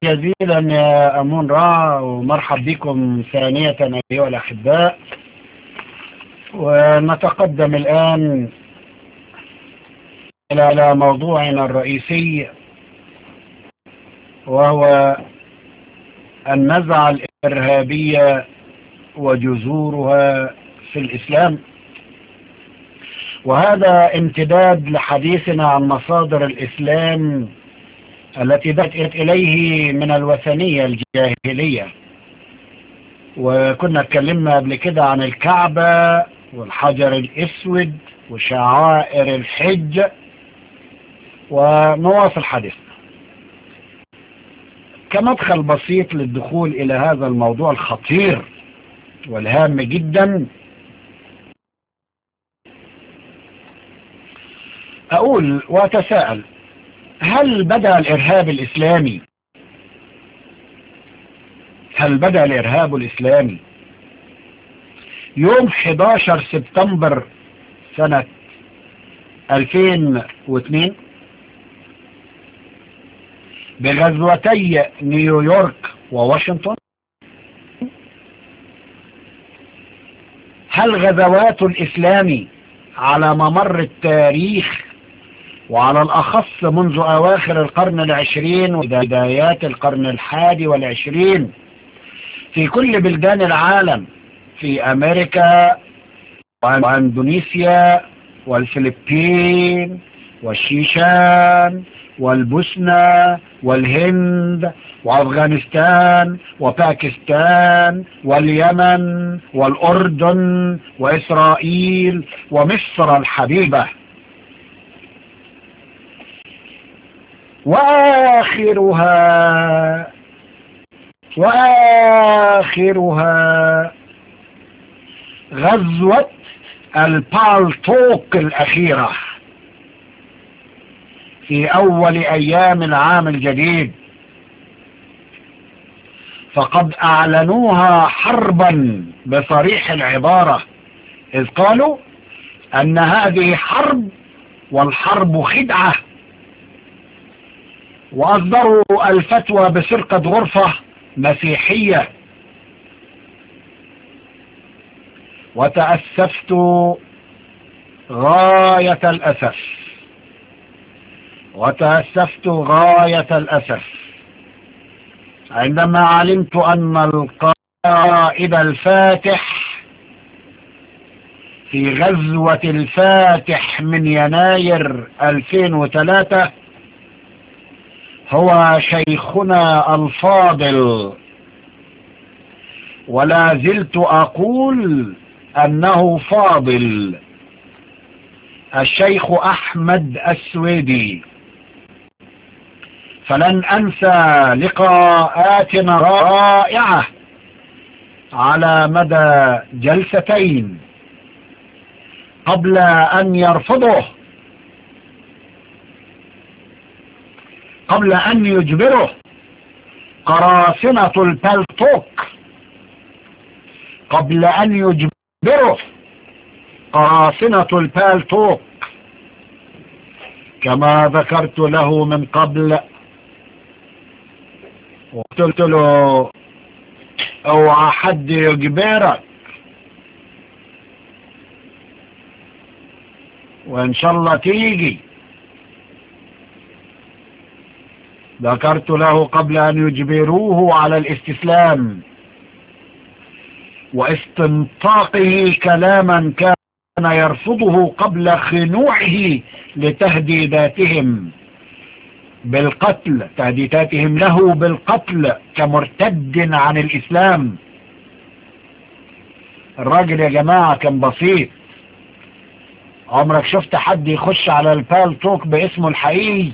جزيلا يا أمون را ومرحب بكم ثانية أيها الأحباء ونتقدم الآن إلى موضوعنا الرئيسي وهو النزعة الإرهابية وجذورها في الإسلام وهذا امتداد لحديثنا عن مصادر الإسلام التي بدأت إليه من الوثنية الجاهلية وكنا اتكلمنا قبل كده عن الكعبة والحجر الأسود وشعائر الحج ونواصل حديثنا كمدخل بسيط للدخول إلى هذا الموضوع الخطير والهام جدا أقول وأتساءل هل بدأ الإرهاب الإسلامي هل بدأ الإرهاب الإسلامي يوم 11 سبتمبر سنة 2002 بغزوتي نيويورك وواشنطن هل غزوات الإسلام على ممر التاريخ وعلى الأخص منذ أواخر القرن العشرين وبدايات القرن الحادي والعشرين في كل بلدان العالم في أمريكا وأندونيسيا والفلبين والشيشان والبوسنة والهند وأفغانستان وباكستان واليمن والأردن وإسرائيل ومصر الحبيبة وآخرها وآخرها غزوة البالتوك الأخيرة في أول أيام العام الجديد فقد أعلنوها حربا بصريح العبارة إذ قالوا أن هذه حرب والحرب خدعة وأصدروا الفتوى بسرقة غرفة مسيحية وتأسفت غاية الأسف وتأسفت غاية الأسف عندما علمت أن القائد الفاتح في غزوة الفاتح من يناير 2003 هو شيخنا الفاضل ولا زلت أقول أنه فاضل الشيخ أحمد السويدي فلن أنسى لقاءاتنا رائعة على مدى جلستين قبل أن يرفضه قبل أن يجبره قراصنة البلتوك قبل أن يجبره قراصنة البالتوك كما ذكرت له من قبل وقلت له اوعى حد يجبرك وان شاء الله تيجي ذكرت له قبل أن يجبروه على الاستسلام واستنطاقه كلاما كان يرفضه قبل خنوعه لتهديداتهم بالقتل تهديداتهم له بالقتل كمرتد عن الإسلام الراجل يا جماعة كان بسيط عمرك شفت حد يخش على البالتوك باسمه الحقيقي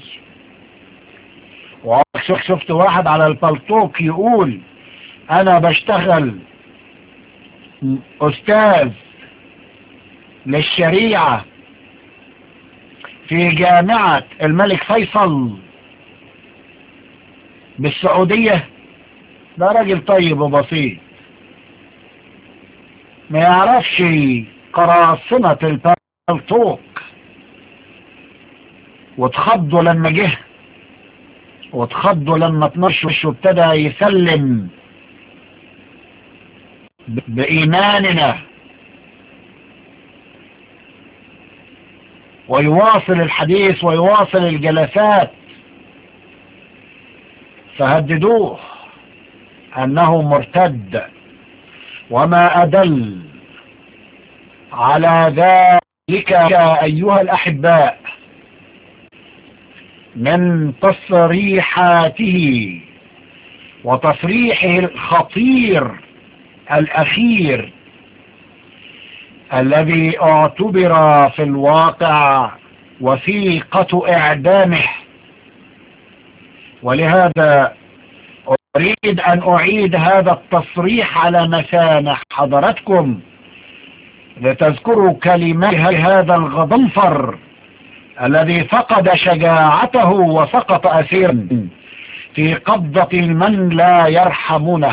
وعمرك شفت واحد على البالتوك يقول انا بشتغل استاذ للشريعة في جامعة الملك فيصل بالسعودية ده راجل طيب وبسيط ما يعرفش قراصنة البالتوك واتخضوا لما جه واتخضوا لما تنشش وابتدى يسلم بإيماننا ويواصل الحديث ويواصل الجلسات فهددوه أنه مرتد وما أدل على ذلك أيها الأحباء من تصريحاته وتصريحه الخطير الأخير الذي اعتبر في الواقع وثيقة إعدامه ولهذا أريد أن أعيد هذا التصريح على مسامع حضرتكم لتذكروا كلمات هذا الغضنفر الذي فقد شجاعته وسقط أسيرا في قبضة من لا يرحمونه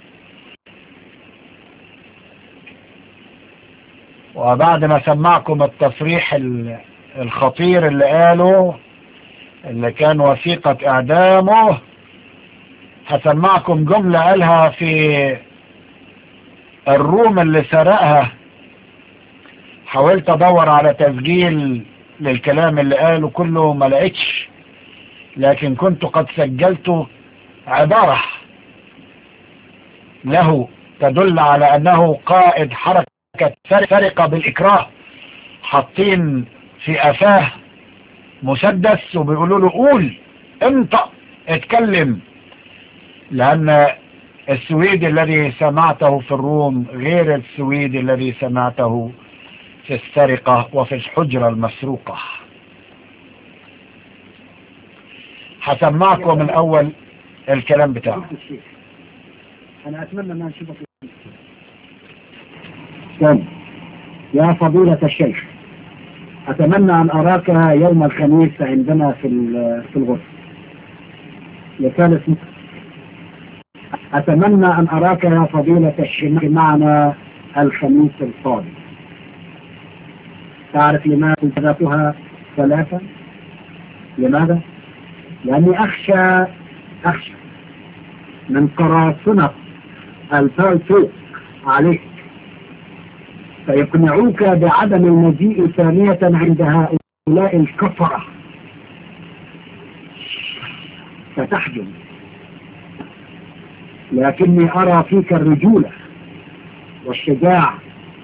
وبعد ما سمعكم التصريح الخطير اللي قاله اللي كان وثيقة اعدامه هسمعكم جملة قالها في الروم اللي سرقها حاولت ادور على تسجيل للكلام اللي قاله كله ما لقيتش لكن كنت قد سجلت عبارة له تدل على انه قائد حركة سرقة بالاكراه حاطين في افاه مسدس وبيقولوا له قول انطق اتكلم لان السويدي الذي سمعته في الروم غير السويدي الذي سمعته في السرقة وفي الحجرة المسروقة هسمعكم من اول الكلام بتاعه انا اتمنى ان اشوفك كم يا فضيلة الشيخ أتمنى أن أراك يوم الخميس عندنا في في الغرفة لثالث أتمنى أن أراك يا فضيلة الشيخ معنا الخميس القادم تعرف لماذا ثلاثها ثلاثة لماذا لأني أخشى أخشى من قراصنة الفالتوك عليك فيقنعوك بعدم المجيء ثانية عند هؤلاء الكفرة فتحجم لكني أرى فيك الرجولة والشجاعة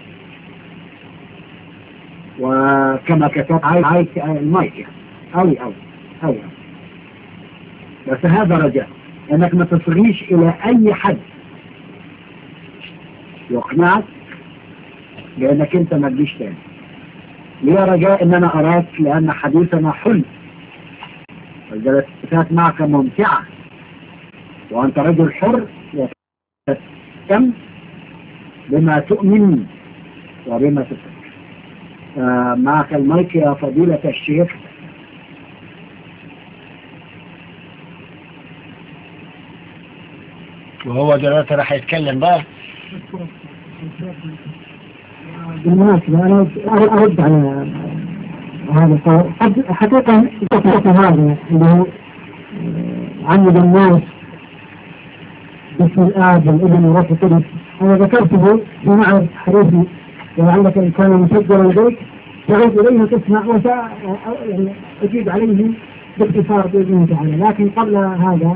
وكما كتب عايز المايك أوي أوي أوي أوي بس هذا رجاء أنك ما تصغيش إلى أي حد يقنعك لأنك أنت ما تجيش تاني ليه رجاء أن أنا أراك لأن حديثنا حلم والجلسات معك ممتعة وأنت رجل حر وتهتم بما تؤمن وبما تفكر آه معك المايك يا فضيلة الشيخ وهو دلوقتي راح يتكلم بقى بالمناسبة أنا أرد على هذا حقيقة هذا اللي هو عمد الناس باسم الآب والابن وروح القدس أنا ذكرته في معرض حديثي ولعلك إن كان مسجلا لديك تعود إليه وتسمع يعني أجيب عليه باختصار بإذن الله تعالى لكن قبل هذا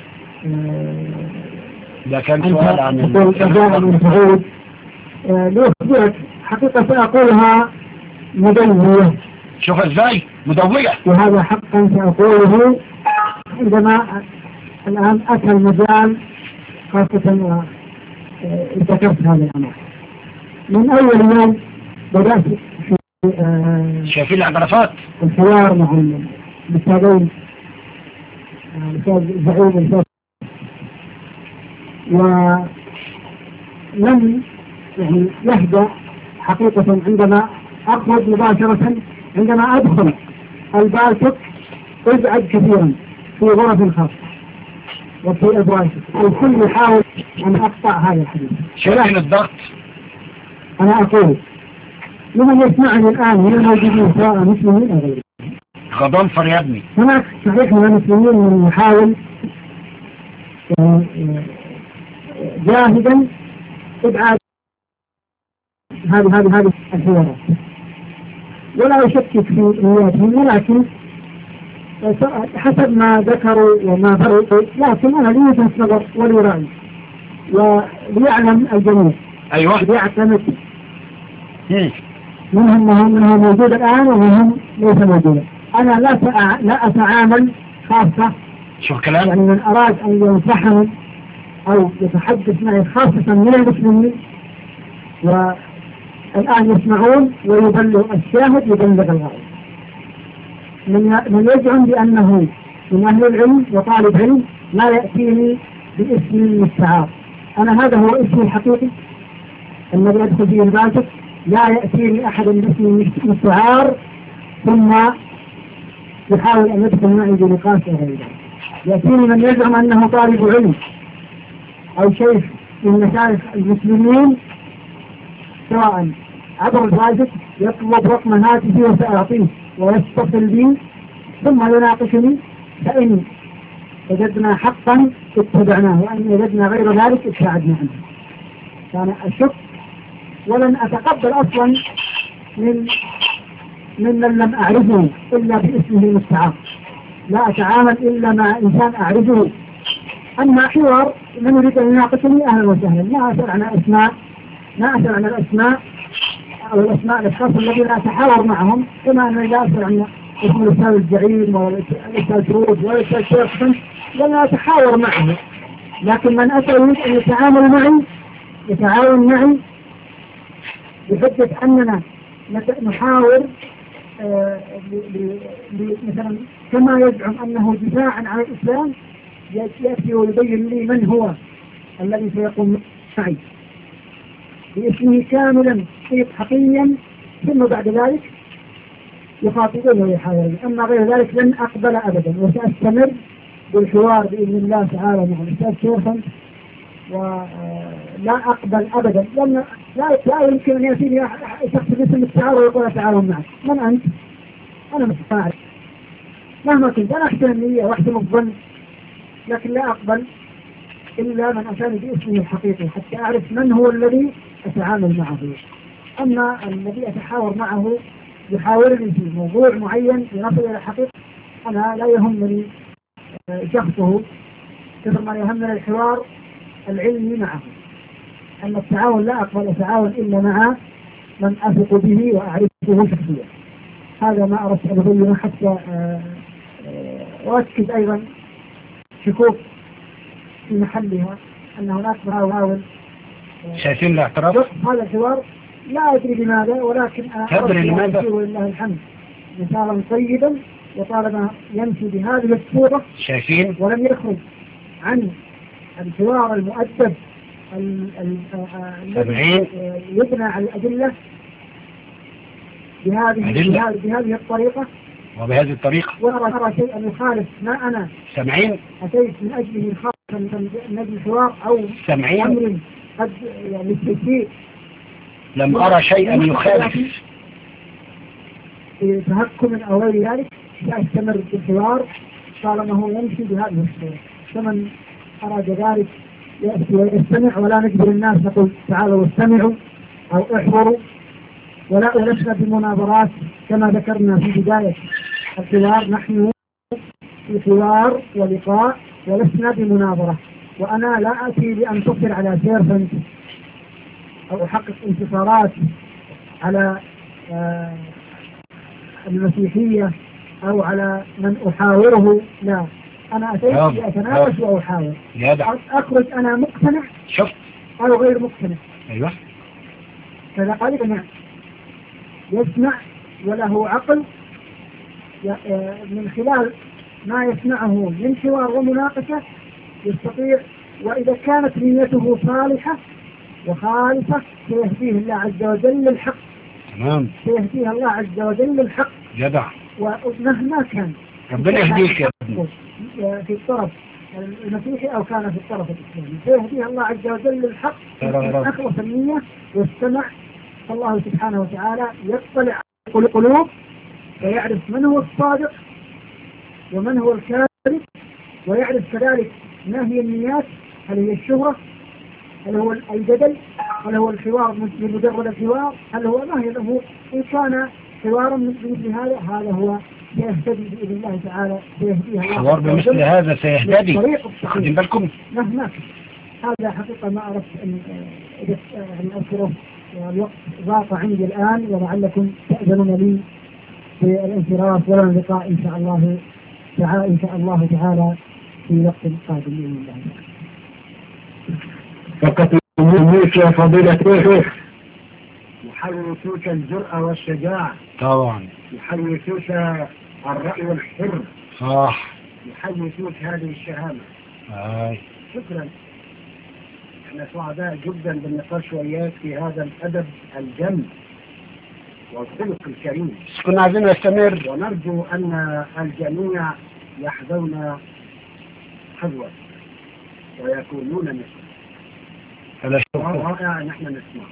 ده كان سؤال عن تقول من سعود لأخبرك حقيقة سأقولها مدوية شوف ازاي مدوية وهذا حقا سأقوله عندما الآن أتى المجال خاصة ذكرت هذا الأمر من أول يوم بدأت في شايفين الاعترافات الحوار مع الأستاذين الأستاذ زعيم الفوز ولم يعني يهدى حقيقة عندما أخرج مباشرة عندما أدخل البالتك أزعج كثيرا في غرف خاصة وفي أبواب الكل يحاول أن أقطع هذا الحديث شرحنا الضغط أنا أقول لمن يسمعني الآن من الموجودين سواء مسلمين أو غيرهم غضنفر يا ابني هناك صحيح من المسلمين من يحاول يعني، آه، جاهدا إبعاد هذه هذه هذه الحوارات ولا يشكك في نياتهم ولكن حسب ما ذكروا وما فرقوا لكن أنا لي وجهة نظر ولي رأي وليعلم الجميع ايوه ليعتمد مم. منهم منهم منهم موجود الآن ومنهم ليس موجودا أنا لا سأع... لا أتعامل خاصة شوف كلام يعني من أراد أن ينصحني أو يتحدث معي خاصة من المسلمين والآن يسمعون ويبلغ الشاهد يبلغ الغائب من من يزعم بأنه من أهل العلم وطالب علم لا يأتيني باسم مستعار أنا هذا هو اسمي الحقيقي الذي أدخل فيه الباسط لا يأتيني أحد باسم مستعار ثم يحاول أن يدخل معي بنقاش أو غير ذلك يأتيني من يزعم أنه طالب علم أو شيخ من مشايخ المسلمين سواء عبر الفاسد يطلب رقم هاتفي وسأعطيه ويتصل بي ثم يناقشني فإن وجدنا حقا اتبعناه وإن وجدنا غير ذلك ابتعدنا عنه فأنا أشك ولن أتقبل أصلا من ممن لم أعرفه إلا باسمه المستعار لا أتعامل إلا مع إنسان أعرفه أما حوار من يريد أن يناقشني أهلا وسهلا ما أسأل عن أسماء ما أسأل عن الأسماء أو الأسماء الأشخاص الذين أتحاور معهم كما أنني لا أسأل عن اسم الأستاذ الزعيم والأستاذ شرود والأستاذ شيخ لن أتحاور معه لكن من أتى يريد أن يتعامل معي يتعاون معي بحجة أننا نت- نحاور آه، ل- ل- ل- مثلا كما يزعم أنه دفاعا عن الإسلام يأتي ويبين لي من هو الذي سيقوم معي باسمه كاملا حقيا ثم بعد ذلك يخاطبون ويحاورون أما غير ذلك لن أقبل أبدا وسأستمر بالحوار بإذن الله تعالى مع الأستاذ شيخا ولا أقبل أبدا لأن لا لا يمكن أن يأتيني أح- شخص باسم التعاون ويقول أتعاون معك من أنت؟ أنا مش أعرف مهما كنت أنا أحسن النية وأحسن الظن لكن لا أقبل إلا من أتاني باسمه الحقيقي حتى أعرف من هو الذي أتعامل معه أما الذي أتحاور معه يحاورني في موضوع معين لنصل إلى الحقيقة أنا لا يهمني آه، شخصه كثر ما يهمنا الحوار العلمي معه أن التعاون لا أقبل أتعاون إلا مع من أثق به وأعرفه شخصيا هذا ما أردت أن أبينه حتى آه، آه، أؤكد أيضا شكوك في محلها أن هناك محاول شايفين الاعتراض هذا الحوار لا أدري لماذا ولكن أنا تدري أردت أن لماذا؟ أشير ولله الحمد مثالا طيبا وطالما يمشي بهذه الصورة شايفين ولم يخرج عن الحوار المؤدب ال- ال- آه، الذي سبعين. آه، يبنى على الأدلة بهذه أدلة. بهذه- بهذه الطريقة وبهذه الطريقة وأرى أرى شيئا يخالف ما أنا سامعين أتيت من أجله خاصة من أجل الحوار أو سامعين أمر قد يعني التشريع لم أرى شيئا يخالف في تهكم أو غير ذلك سأستمر في الحوار طالما هو يمشي بهذه الصورة فمن أراد ذلك يأتي ويستمع ولا نجبر الناس نقول تعالوا واستمعوا أو احضروا ولا ولسنا بمناظرات كما ذكرنا في بداية الحوار نحن في حوار ولقاء ولسنا بمناظرة وأنا لا أتي لأنتصر على سيرفنت أو أحقق انتصارات على آه المسيحية أو على من أحاوره لا أنا أتيت نعم. لأتناقش وأحاور جدع أخرج أنا مقتنع شفت أو غير مقتنع ايوه فإذا قال يسمع يسمع وله عقل ي- آه، من خلال ما يسمعه من حوار ومناقشة يستطيع وإذا كانت نيته صالحة وخالصة سيهديه الله عز وجل للحق تمام سيهديه الله عز وجل للحق جدع ومهما كان ربنا يهديك يا ابني في الطرف المسيحي او كان في الطرف الاسلامي فيهديها الله عز وجل للحق يا رب. إن اخلص النيه واستمع فالله سبحانه وتعالى يطلع على القلوب ويعرف من هو الصادق ومن هو الكاذب ويعرف كذلك ما هي النيات هل هي الشهرة هل هو الجدل هل هو الحوار بمجرد الحوار هل هو ما هي الأمور إن كان حوارا مثل هذا هذا هو سيهتدي بإذن الله تعالى سيهديها الله حوار بمثل هذا سيهتدي الطريق الصحيح. خدين بالكم مهما كان. هذا حقيقة ما أردت أن أن يعني أذكره والوقت ضاق عندي الآن ولعلكم تأذنون لي بالانصراف ولنا لقاء إن شاء الله تعالى إن شاء الله تعالى في وقت قادم بإذن الله تعالى. فقط منك يا فضيلة الشيخ يحرسوك الجرأة والشجاعة طبعا يحرسوك الرأي والحر صح يحرسوك هذه الشهامة آي. شكرا احنا سعداء جدا بالنقاش وياك في هذا الأدب الجم والخلق الكريم بس كنا عايزين نستمر ونرجو أن الجميع يحذون حذوة ويكونون مثل هذا شكرا رائع ان احنا نسمع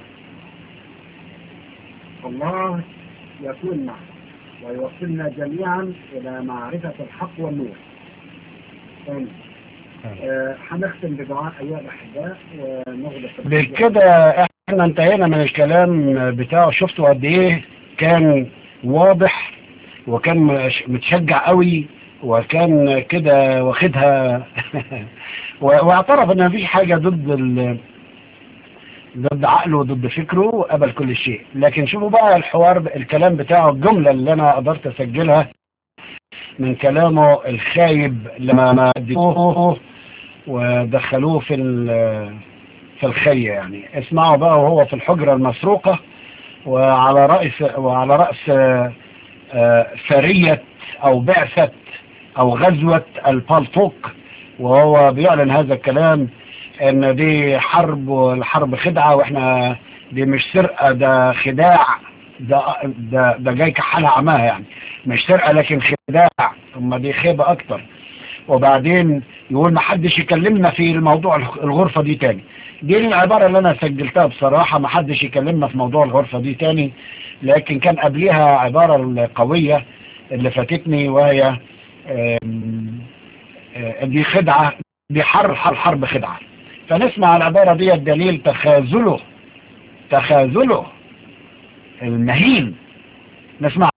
الله يكون معنا ويوصلنا جميعا الى معرفة الحق والنور آمين. آه، هنختم بدعاء ايها الاحباء ونغلق بكده احنا انتهينا من الكلام بتاعه شفتوا قد ايه كان واضح وكان مش- متشجع قوي وكان كده واخدها و- واعترف ان مفيش حاجة ضد ال... ضد عقله وضد فكره وقبل كل شيء لكن شوفوا بقى الحوار الكلام بتاعه الجملة اللي انا قدرت اسجلها من كلامه الخايب لما ما اديتوه ودخلوه في ال- في الخية يعني اسمعوا بقى وهو في الحجرة المسروقة وعلى رأس وعلى رأس آه، آه، سرية أو بعثة أو غزوة البالطوق وهو بيعلن هذا الكلام ان دي حرب والحرب خدعة واحنا دي مش سرقة ده خداع ده ده ده جاي كحالها عماها يعني مش سرقة لكن خداع ثم دي خيبة اكتر وبعدين يقول ما حدش يكلمنا في الموضوع الغرفة دي تاني دي العبارة اللي انا سجلتها بصراحة ما حدش يكلمنا في موضوع الغرفة دي تاني لكن كان قبليها عبارة القوية اللي فاتتني وهي آم، آه، دي خدعة دي حرب حرب حرب خدعة فنسمع العبارة دي الدليل تخاذله تخاذله المهين نسمع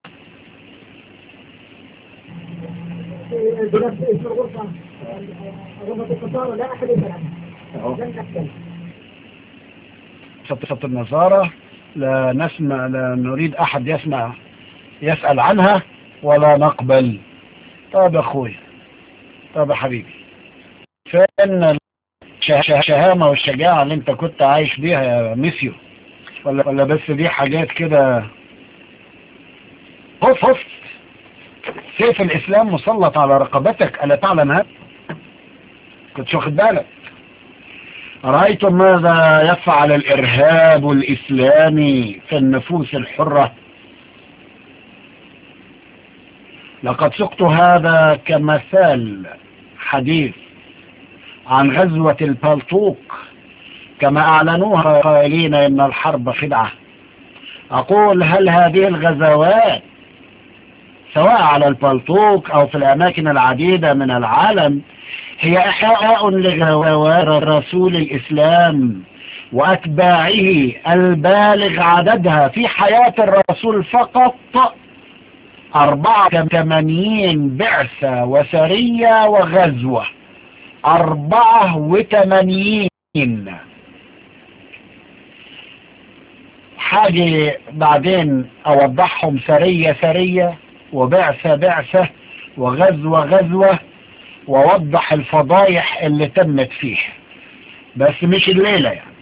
بنفس اسم الغرفة غرفة القطار لا أحد يسأل عنها لن أتكلم صفة النصارى لا نسمع لا نريد أحد يسمع يسأل عنها ولا نقبل طب يا أخوي طب يا حبيبي فإن الشهامة والشجاعة اللي انت كنت عايش بيها يا ميسيو ولا, ولا بس دي حاجات كده هف هف سيف الإسلام مسلط على رقبتك ألا تعلم هذا كنت واخد بالك رأيتم ماذا يفعل الإرهاب الإسلامي في النفوس الحرة لقد سقت هذا كمثال حديث عن غزوة البلطوق كما أعلنوها قائلين إن الحرب خدعة أقول هل هذه الغزوات سواء على البلطوق أو في الأماكن العديدة من العالم هي إحياء لغزوات رسول الإسلام وأتباعه البالغ عددها في حياة الرسول فقط أربعة وثمانين بعثة وسرية وغزوة أربعة وثمانين حاجة بعدين أوضحهم سرية سرية وبعثة بعثة وغزوة غزوة ووضح الفضايح اللي تمت فيه بس مش الليلة يعني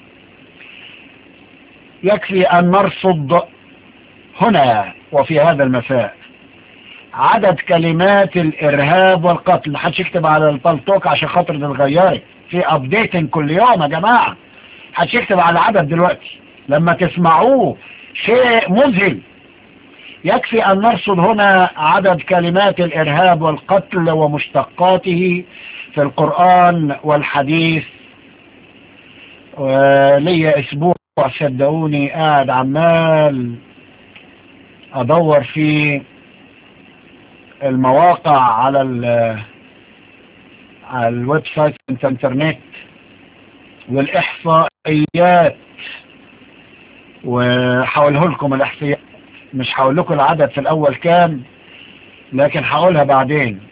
يكفي أن نرصد هنا وفي هذا المساء عدد كلمات الإرهاب والقتل محدش يكتب على البلطوك عشان خاطر تتغيري في ابديتنج كل يوم يا جماعة محدش يكتب على عدد دلوقتي لما تسمعوه شيء مذهل يكفي أن نرصد هنا عدد كلمات الإرهاب والقتل ومشتقاته في القرآن والحديث ولي أسبوع صدقوني قاعد عمال أدور في المواقع على ال على الويب سايت الانترنت والإحصائيات وحاوله لكم الإحصائيات مش هقول لكم العدد في الأول كام لكن هقولها بعدين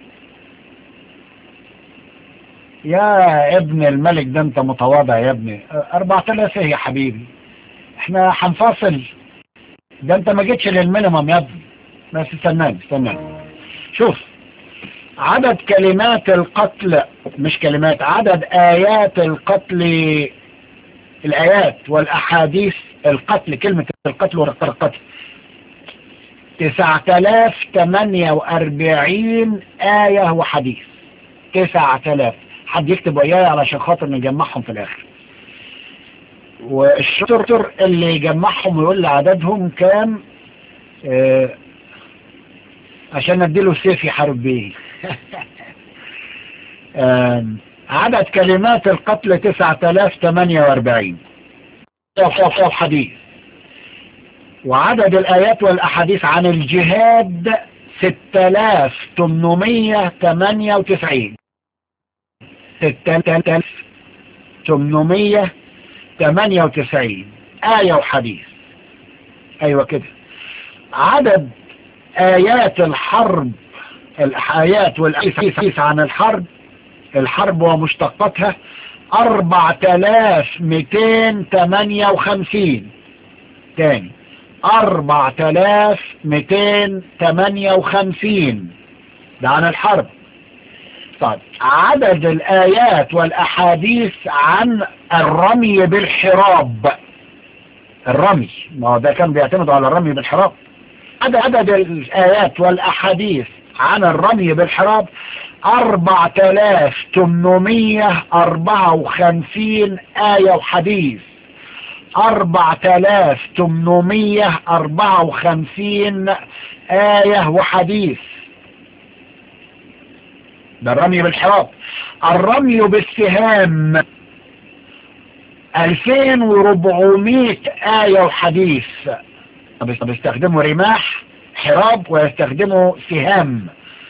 يا ابن الملك ده انت متواضع يا ابني اربعة الاف ايه يا حبيبي احنا هنفصل ده انت ما جيتش للمينيمم يا ابني بس استناني استناني شوف عدد كلمات القتل مش كلمات عدد آيات القتل الآيات والأحاديث القتل كلمة القتل والقتل تسعة آلاف تمانية وأربعين آية وحديث تسعة آلاف حد يكتب وياي علشان خاطر نجمعهم في الآخر والشطر اللي يجمعهم ويقول لي عددهم كام آه عشان اديله سيف يحارب بيه آه عدد كلمات القتل تسعة آلاف تمانية واربعين حديث وعدد الآيات والأحاديث عن الجهاد ستة آلاف تمنمية تمانية وتسعين ستة آلاف تمنمية تمانية وتسعين آية وحديث أيوة كده عدد آيات الحرب الآيات والأحاديث عن الحرب الحرب ومشتقاتها أربعة آلاف ميتين تمانية وخمسين تاني أربعة آلاف ميتين تمانية وخمسين ده عن الحرب طيب عدد الآيات والأحاديث عن الرمي بالحراب الرمي ما هو ده كان بيعتمد على الرمي بالحراب عدد, عدد الآيات والأحاديث عن الرمي بالحراب أربعة آلاف تمنمية أربعة وخمسين آية وحديث أربعة آلاف تمنمية أربعة وخمسين آية وحديث ده الرمي بالحراب الرمي بالسهام 2400 آية وحديث بيستخدموا رماح حراب ويستخدموا سهام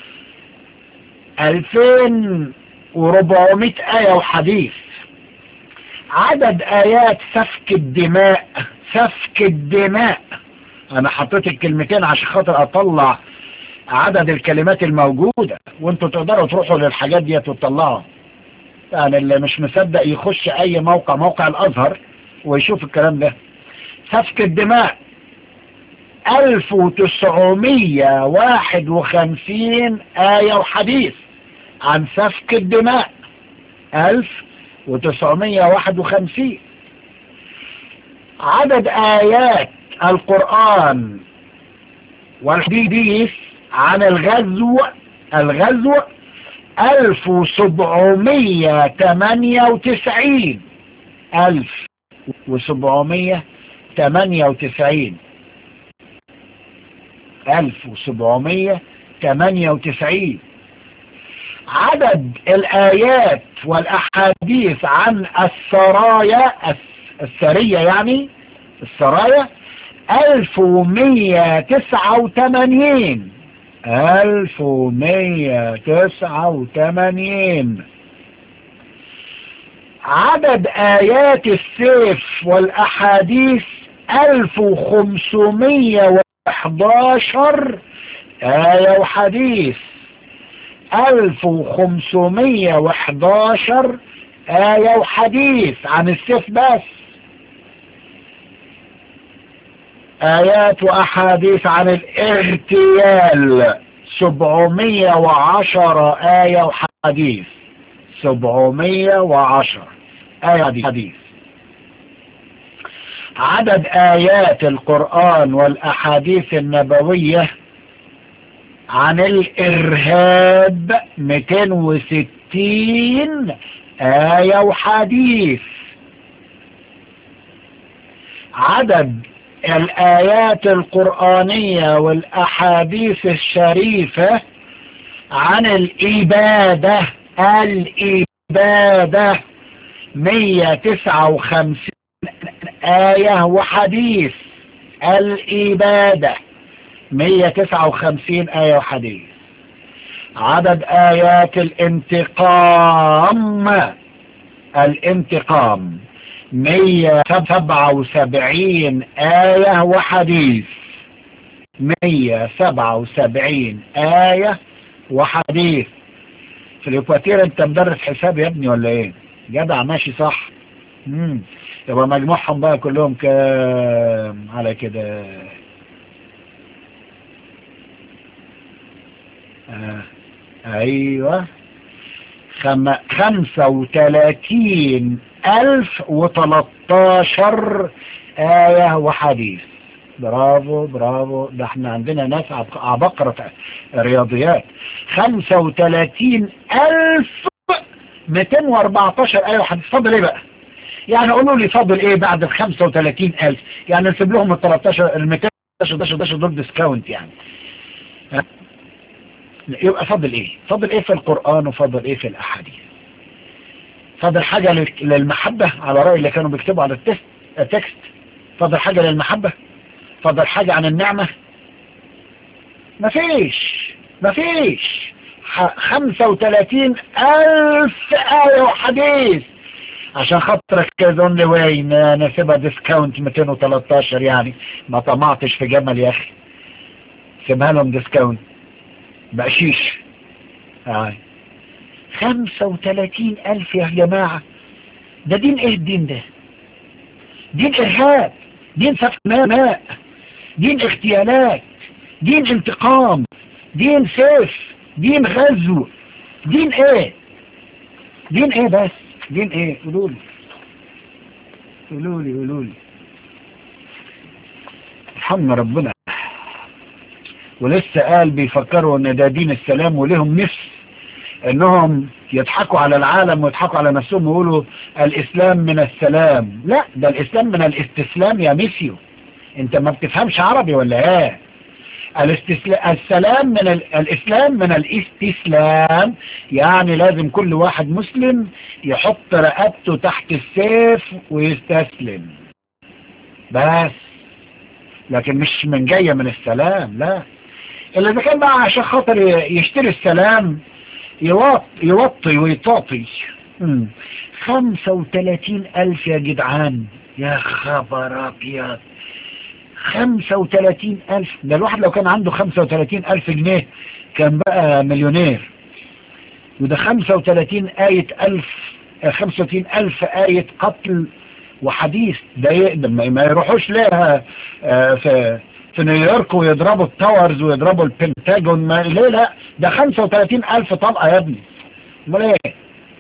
2400 آية وحديث عدد آيات سفك الدماء سفك الدماء أنا حطيت الكلمتين عشان خاطر أطلع عدد الكلمات الموجودة وانتوا تقدروا تروحوا للحاجات دي وتطلعوا يعني اللي مش مصدق يخش أي موقع موقع الأزهر ويشوف الكلام ده سفك الدماء 1951 آية وحديث عن سفك الدماء 1951 عدد آيات القرآن والحديث عن الغزو الغزو 1798 1798 1798 عدد الآيات والأحاديث عن السرايا السرية يعني السرايا 1189 1189 عدد آيات السيف والأحاديث 1511 آية وحديث 1511 آية وحديث عن السيف بس آيات وأحاديث عن الاغتيال 710 آية وحديث 710 آية حديث عدد آيات القرآن والأحاديث النبوية عن الإرهاب 260 آية وحديث عدد الآيات القرآنية والأحاديث الشريفة عن الإبادة الإبادة 159 آية وحديث الإبادة 159 آية وحديث عدد آيات الانتقام الانتقام 177 آية وحديث 177 آية وحديث في الإكواتير أنت مدرس حساب يا ابني ولا إيه؟ جدع ماشي صح امم يبقى مجموعهم بقى كلهم كام على كده آه. ايوه خم... خمسة وتلاتين الف وتلاتاشر آية وحديث برافو برافو ده احنا عندنا ناس عب- عبقرة رياضيات خمسة وتلاتين الف ميتين واربعتاشر آية وحديث فاضل ايه بقى يعني قولوا لي فاضل ايه بعد ال 35 الف يعني نسيب لهم ال 13 ال 211 دول ديسكاونت يعني ها؟ يبقى فاضل ايه فاضل ايه في القرآن وفاضل ايه في الاحاديث فاضل حاجة لل- للمحبة على رأي اللي كانوا بيكتبوا على التست التكست فاضل حاجة للمحبة فاضل حاجة عن النعمة مفيش مفيش ح- 35 ألف آية وحديث عشان خاطرك كده اونلي واي نسيبها ديسكاونت 213 يعني ما طمعتش في جمل يا اخي سيبها لهم ديسكاونت بقشيش آه. 35 ألف يا جماعة ده دين ايه الدين ده دين ارهاب دين سفك ماء دين اغتيالات دين انتقام دين سيف دين غزو دين ايه دين ايه بس دين ايه قولوا لي قولوا لي قولوا لي ارحمنا ربنا ولسه قال بيفكروا ان ده دين السلام ولهم نفس انهم يضحكوا على العالم ويضحكوا على نفسهم ويقولوا الاسلام من السلام لا ده الاسلام من الاستسلام يا ميسيو انت ما بتفهمش عربي ولا ايه الاستسلام السلام من ال... الاسلام من الاستسلام يعني لازم كل واحد مسلم يحط رقبته تحت السيف ويستسلم بس لكن مش من جاية من السلام لا اللي اذا كان بقى عشان خاطر ي- يشتري السلام يوط يوطي ويطاطي مم. خمسة وتلاتين ألف يا جدعان يا خبر أبيض خمسة وتلاتين ألف ده الواحد لو كان عنده خمسة وتلاتين ألف جنيه كان بقى مليونير وده خمسة وتلاتين آية ألف آه، خمسة وتلاتين ألف آية قتل وحديث ده ي- ده ما ما يروحوش لها آه، في في نيويورك ويضربوا التاورز ويضربوا البنتاجون ما ليه لا ده 35 ألف طلقة يا ابني امال ايه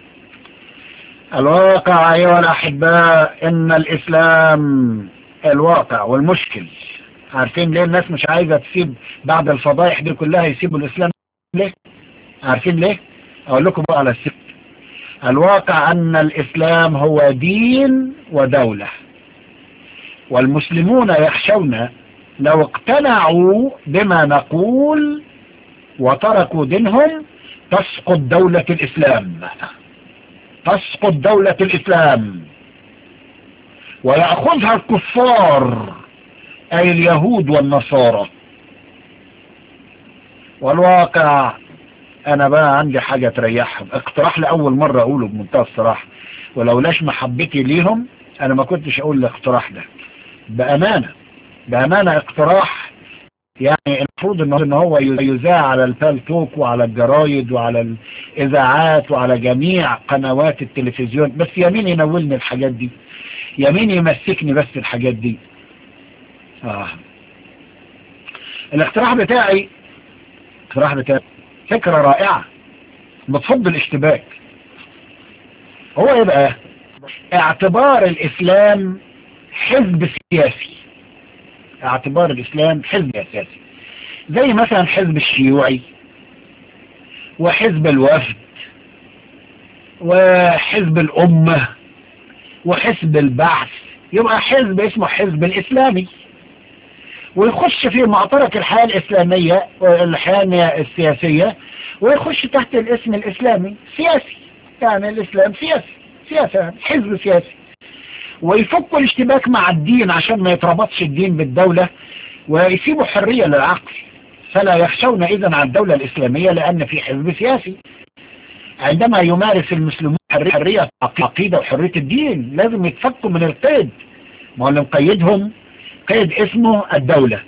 الواقع أيها الأحباء إن الإسلام الواقع والمشكل عارفين ليه الناس مش عايزة تسيب بعد الفضائح دي كلها يسيبوا الإسلام ليه عارفين ليه أقول لكم بقى على السبب الواقع أن الإسلام هو دين ودولة والمسلمون يخشون لو اقتنعوا بما نقول وتركوا دينهم تسقط دولة الإسلام تسقط دولة الإسلام ويأخذها الكفار أي اليهود والنصارى والواقع أنا بقى عندي حاجة تريحهم اقتراح لأول مرة أقوله بمنتهى الصراحة ولولاش محبتي ليهم أنا ما كنتش أقول الاقتراح ده بأمانة بأمانة اقتراح يعني المفروض ان إن هو يذاع على الفالتوك وعلى الجرايد وعلى الاذاعات وعلى جميع قنوات التلفزيون بس يمين ينولني الحاجات دي يمين يمسكني بس الحاجات دي آه. الاقتراح بتاعي الاقتراح بتاعي فكرة رائعة بتفض الاشتباك هو ايه بقى اعتبار الاسلام حزب سياسي اعتبار الاسلام حزب اساسي زي مثلا حزب الشيوعي وحزب الوفد وحزب الامة وحزب البعث يبقى حزب اسمه حزب الاسلامي ويخش في معترك الحياة الاسلامية والحياة السياسية ويخش تحت الاسم الاسلامي سياسي يعني الاسلام سياسي سياسة حزب سياسي ويفكوا الاشتباك مع الدين عشان ما يتربطش الدين بالدولة ويسيبوا حرية للعقل فلا يخشون إذن عن الدولة الإسلامية لأن في حزب سياسي عندما يمارس المسلمون حرية عقيدة وحرية الدين لازم يتفكوا من القيد ما هو اللي مقيدهم قيد اسمه الدولة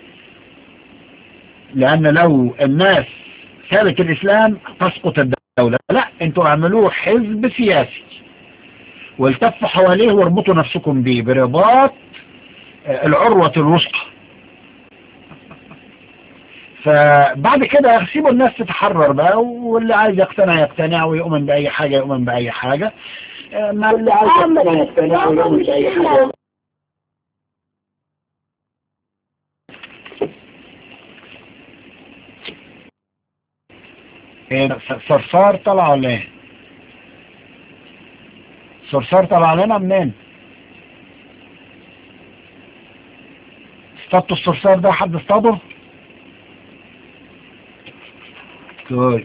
لأن لو الناس ثابت الإسلام تسقط الدولة لا انتوا اعملوه حزب سياسي والتفوا حواليه واربطوا نفسكم بيه برباط العروة الوسطى فبعد كده سيبوا الناس تتحرر بقى واللي عايز يقتنع يقتنع ويؤمن بأي حاجة يؤمن بأي حاجة ما اللي عايز يقتنع يقتنع ويؤمن بأي حاجة صرصار طلع ولا ايه صرصار طلع لنا منين اصطادتوا الصرصار ده حد اصطاده كويس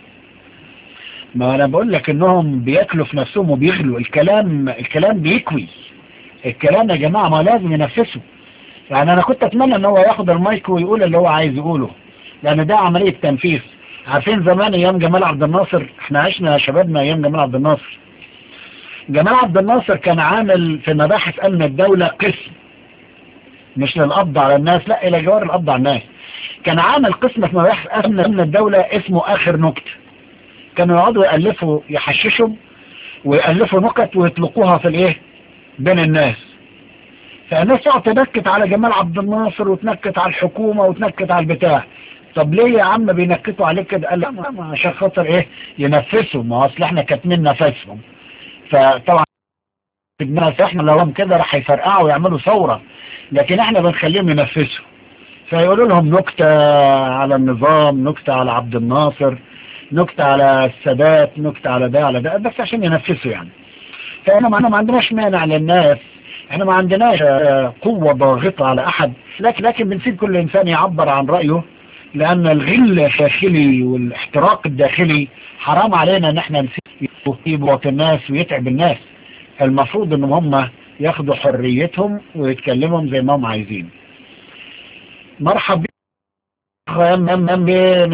ما انا بقول لك انهم بياكلوا في نفسهم وبيغلوا الكلام الكلام بيكوي الكلام يا جماعة ما لازم ينفسه يعني انا كنت اتمنى ان هو ياخد المايك ويقول اللي هو عايز يقوله لان ده عملية تنفيذ عارفين زمان ايام جمال عبد الناصر احنا عشنا يا شبابنا ايام جمال عبد الناصر جمال عبد الناصر كان عامل في مباحث امن الدولة قسم مش للقبض على الناس لا الى جوار القبض على الناس كان عامل قسم في مباحث امن امن الدولة اسمه اخر نكتة كانوا يقعدوا يألفوا يحششوا ويألفوا نكت ويطلقوها في الايه بين الناس فالناس تقعد تنكت على جمال عبد الناصر وتنكت على الحكومة وتنكت على البتاع طب ليه يا عم بينكتوا عليك كده قال لا عشان خاطر ايه ينفسوا ما هو اصل احنا كاتمين نفسهم فطبعا الناس احنا لو هم كده راح يفرقعوا ويعملوا ثورة لكن احنا بنخليهم ينفسوا فيقولوا لهم نكتة على النظام نكتة على عبد الناصر نكتة على السادات نكتة على ده على ده بس عشان ينفسوا يعني فاحنا ما عندناش مانع للناس احنا ما عندناش قوة ضاغطة على احد لكن لكن بنسيب كل انسان يعبر عن رأيه لان الغل الداخلي والاحتراق الداخلي حرام علينا ان احنا نسيب وقت الناس ويتعب الناس المفروض ان هم ياخدوا حريتهم ويتكلموا زي ما هم عايزين مرحبا ام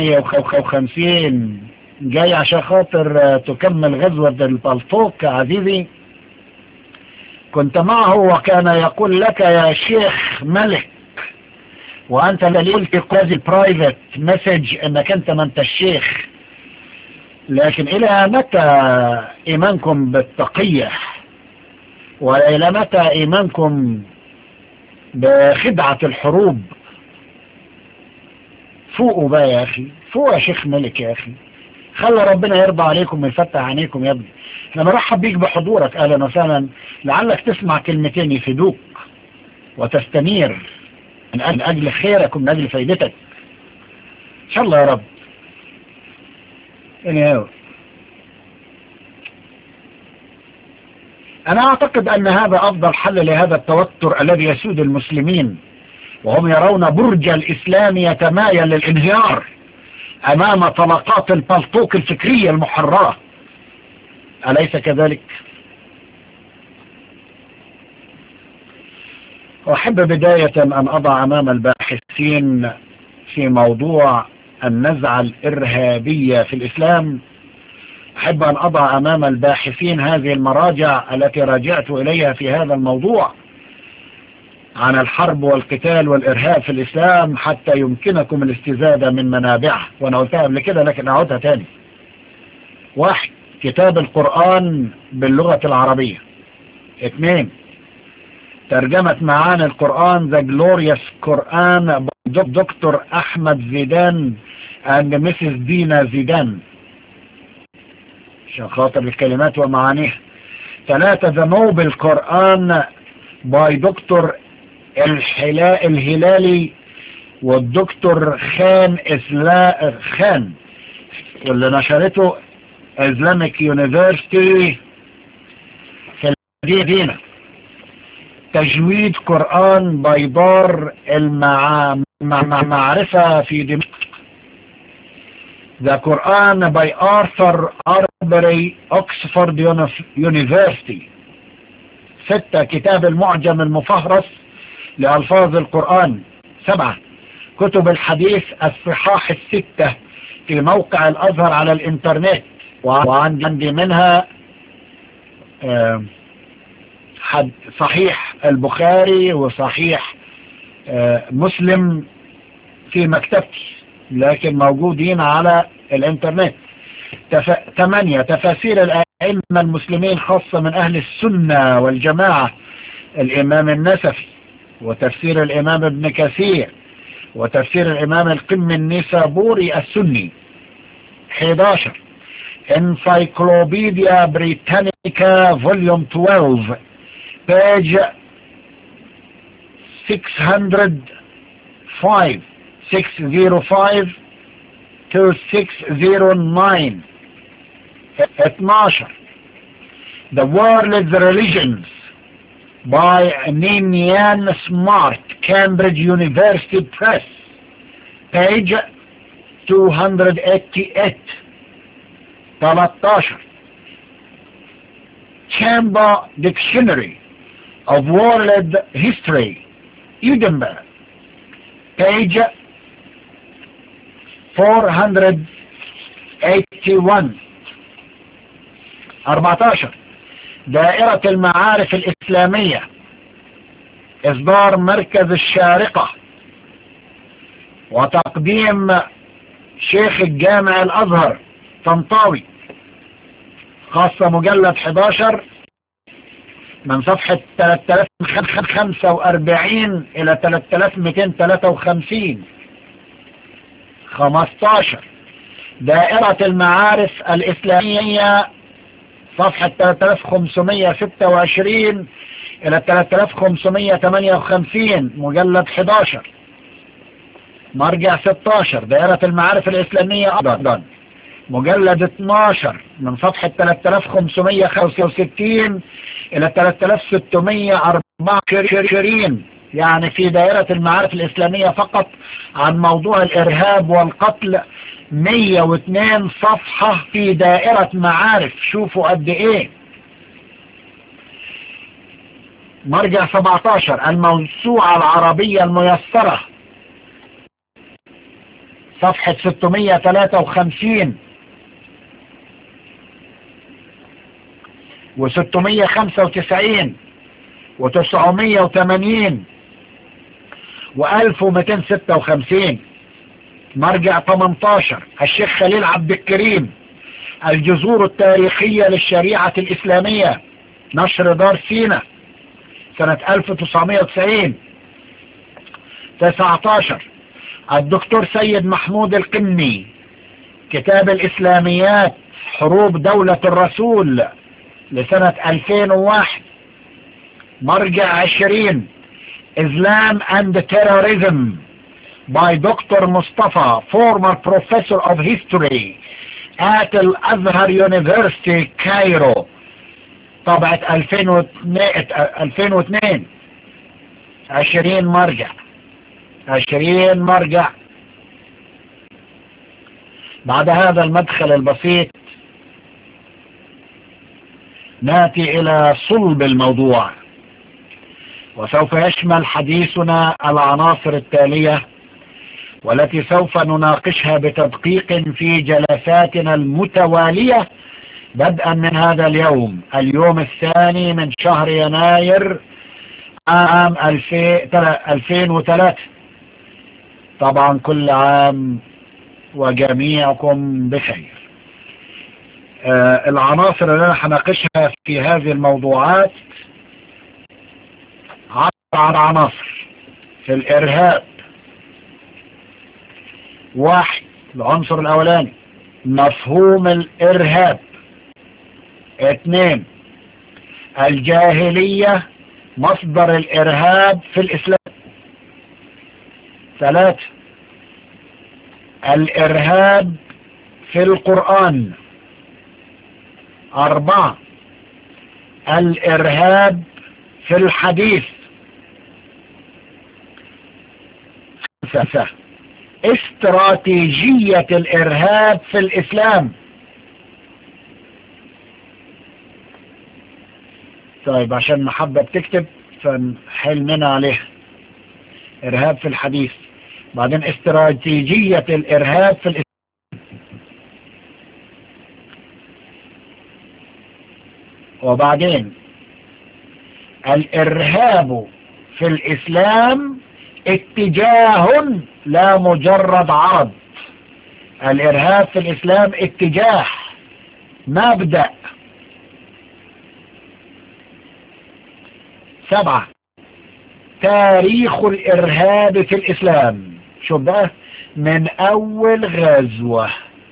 150 جاي عشان خاطر تكمل غزوة البلطوك عزيزي كنت معه وكان يقول لك يا شيخ ملك وانت اللي قلت قاضي برايفت مسج انك انت ما انت الشيخ لكن الى متى ايمانكم بالتقية والى متى ايمانكم بخدعة الحروب فوقوا بقى يا اخي فوق يا شيخ ملك يا اخي خلى ربنا يرضى عليكم ويفتح عينيكم يا ابني انا مرحب بيك بحضورك اهلا وسهلا لعلك تسمع كلمتين يفيدوك وتستنير من اجل خيرك ومن اجل فايدتك ان شاء الله يا رب anyhow. انا اعتقد ان هذا افضل حل لهذا التوتر الذي يسود المسلمين وهم يرون برج الاسلام يتمايل للانهيار امام طلقات البلطوك الفكرية المحررة اليس كذلك احب بداية ان اضع امام الباحثين في موضوع النزعة الارهابية في الاسلام احب ان اضع امام الباحثين هذه المراجع التي راجعت اليها في هذا الموضوع عن الحرب والقتال والارهاب في الاسلام حتى يمكنكم الاستزادة من منابعه وانا قلتها قبل كده لكن اعودها تاني واحد كتاب القرآن باللغة العربية اثنين ترجمة معاني القرآن The Glorious Quran دكتور احمد زيدان and Mrs. دينا زيدان عشان خاطر الكلمات ومعانيها ثلاثة The Noble Quran باي دكتور الحلا الهلالي والدكتور خان إسلا خان واللي نشرته Islamic University في المدينة تجويد قرآن بيدار المعرفة في دمشق The Quran by Arthur Arbery Oxford University ستة كتاب المعجم المفهرس لألفاظ القرآن سبعة كتب الحديث الصحاح الستة في موقع الأزهر على الإنترنت وعندي منها صحيح البخاري وصحيح مسلم في مكتبتي لكن موجودين على الانترنت تف... ثمانية تفاسير الأئمة المسلمين خاصة من أهل السنة والجماعة الإمام النسفي وتفسير الإمام ابن كثير وتفسير الإمام القم النسابوري السني 11 Encyclopedia Britannica Volume 12 page 605 605 to 609 12 The World's Religions by Ninian Smart Cambridge University Press page 288 13 Chamber Dictionary of World History Edinburgh page 481 14 دائرة المعارف الإسلامية إصدار مركز الشارقة وتقديم شيخ الجامع الأزهر طنطاوي خاصة مجلد 11 من صفحة 3045 إلى 3253 15 دائرة المعارف الإسلامية صفحة 3526 إلى 3558 مجلد 11 مرجع 16 دائرة المعارف الإسلامية أيضا مجلد 12 من صفحة 3565 إلى 3624 يعني في دائرة المعارف الإسلامية فقط عن موضوع الإرهاب والقتل 102 صفحة في دائرة معارف شوفوا قد إيه مرجع 17 الموسوعة العربية الميسرة صفحة 653 و695 و980 و1256 مرجع 18 الشيخ خليل عبد الكريم الجذور التاريخية للشريعة الإسلامية نشر دار سينا سنة 1990 19 الدكتور سيد محمود القني كتاب الإسلاميات حروب دولة الرسول لسنة 2001 مرجع 20 Islam and Terrorism by Dr. Mustafa, former professor of history at Al-Azhar University, Cairo طبعة 2002 20 مرجع 20 مرجع بعد هذا المدخل البسيط ناتي إلى صلب الموضوع وسوف يشمل حديثنا العناصر التالية والتي سوف نناقشها بتدقيق في جلساتنا المتوالية بدءا من هذا اليوم اليوم الثاني من شهر يناير عام 2003 طبعا كل عام وجميعكم بخير آه العناصر اللي انا هناقشها في هذه الموضوعات عشر عناصر في الارهاب واحد العنصر الاولاني مفهوم الارهاب اثنين الجاهلية مصدر الارهاب في الاسلام ثلاثة الارهاب في القرآن أربعة الإرهاب في الحديث خمسة استراتيجية الإرهاب في الإسلام طيب عشان محبة بتكتب فنحل منها عليها إرهاب في الحديث بعدين استراتيجية الإرهاب في الإسلام وبعدين الإرهاب في الإسلام اتجاه لا مجرد عرض الإرهاب في الإسلام اتجاه مبدأ سبعة تاريخ الإرهاب في الإسلام شو بقى من أول غزوة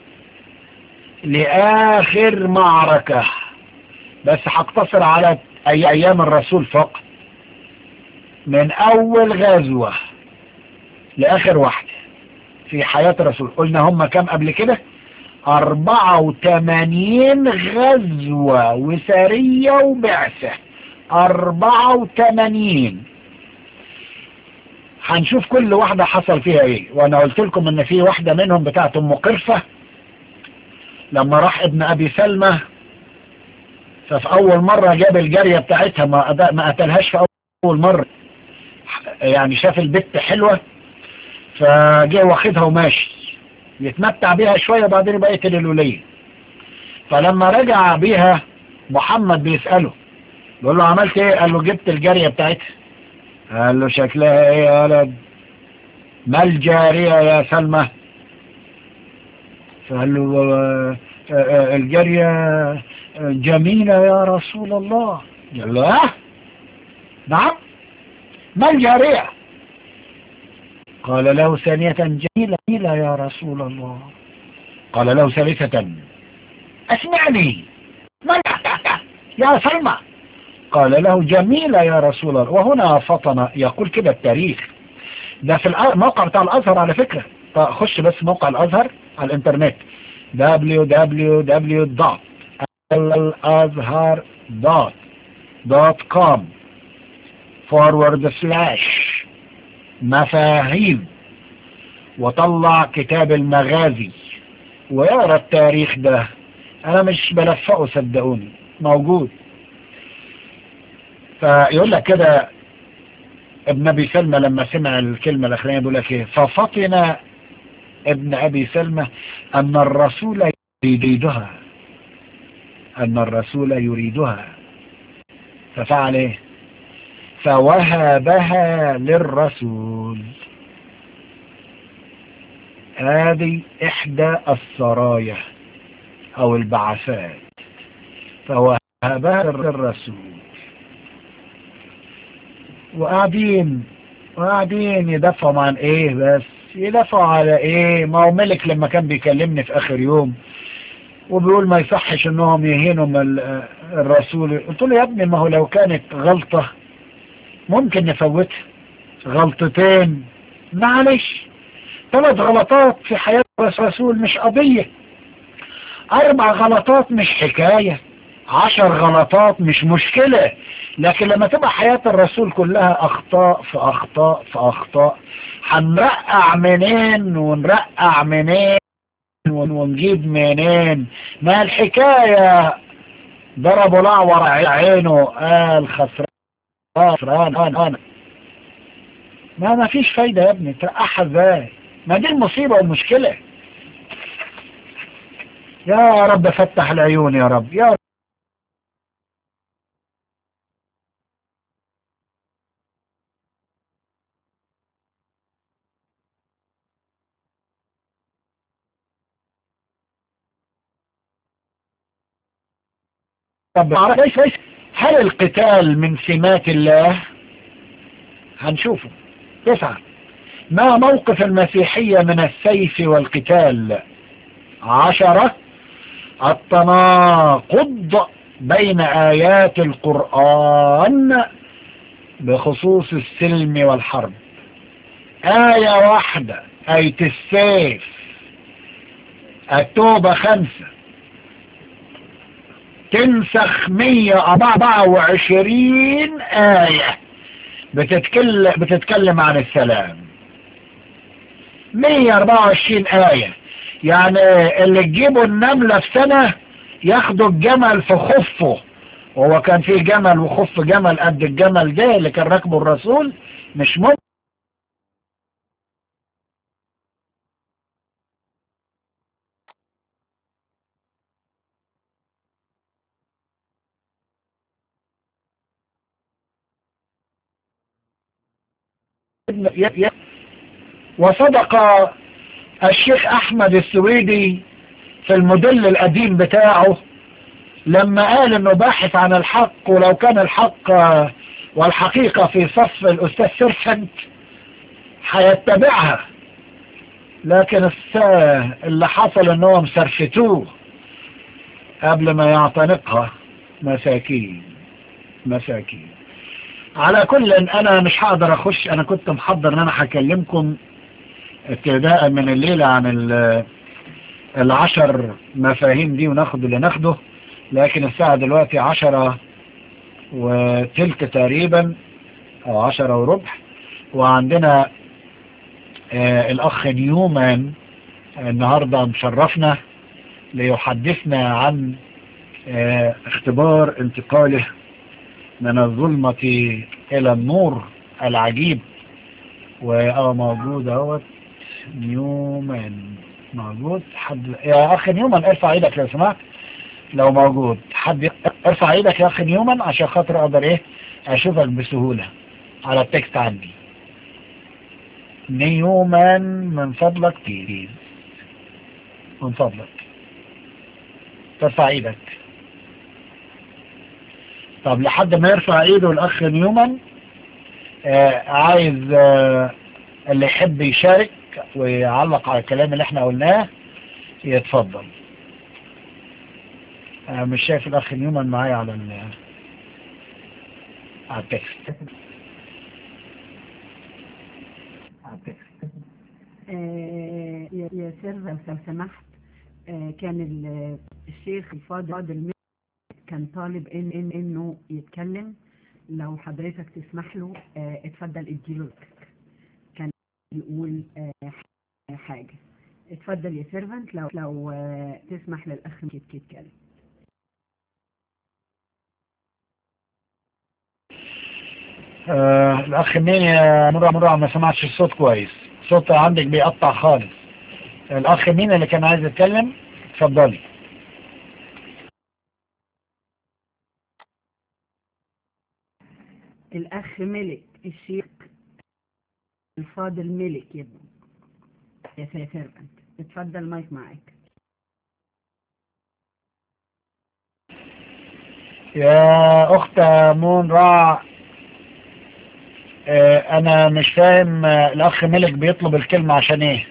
لآخر معركة بس هقتصر على أي أيام الرسول فقط من أول غزوة لآخر واحدة في حياة الرسول قلنا هم كم قبل كده أربعة وثمانين غزوة وسرية وبعثة أربعة وثمانين هنشوف كل واحدة حصل فيها ايه وانا قلت لكم ان في واحدة منهم بتاعت ام قرفة لما راح ابن ابي سلمى ففي اول مرة جاب الجارية بتاعتها ما, ما قتلهاش في اول مرة يعني شاف البت حلوة فجاء واخدها وماشي يتمتع بيها شوية بعدين يبقى يقتل الولية فلما رجع بيها محمد بيسأله بيقول له عملت ايه قال له جبت الجارية بتاعتها قال له شكلها ايه يا ولد ما الجارية يا سلمى فقال له الجارية جميلة يا رسول الله قال له اه نعم ما الجارية قال له ثانية جميلة جميلة يا رسول الله قال له ثالثة اسمعني ما يا سلمى قال له جميلة يا رسول الله وهنا فطن يقول كده التاريخ ده في الموقع بتاع الأزهر على فكرة خش بس موقع الأزهر على الانترنت www.الازهر.com forward slash مفاهيم وطلع كتاب المغازي ويقرا التاريخ ده انا مش بلفقه صدقوني موجود فيقول لك كده ابن ابي سلمى لما سمع الكلمة الاخرانية بيقول لك ايه ففطن ابن ابي سلمى ان الرسول يريدها ان الرسول يريدها ففعل ايه فوهبها للرسول هذه احدى السرايا او البعثات فوهبها للرسول وقاعدين وقاعدين يدفعوا عن ايه بس يدفعوا على ايه ما هو ملك لما كان بيكلمني في اخر يوم وبيقول ما يصحش انهم يهينوا الرسول قلت له يا ابني ما هو لو كانت غلطة ممكن نفوتها غلطتين معلش ثلاث غلطات في حياة الرسول مش قضية اربع غلطات مش حكاية عشر غلطات مش مشكلة لكن لما تبقى حياة الرسول كلها اخطاء في اخطاء في اخطاء هنرقع منين ونرقع منين ونجيب منين ما الحكاية ضربوا الاعور عينه قال خسران خسران انا ما ما فيش فايدة يا ابني ترقعها ازاي ما دي المصيبة والمشكلة يا رب فتح العيون يا رب يا رب طب هل القتال من سمات الله هنشوفه تسعة ما موقف المسيحية من السيف والقتال عشرة التناقض بين آيات القرآن بخصوص السلم والحرب آية واحدة آية السيف التوبة خمسة تنسخ مية أربعة وعشرين آية بتتكلم, بتتكلم عن السلام مية أربعة وعشرين آية يعني اللي تجيبوا النملة في سنة ياخدوا الجمل في خفه وهو كان فيه جمل وخف جمل قد الجمل ده اللي كان راكبه الرسول مش ممكن وصدق الشيخ احمد السويدي في الموديل القديم بتاعه لما قال انه باحث عن الحق ولو كان الحق والحقيقة في صف الاستاذ سيرفنت هيتبعها لكن اللي حصل انهم سرفتوه قبل ما يعتنقها مساكين مساكين على كل ان انا مش هقدر اخش انا كنت محضر ان انا هكلمكم ابتداء من الليلة عن العشر مفاهيم دي وناخد اللي ناخده لكن الساعة دلوقتي عشرة وتلك تقريبا او عشرة وربع وعندنا آه الاخ نيومان النهاردة مشرفنا ليحدثنا عن آه اختبار انتقاله من الظلمة الى النور العجيب واه موجود اهوت نيومان موجود حد يا اخ نيومان ارفع ايدك لو سمحت لو موجود حد ارفع ايدك يا اخ نيومان عشان خاطر اقدر ايه اشوفك بسهولة على التكست عندي نيومان من فضلك بليز من فضلك ترفع ايدك طب لحد ما يرفع ايده الاخ نيومان آه عايز آه اللي يحب يشارك ويعلق على الكلام اللي احنا قلناه يتفضل آه مش شايف الاخ نيومان معايا على ال على التكست آه يا سر لو سمحت آه كان الشيخ الفاضل كان طالب إن إن انه يتكلم لو حضرتك تسمح له اه اتفضل اديله كان يقول اه حاجة اتفضل يا سيرفنت لو لو اه تسمح للاخ يتكلم آه الاخ مين مرة مرة ما سمعتش الصوت كويس الصوت عندك بيقطع خالص الاخ مين اللي كان عايز يتكلم اتفضلي الأخ ملك الشيخ الفاضل ملك يا ابني يا سيرفنت اتفضل مايك معاك يا أخت مون راع اه أنا مش فاهم اه الأخ ملك بيطلب الكلمة عشان إيه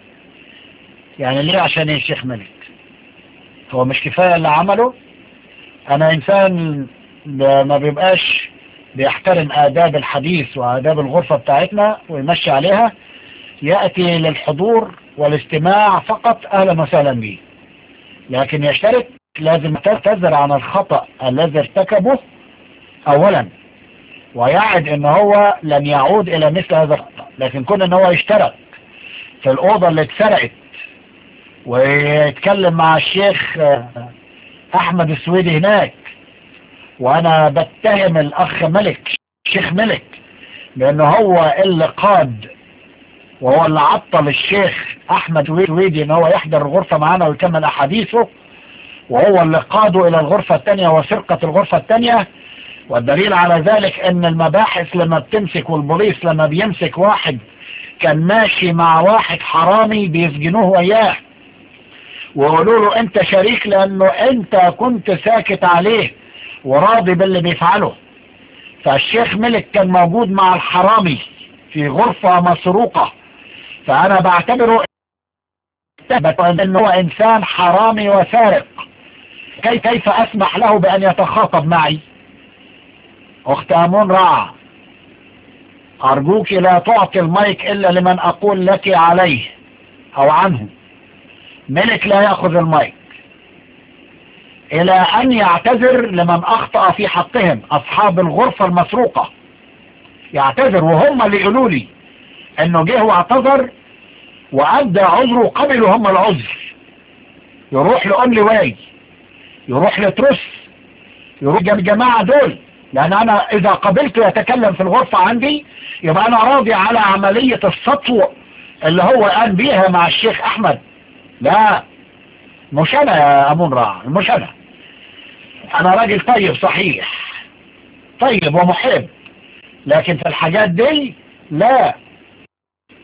يعني ليه عشان إيه الشيخ ملك هو مش كفاية اللي عمله أنا إنسان ما بيبقاش بيحترم آداب الحديث وآداب الغرفة بتاعتنا ويمشي عليها يأتي للحضور والاستماع فقط أهلا وسهلا به لكن يشترك لازم تعتذر عن الخطأ الذي ارتكبه أولا ويعد ان هو لن يعود الى مثل هذا الخطأ لكن كون ان هو يشترك في الأوضة اللي اتسرقت ويتكلم مع الشيخ أحمد السويدي هناك وانا بتهم الاخ ملك الشيخ ملك لانه هو اللي قاد وهو اللي عطل الشيخ احمد ويدي ان هو يحضر الغرفة معانا ويكمل احاديثه وهو اللي قاده الى الغرفة التانية وسرقة الغرفة التانية والدليل على ذلك ان المباحث لما بتمسك والبوليس لما بيمسك واحد كان ماشي مع واحد حرامي بيسجنوه وياه ويقولوا له انت شريك لانه انت كنت ساكت عليه وراضي باللي بيفعله فالشيخ ملك كان موجود مع الحرامي في غرفة مسروقة فأنا بعتبره أنه هو إنسان حرامي وسارق كي كيف أسمح له بأن يتخاطب معي أخت أمون رع أرجوك لا تعطي المايك إلا لمن أقول لك عليه أو عنه ملك لا يأخذ المايك الى ان يعتذر لمن اخطأ في حقهم اصحاب الغرفة المسروقة يعتذر وهم اللي يقولوا لي انه جه واعتذر وادى عذره قبلوا هم العذر يروح لأم لواي يروح لترس يروح الجماعة دول لان انا اذا قبلت يتكلم في الغرفة عندي يبقى انا راضي على عملية السطو اللي هو قام بيها مع الشيخ احمد لا مش انا يا امون راع مش انا انا راجل طيب صحيح طيب ومحب لكن في الحاجات دي لا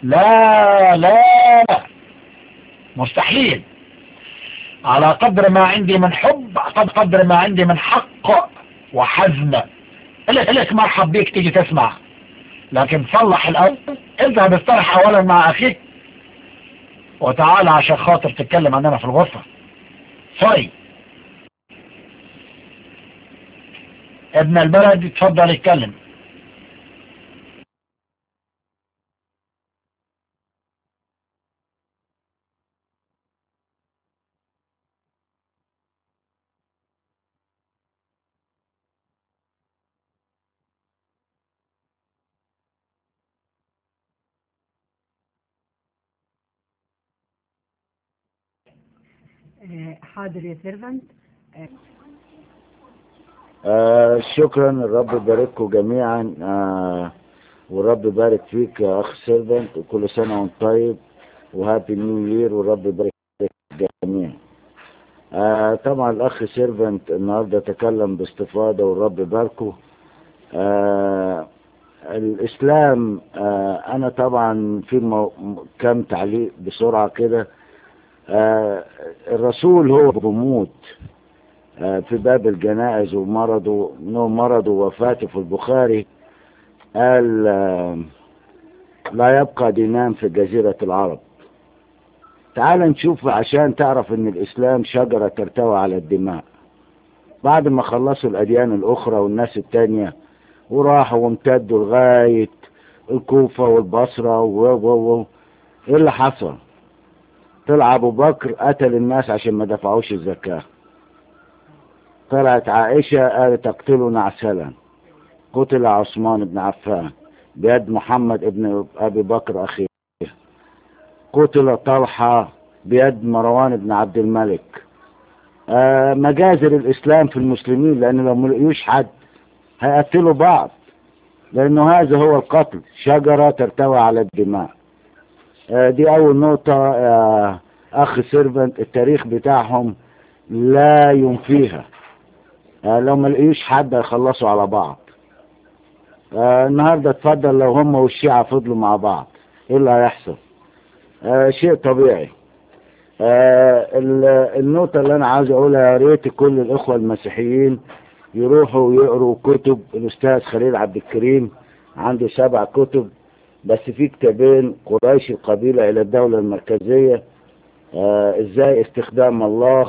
لا لا لا مستحيل على قدر ما عندي من حب قد قدر ما عندي من حق وحزم لك لك مرحب بيك تيجي تسمع لكن صلح الأول اذهب استرح أولا مع أخيك وتعالى عشان خاطر تتكلم عننا في الغرفة سوري ابن البلد اتفضل يتكلم آه، حاضر يا سيرفنت آه شكرا الرب يبارككم جميعا آه والرب يبارك فيك يا اخ سيرفنت وكل سنه وانت طيب وهابي نيو يير والرب يبارك جميعا آه طبعا الاخ سيرفنت النهارده تكلم باستفاضه والرب يباركه آه الاسلام آه انا طبعا في مو... كم تعليق بسرعه كده آه الرسول هو بموت آه في باب الجنائز ومرضه انه مرضه وفاته في البخاري قال آه لا يبقى دينام في جزيرة العرب تعال نشوف عشان تعرف ان الاسلام شجرة ترتوي على الدماء بعد ما خلصوا الاديان الاخرى والناس التانية وراحوا وامتدوا لغاية الكوفة والبصرة و و و ايه اللي حصل طلع ابو بكر قتل الناس عشان ما دفعوش الزكاة طلعت عائشة قالت تقتلنا عسلا قتل عثمان بن عفان بيد محمد ابن ابي بكر اخيه قتل طلحة بيد مروان بن عبد الملك آه مجازر الاسلام في المسلمين لان لو ملقيوش حد هيقتلوا بعض لانه هذا هو القتل شجرة ترتوي على الدماء آه دي اول نقطة آه اخ سيرفنت التاريخ بتاعهم لا ينفيها آه لو ما لقيوش حد هيخلصوا على بعض آه النهارده اتفضل لو هم والشيعة فضلوا مع بعض ايه اللي هيحصل آه شيء طبيعي آه النقطة اللي انا عاوز اقولها يا ريت كل الاخوة المسيحيين يروحوا يقروا كتب الاستاذ خليل عبد الكريم عنده سبع كتب بس في كتابين قريش القبيلة الى الدولة المركزية آه ازاي استخدام الله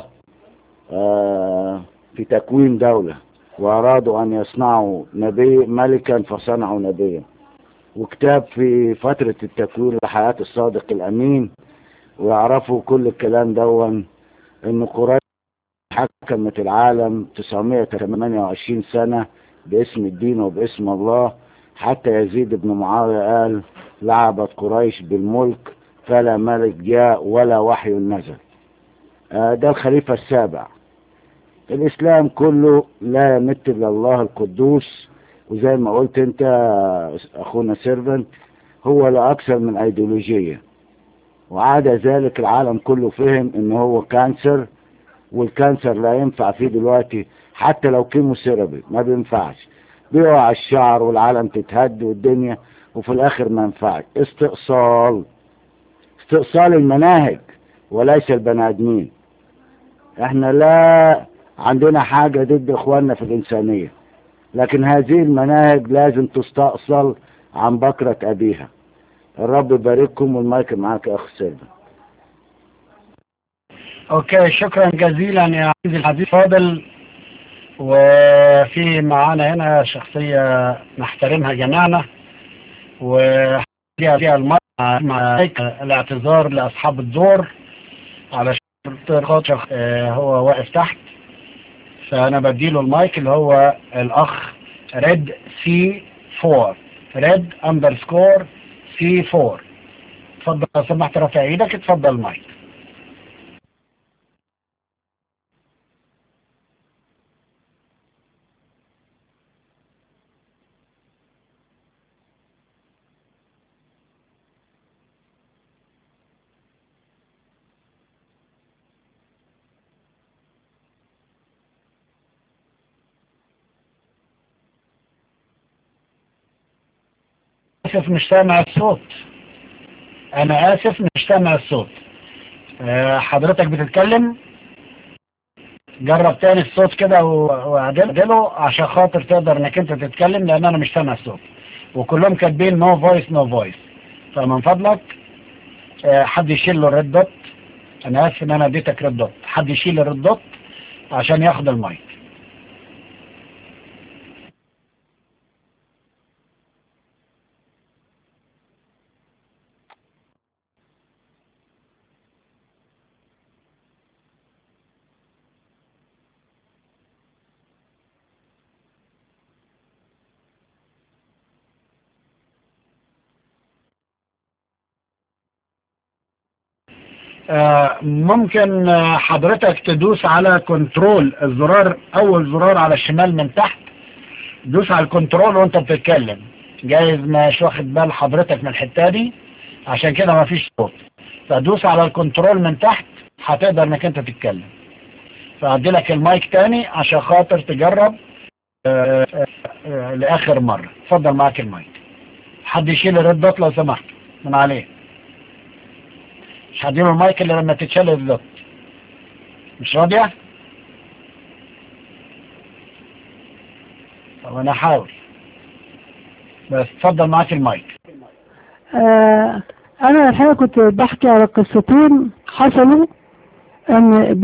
آه في تكوين دولة وارادوا ان يصنعوا نبي ملكا فصنعوا نبيا وكتاب في فترة التكوين لحياة الصادق الامين ويعرفوا كل الكلام دون ان قريش حكمت العالم 928 سنة باسم الدين وباسم الله حتى يزيد بن معاوية قال لعبت قريش بالملك فلا ملك جاء ولا وحي نزل آه ده الخليفة السابع الإسلام كله لا يمت إلا الله القدوس وزي ما قلت أنت أخونا سيرفنت هو لا أكثر من أيديولوجية وعاد ذلك العالم كله فهم إن هو كانسر والكانسر لا ينفع فيه دلوقتي حتى لو كيموثيرابي ما بينفعش بيقع الشعر والعالم تتهد والدنيا وفي الآخر ما ينفعش استئصال استئصال المناهج وليس البني آدمين احنا لا عندنا حاجة ضد اخواننا في الانسانية لكن هذه المناهج لازم تستأصل عن بكرة ابيها الرب يبارككم والمايك معاك يا اخ سيرفن اوكي شكرا جزيلا يا عزيزي الحبيب فاضل وفي معانا هنا شخصية نحترمها جميعنا وفيها المرة مع الاعتذار لأصحاب الدور على خاطر هو واقف تحت فأنا بديله المايك اللي هو الأخ ريد سي 4 ريد اندرسكور سي 4 اتفضل لو سمحت رافع ايدك اتفضل المايك للأسف مش سامع الصوت انا اسف مش سامع الصوت آه، حضرتك بتتكلم جرب تاني الصوت كده و- واعدله عشان خاطر تقدر انك انت تتكلم لان انا مش سامع الصوت وكلهم كاتبين نو فويس نو فويس فمن فضلك آه، حد يشيل له الريد دوت انا اسف ان انا اديتك ريد دوت حد يشيل الريد دوت عشان ياخد المايك آه، ممكن آه، حضرتك تدوس على كنترول الزرار اول زرار على الشمال من تحت دوس على الكنترول وانت بتتكلم جايز مش واخد بال حضرتك من الحته دي عشان كده ما فيش صوت فدوس على الكنترول من تحت هتقدر انك انت تتكلم فادي لك المايك تاني عشان خاطر تجرب آه، آه، آه، لاخر مره اتفضل معاك المايك حد يشيل الريد دوت لو سمحت من عليه مش هديله المايك اللي لما تتشال الدوت مش راضية طب انا هحاول بس اتفضل معاك المايك آه أنا الحقيقة كنت بحكي على قصتين حصلوا أن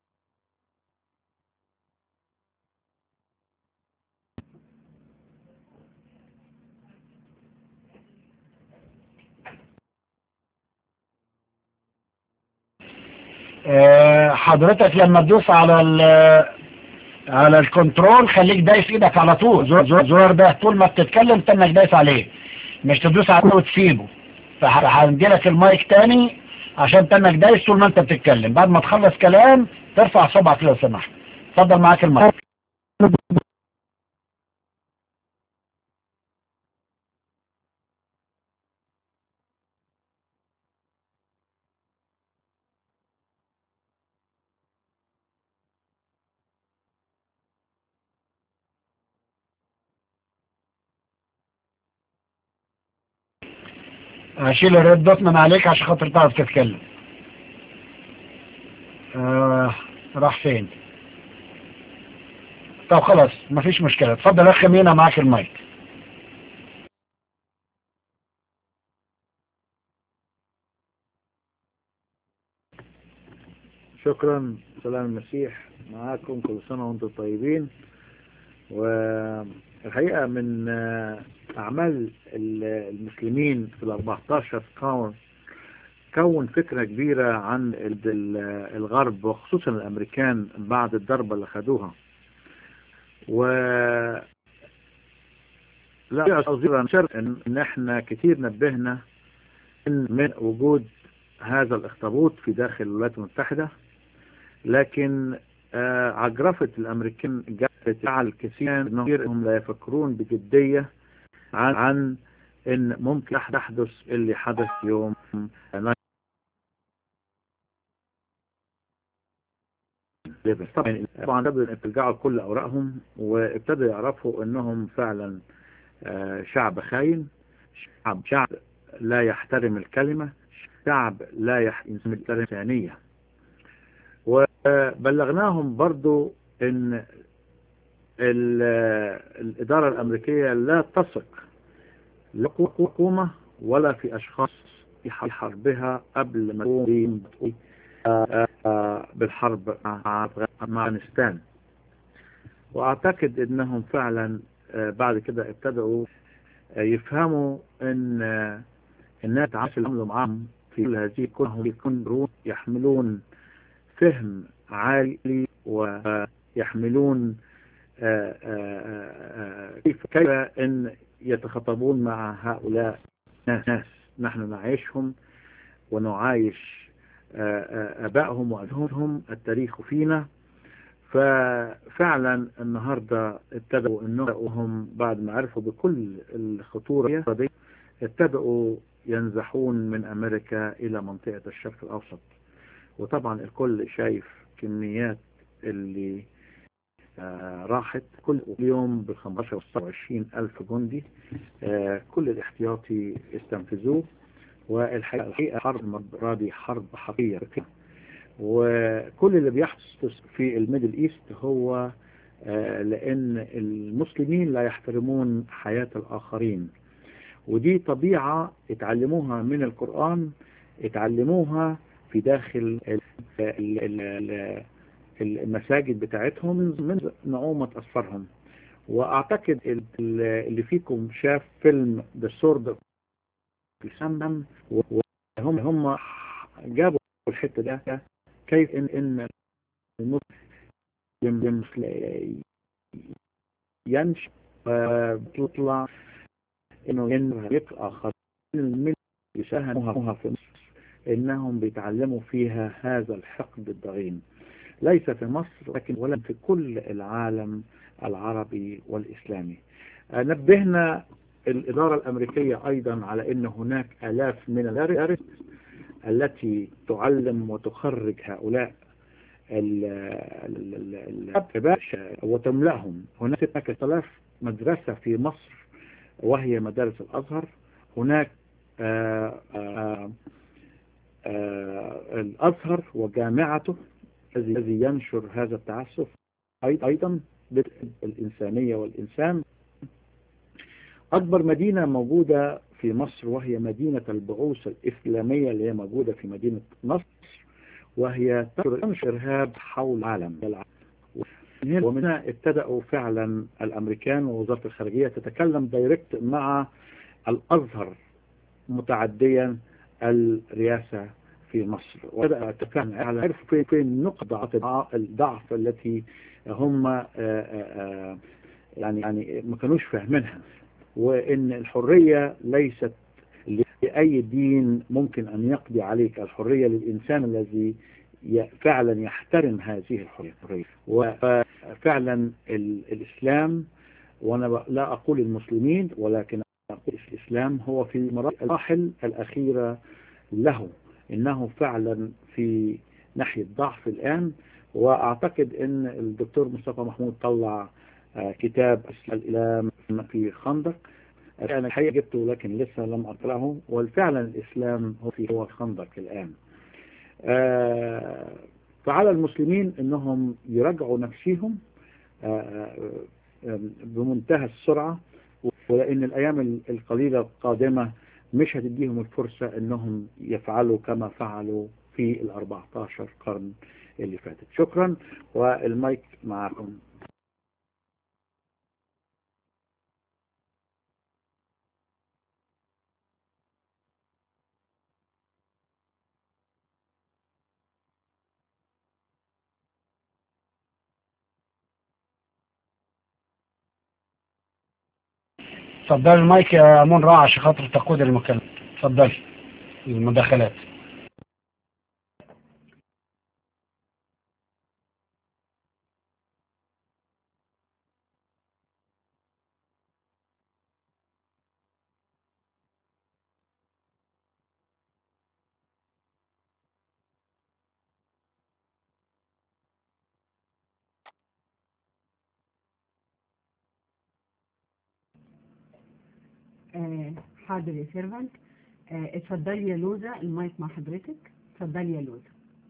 آه، حضرتك لما تدوس على ال على الكنترول خليك دايس ايدك على طول زر- زر- الزرار ده طول ما بتتكلم تنك دايس عليه مش تدوس عليه وتسيبه فهنديلك المايك تاني عشان تنك دايس طول ما انت بتتكلم بعد ما تخلص كلام ترفع صبعك لو سمحت اتفضل معاك المايك هشيل الريد دوت من عليك عشان خاطر تعرف تتكلم آه راح فين طب خلاص مفيش مشكلة اتفضل يا اخ مينا معاك المايك شكرا سلام المسيح معاكم كل سنة وانتم طيبين والحقيقة من آه، أعمال ال- المسلمين في ال 14 كون كون فكرة كبيرة عن ال- ال- الغرب وخصوصا الأمريكان بعد الضربة اللي خدوها و لا أصدر شرط إن إن إحنا كتير نبهنا إن من وجود هذا الاخطبوط في داخل الولايات المتحدة لكن آه، عجرفة الأمريكان جعل كثيرا أنهم لا يفكرون بجدية عن, عن إن ممكن يحدث اللي حدث يوم 11 طبعا طبعا بدأوا يرجعوا كل أوراقهم وابتدوا يعرفوا أنهم فعلا آه، شعب خاين شعب شعب لا يحترم الكلمة شعب لا يحترم الإنسانية وبلغناهم برضو ان ال- الإدارة الأمريكية لا تثق لا في حكومة ولا في أشخاص في حربها قبل ما تقوم آه، آه، بالحرب مع مع أفغانستان وأعتقد أنهم فعلا آه، بعد كده ابتدأوا آه، يفهموا أن آه، الناس يتعاملوا معهم في كل هذه كلهم يكونوا يحملون فهم عالي ويحملون آه، آه، آه، كيف كيف ان يتخاطبون مع هؤلاء الناس نحن نعيشهم ونعايش آه، آه، ابائهم واجدادهم التاريخ فينا ففعلا النهارده ابتدأوا انهم بعد ما عرفوا بكل الخطوره دي ابتدأوا ينزحون من امريكا الى منطقه الشرق الاوسط وطبعا الكل شايف كميات اللي آه راحت كل يوم ب 15 و 20 ألف جندي آه كل الاحتياطي استنفذوه والحقيقة حرب المرة دي حرب حقيقية وكل اللي بيحدث في الميدل ايست هو آه، لأن المسلمين لا يحترمون حياة الآخرين ودي طبيعة اتعلموها من القرآن اتعلموها في داخل ال- ال- ال- المساجد بتاعتهم من نعومة أسفارهم وأعتقد ال- ال- اللي فيكم شاف فيلم The Sword of Samson وهم هم جابوا الحتة ده كيف إن إن المسلم ينشأ وبتطلع إنه ينبغي آخر من يساهموها في مصر إنهم بيتعلموا فيها هذا الحقد الضغين ليس في مصر لكن ولا في كل العالم العربي والإسلامي آه، نبهنا الإدارة الأمريكية أيضا على أن هناك آلاف من المدارس التي تعلم وتخرج هؤلاء ال- ال- ال- الشباب وتملأهم هناك 6000 مدرسة في مصر وهي مدارس الأزهر هناك آه، آه، آه، الأزهر وجامعته الذي الذي ينشر هذا التعسف أي- أيضا الإنسانية والإنسان أكبر مدينة موجودة في مصر وهي مدينة البعوث الإسلامية اللي هي موجودة في مدينة نصر وهي تنشر إرهاب حول العالم ومن هنا ابتدأوا فعلا الأمريكان ووزارة الخارجية تتكلم دايركت مع الأزهر متعديا الرئاسة في مصر وبدأ تفهم على عرفوا فين فين نقطة الضعف التي هم آه، آه، يعني يعني ما كانوش فاهمينها وإن الحرية ليست لأي دين ممكن أن يقضي عليك الحرية للإنسان الذي ي- فعلا يحترم هذه الحرية وفعلا ال- الإسلام وأنا ب- لا أقول المسلمين ولكن أقول الإسلام هو في المراحل الأخيرة له إنه فعلا في ناحية ضعف الآن وأعتقد أن الدكتور مصطفى محمود طلع آه، كتاب الإسلام في خندق أنا الحقيقة جبته لكن لسه لم أقرأه وفعلا الإسلام هو في هو خندق الآن آه، فعلى المسلمين أنهم يراجعوا نفسهم آه، آه، بمنتهى السرعة ولأن الأيام القليلة القادمة مش هتديهم الفرصة أنهم يفعلوا كما فعلوا في ال 14 قرن اللي فاتت شكرا والمايك معكم اتفضل المايك يا منى راعي عشان خاطر تقود المكالمة اتفضل المداخلات آه، حاضر يا سيرفنت آه، اتفضلي يا لوزة المايك مع حضرتك اتفضلي يا لوزة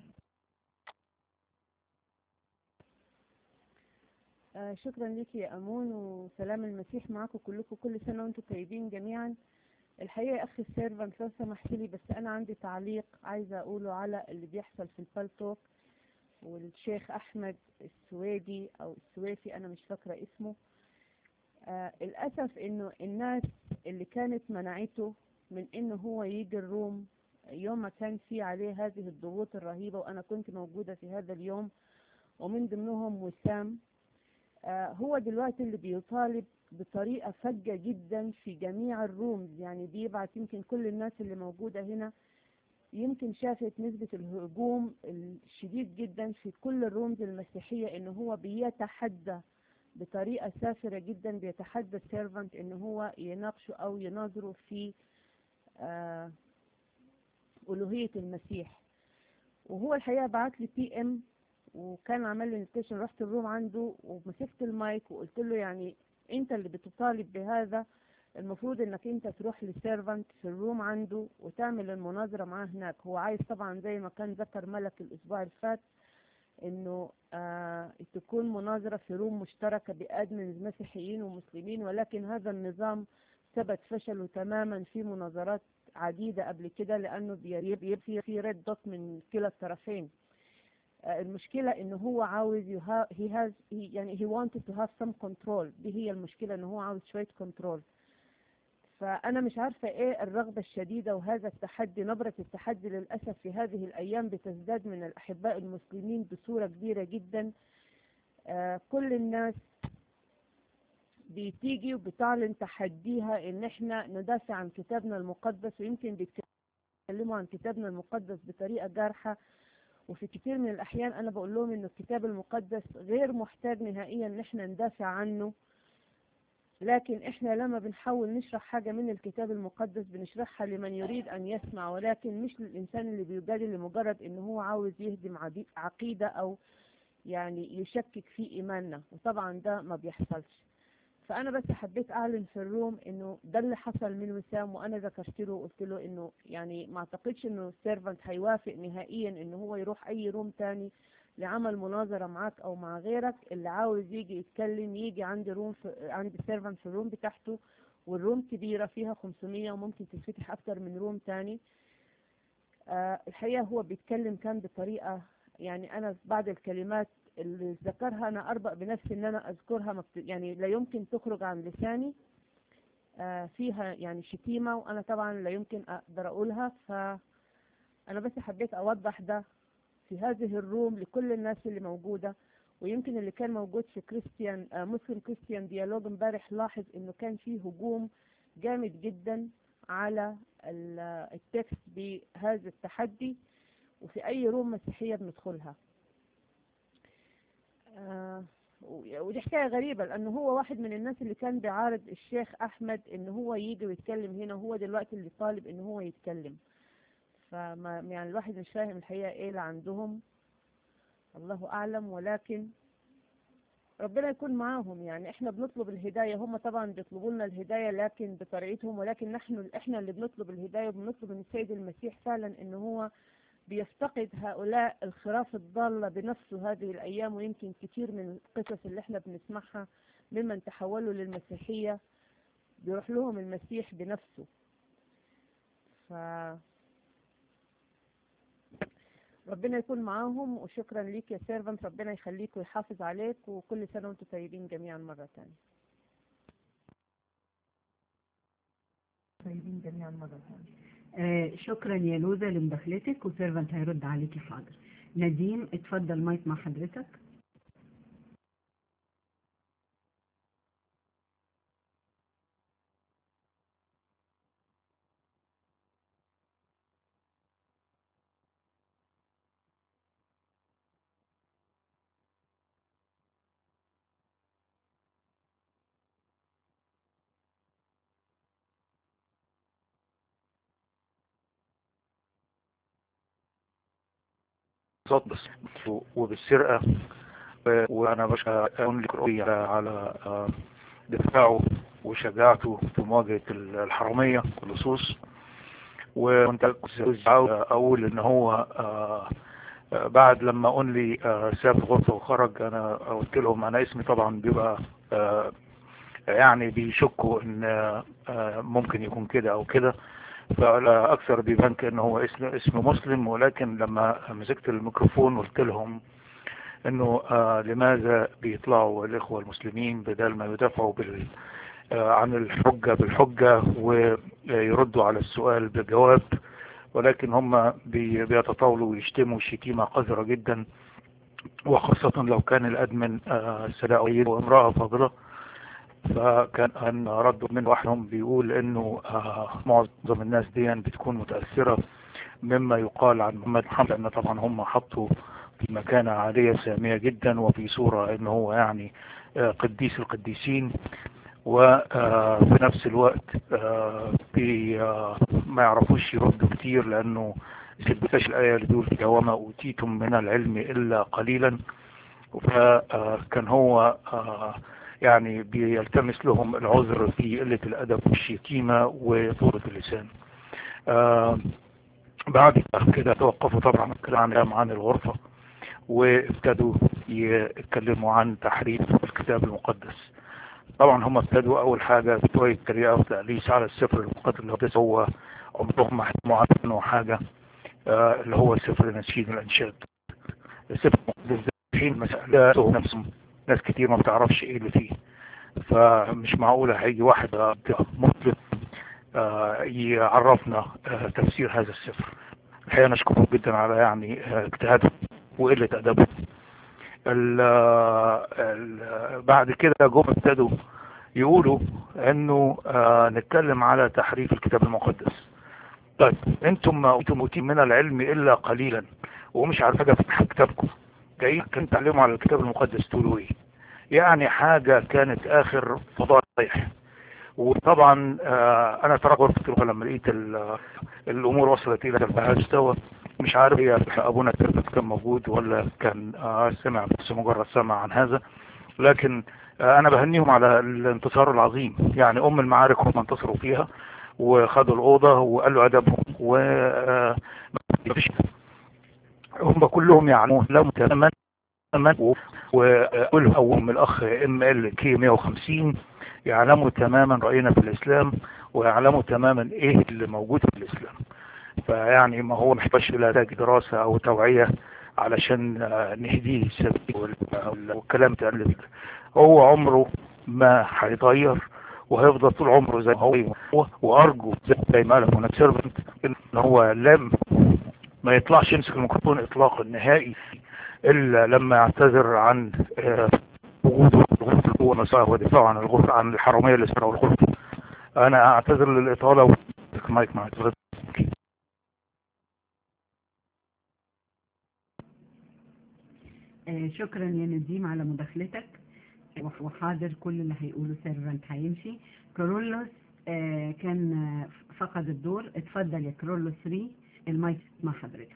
آه، شكرا لك يا أمون وسلام المسيح معكم كلكم كل سنة وانتم طيبين جميعا الحقيقة يا أخي السيرفنت لو سمحت لي بس أنا عندي تعليق عايزة أقوله على اللي بيحصل في البالتوك والشيخ أحمد السويدي أو السويفي أنا مش فاكرة اسمه آه الأسف إنه الناس اللي كانت منعته من إنه هو يجي الروم يوم ما كان في عليه هذه الضغوط الرهيبة وأنا كنت موجودة في هذا اليوم ومن ضمنهم وسام آه هو دلوقتي اللي بيطالب بطريقة فجة جدا في جميع الرومز يعني بيبعت يمكن كل الناس اللي موجودة هنا يمكن شافت نسبة الهجوم الشديد جدا في كل الرومز المسيحية إنه هو بيتحدى بطريقة سافرة جدا بيتحدى السيرفنت إن هو يناقشه أو يناظره في آه ألوهية المسيح وهو الحقيقة بعت لي بي ام وكان عمل لي انفيتيشن رحت الروم عنده ومسكت المايك وقلت له يعني انت اللي بتطالب بهذا المفروض انك انت تروح للسيرفنت في الروم عنده وتعمل المناظرة معاه هناك هو عايز طبعا زي ما كان ذكر ملك الاسبوع اللي فات انه آه تكون مناظرة في روم مشتركة بادمنز مسيحيين ومسلمين ولكن هذا النظام ثبت فشله تماما في مناظرات عديدة قبل كده لانه بيبقى في ريد دوت من كلا الطرفين آه المشكلة انه هو عاوز يها he has he يعني he wanted to have some control دي هي المشكلة انه هو عاوز شوية كنترول فأنا مش عارفة إيه الرغبة الشديدة وهذا التحدي نبرة التحدي للأسف في هذه الأيام بتزداد من الأحباء المسلمين بصورة كبيرة جدا آه كل الناس بتيجي وبتعلن تحديها إن إحنا ندافع عن كتابنا المقدس ويمكن بيتكلموا عن كتابنا المقدس بطريقة جارحة وفي كتير من الأحيان أنا بقول لهم إن الكتاب المقدس غير محتاج نهائيا إن إحنا ندافع عنه لكن احنا لما بنحاول نشرح حاجة من الكتاب المقدس بنشرحها لمن يريد ان يسمع ولكن مش للانسان اللي بيجادل لمجرد ان هو عاوز يهدم عقيدة او يعني يشكك في ايماننا وطبعا ده ما بيحصلش فانا بس حبيت اعلن في الروم انه ده اللي حصل من وسام وانا ذكرت له وقلت له انه يعني ما اعتقدش انه السيرفنت هيوافق نهائيا انه هو يروح اي روم تاني لعمل مناظرة معاك او مع غيرك اللي عاوز يجي يتكلم يجي عندي روم في عندي سيرفنت في الروم بتاعته والروم كبيرة فيها 500 وممكن تتفتح اكتر من روم تاني آه الحقيقة هو بيتكلم كان بطريقة يعني انا بعض الكلمات اللي ذكرها انا اربق بنفسي ان انا اذكرها مكت... يعني لا يمكن تخرج عن لساني آه فيها يعني شتيمة وانا طبعا لا يمكن اقدر اقولها فانا بس حبيت اوضح ده في هذه الروم لكل الناس اللي موجودة ويمكن اللي كان موجود في كريستيان آه مسلم كريستيان ديالوج امبارح لاحظ انه كان فيه هجوم جامد جدا على التكست بهذا التحدي وفي اي روم مسيحية بندخلها آه ودي حكاية غريبة لانه هو واحد من الناس اللي كان بيعارض الشيخ احمد ان هو يجي ويتكلم هنا وهو دلوقتي اللي طالب ان هو يتكلم فما يعني الواحد مش فاهم الحقيقة ايه اللي عندهم الله اعلم ولكن ربنا يكون معاهم يعني احنا بنطلب الهداية هم طبعا بيطلبوا لنا الهداية لكن بطريقتهم ولكن نحن احنا اللي بنطلب الهداية وبنطلب من السيد المسيح فعلا ان هو بيفتقد هؤلاء الخراف الضالة بنفسه هذه الايام ويمكن كتير من القصص اللي احنا بنسمعها ممن تحولوا للمسيحية بيروح لهم المسيح بنفسه ف ربنا يكون معاهم وشكرا ليك يا سيرفنت ربنا يخليك ويحافظ عليك وكل سنة وانتم طيبين جميعا مرة تانية طيبين جميعا مرة تانية آه شكرا يا لوزة لمداخلتك وسيرفنت هيرد عليكي حاضر نديم اتفضل مايك مع حضرتك الاقتصاد بس وبالسرقة وانا بشكر لك على دفاعه وشجاعته في مواجهة الحرامية واللصوص وكنت اقول ان هو بعد لما قال لي ساب الغرفة وخرج انا قلت لهم انا اسمي طبعا بيبقى يعني بيشكوا ان ممكن يكون كده او كده فاكثر بيبان كان هو اسم اسم مسلم ولكن لما مسكت الميكروفون قلت لهم انه آه لماذا بيطلعوا الاخوة المسلمين بدل ما يدافعوا بال آه عن الحجة بالحجة ويردوا على السؤال بجواب ولكن هم بي بيتطاولوا ويشتموا شتيمة قذرة جدا وخاصة لو كان الادمن آه سلاء وامرأة فاضلة فكان أن رد من واحدهم بيقول انه آه معظم الناس دي بتكون متأثرة مما يقال عن محمد محمد لان طبعا هم حطوا في مكانة عالية سامية جدا وفي صورة ان هو يعني آه قديس القديسين وفي نفس الوقت آه ما يعرفوش يردوا كتير لانه ثبتش الآية اللي بيقول فيها وما أوتيتم من العلم إلا قليلا فكان هو يعني بيلتمس لهم العذر في قلة الأدب والشتيمة وطولة اللسان آه بعد كده توقفوا طبعا الكلام عن الغرفة وابتدوا يتكلموا عن تحريف الكتاب المقدس طبعا هم ابتدوا اول حاجة بشوية تريقة وتأليس على السفر المقدس اللي هو عمرهم ما حكموا عنه حاجة آه اللي هو سفر نشيد الانشاد السفر المقدس الحين مسألة نفسهم ناس كتير ما بتعرفش ايه اللي فيه فمش معقولة هيجي واحد مسلم آه يعرفنا آه تفسير هذا السفر الحقيقة نشكرهم جدا على يعني اجتهادهم وقلة أدبهم بعد كده جم ابتدوا يقولوا انه آه نتكلم على تحريف الكتاب المقدس طيب انتم ما انتم اوتين من العلم الا قليلا ومش عارف حاجه في كتابكم جايين كان تعلموا على الكتاب المقدس تقولوا ايه يعني حاجه كانت اخر فضايح وطبعا آه انا تركت لما لقيت الامور وصلت الى هذا المستوى مش عارف هي ابونا التربت كان موجود ولا كان آه سمع بس مجرد سمع عن هذا لكن آه انا بهنيهم على الانتصار العظيم يعني ام المعارك هم انتصروا فيها وخدوا الاوضه وقالوا ادبهم و هم كلهم يعلمون لهم تماما وقولهم اولهم الاخ ام ال كي 150 يعلموا تماما راينا في الاسلام ويعلموا تماما ايه اللي موجود في الاسلام فيعني ما هو محتاج الى دراسة او توعية علشان نهديه السبيل والكلام تقلب هو عمره ما هيتغير وهيفضل طول عمره زي ما هو وارجو زي ما قال هنا سيرفنت ان هو لم ما يطلعش يمسك الميكروفون اطلاقا نهائي الا لما يعتذر عن وجوده هو مساء ودفاعه عن الغرفة عن الحرامية اللي سرقوا الغرفة انا اعتذر للاطالة مايك معك آه شكرا يا نديم على مداخلتك وحاضر كل اللي هيقوله سيرفنت هيمشي كرولوس آه كان فقد الدور اتفضل يا كرولوس 3 المايك مع حضرتك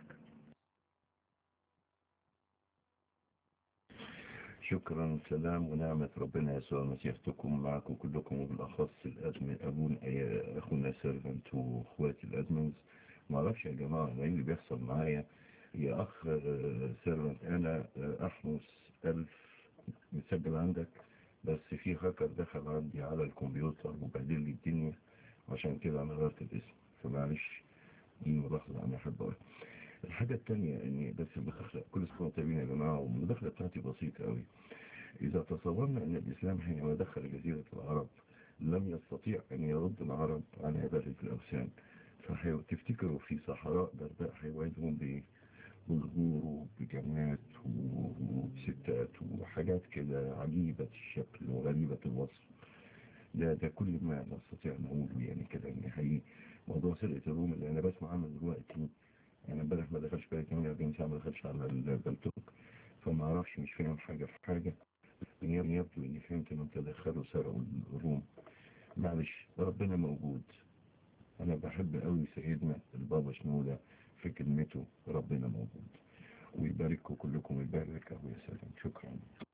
شكرا وسلام ونعمة ربنا يسوع المسيح تكون معكم كلكم وبالأخص الأدمن أبونا أخونا سيرفنت وأخواتي الأدمنز ما أعرفش يا جماعة أنا إيه اللي بيحصل معايا يا أخ سيرفنت أنا أحمس ألف مسجل عندك بس في هاكر دخل عندي على الكمبيوتر وبهدل لي الدنيا عشان كده أنا غيرت الاسم فمعلش دي ملاحظة أنا أحب أقول الحاجة التانية إني بس المداخلة كل سنة طيبين يا جماعة والمداخلة بتاعتي بسيطة أوي إذا تصورنا أن الإسلام حينما دخل جزيرة العرب لم يستطيع أن يرد العرب عن عبادة الأوثان فتفتكروا في صحراء جرداء هيوعدهم بإيه؟ بظهور وبجنات وستات وحاجات كده عجيبة الشكل وغريبة الوصف ده ده كل ما نستطيع نقوله يعني كده ان حقيقي موضوع سرقة الروم اللي انا بسمع عنه دلوقتي انا امبارح ما دخلش بالي 48 ساعة ما دخلش على البلتوك فما اعرفش مش فاهم حاجة في حاجة يبدو اني فهمت انهم تدخلوا سرقوا الروم معلش ربنا موجود انا بحب قوي سيدنا البابا شنودة في كلمته ربنا موجود ويبارككم كلكم ويبارك ابويا سلام شكرا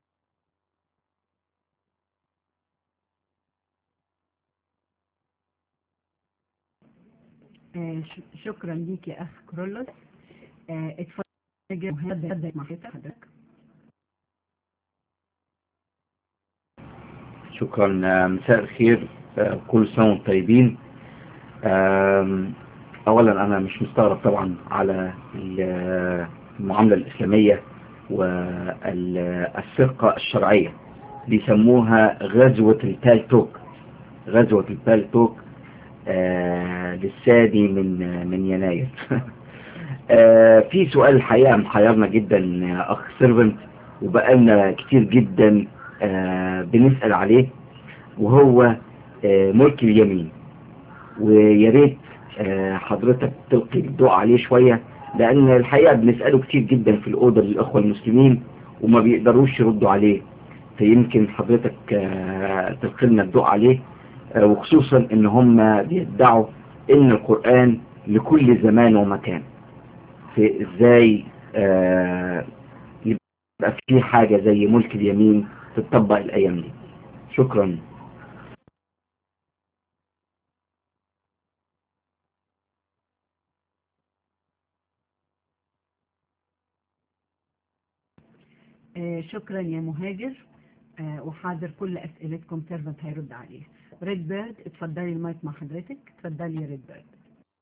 آه شكرا ليك يا اخ كرولوس آه اتفضل مع حضرتك شكرا مساء الخير كل سنة وانتم طيبين اولا انا مش مستغرب طبعا على المعاملة الاسلامية والسرقة الشرعية بيسموها غزوة البالتوك غزوة البالتوك آه للسادي من من يناير آه في سؤال الحقيقة محيرنا جدا يا اخ سيرفنت وبقالنا كتير جدا آه بنسأل عليه وهو ملك اليمين ويا ريت حضرتك تلقي الضوء عليه شوية لأن الحقيقة بنسأله كتير جدا في الأوضة للأخوة المسلمين وما بيقدروش يردوا عليه فيمكن حضرتك تلقي لنا الضوء عليه وخصوصا ان هم بيدعوا ان القرآن لكل زمان ومكان في ازاي يبقى في حاجة زي ملك اليمين تتطبق الايام دي شكرا آه، شكرا يا مهاجر آه، وحاضر كل أسئلتكم سيرفنت هيرد عليها ريد بيرد اتفضلي المايك مع حضرتك اتفضلي يا ريد بيرد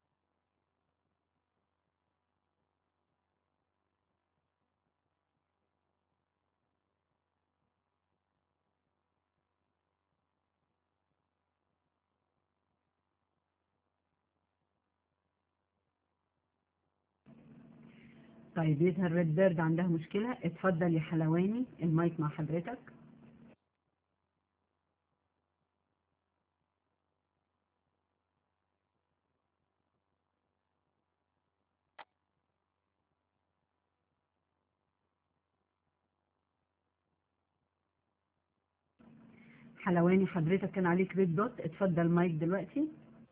طيب يظهر ريد بيرد عندها مشكلة اتفضل يا حلواني المايك مع حضرتك حلواني حضرتك كان عليك ريد دوت اتفضل مايك دلوقتي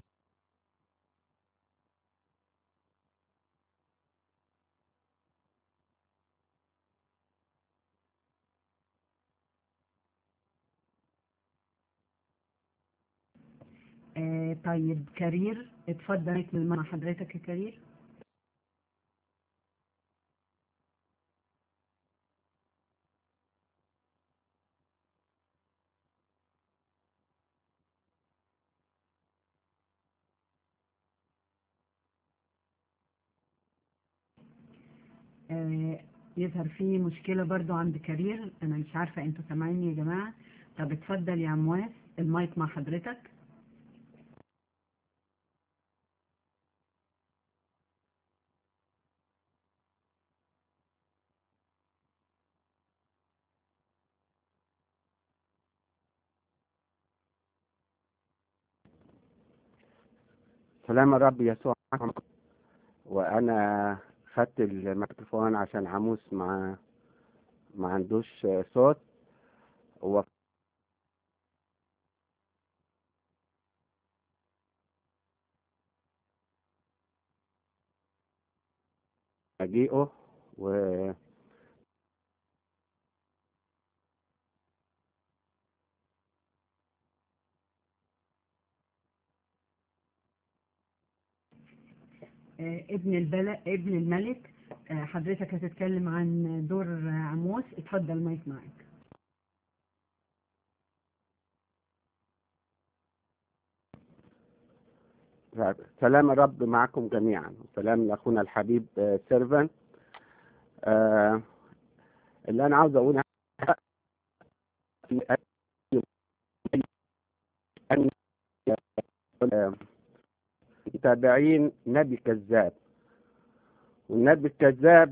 آه طيب كارير اتفضل مايك مع حضرتك يا كارير آه، يظهر في مشكلة برضو عند كارير أنا مش عارفة أنتوا سامعيني يا جماعة طب اتفضل يا عمواس المايك مع حضرتك سلام الرب يسوع معكم وانا خدت الميكروفون عشان عموس ما ما عندوش صوت هو مجيئه و آه، ابن البلد ابن الملك آه، حضرتك هتتكلم عن دور آه، عموس اتفضل مايك معاك سلام الرب معكم جميعا سلام لاخونا الحبيب سيرفن اللي انا عاوز اقوله في أن متابعين نبي كذاب والنبي الكذاب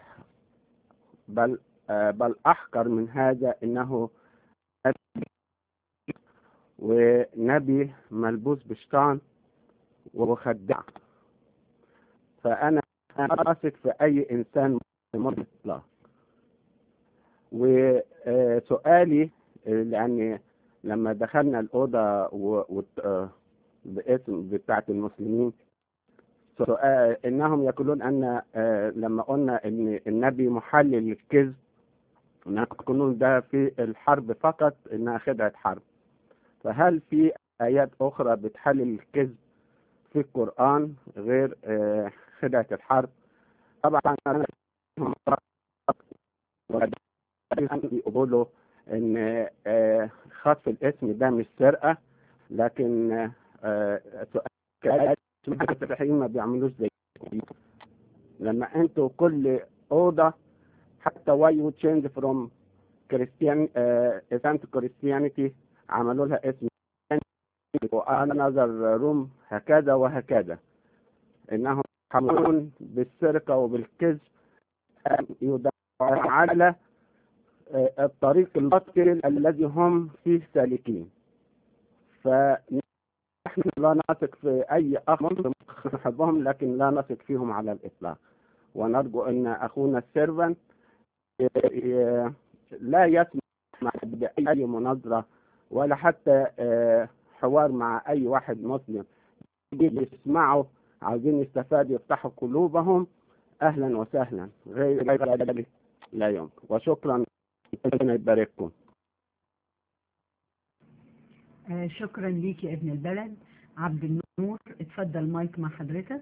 بل آه، بل احقر من هذا انه نبي ونبي ملبوس بشطان وخداع فانا اثق في اي انسان مطلق وسؤالي لاني لما دخلنا الاوضه و... و... آه، باسم بتاعة المسلمين سؤال انهم يقولون ان آه، لما قلنا ان النبي محلل للكذب يقولون ده في الحرب فقط انها خدعة حرب فهل في ايات اخرى بتحلل الكذب في القرآن غير آه، خدعة الحرب طبعا أنا يقولوا ان آه، خطف الاسم ده مش سرقة لكن آه، سؤال المسيحيين ما بيعملوش زي كده. لما انتوا كل اوضه حتى why you change from Christian uh, Islam to Christianity عملوا لها اسم another room هكذا وهكذا انهم يحاولون بالسرقه وبالكذب أن يدعوا على آه، الطريق الباطل الذي هم فيه سالكين فنحن لا نثق في اي اخ نحبهم لكن لا نثق فيهم على الاطلاق ونرجو ان اخونا السيرفن لا يسمح باي مناظره ولا حتى آه، حوار مع اي واحد مسلم يجي يسمعوا عاوزين يستفادوا يفتحوا قلوبهم اهلا وسهلا غير غير ذلك لا يمكن وشكرا ربنا يبارككم آه، شكرا ليك يا ابن البلد عبد النور اتفضل مايك مع حضرتك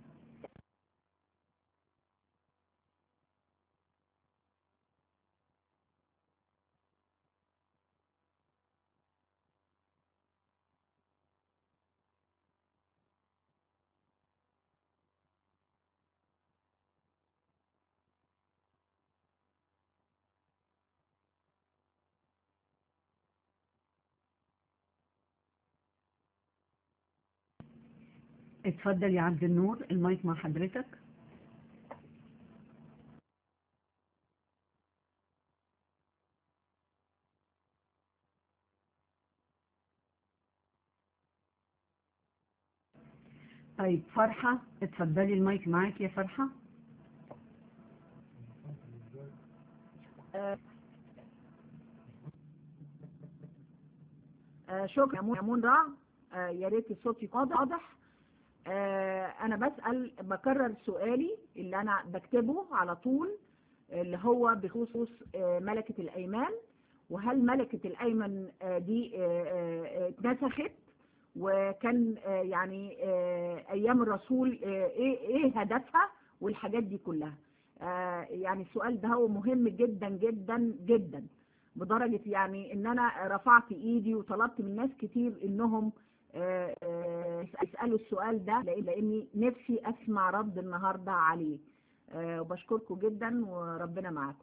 اتفضل يا عبد النور المايك مع حضرتك طيب فرحة اتفضلي المايك معاك يا فرحة آه، آه، شكرا يا مون- يا مون رع آه، يا ريت الصوت يكون واضح آه، انا بسأل بكرر سؤالي اللي انا بكتبه على طول اللي هو بخصوص آه، ملكة الايمان وهل ملكة الايمن آه، دي آه، آه، آه، اتنسخت وكان آه، يعني آه، ايام الرسول آه، ايه ايه هدفها والحاجات دي كلها آه، يعني السؤال ده هو مهم جدا جدا جدا بدرجة يعني ان انا رفعت ايدي وطلبت من ناس كتير انهم آه، آه، يسألوا السؤال ده لأن- لاني نفسي اسمع رد النهاردة عليه آه، وبشكركم جدا وربنا معاكم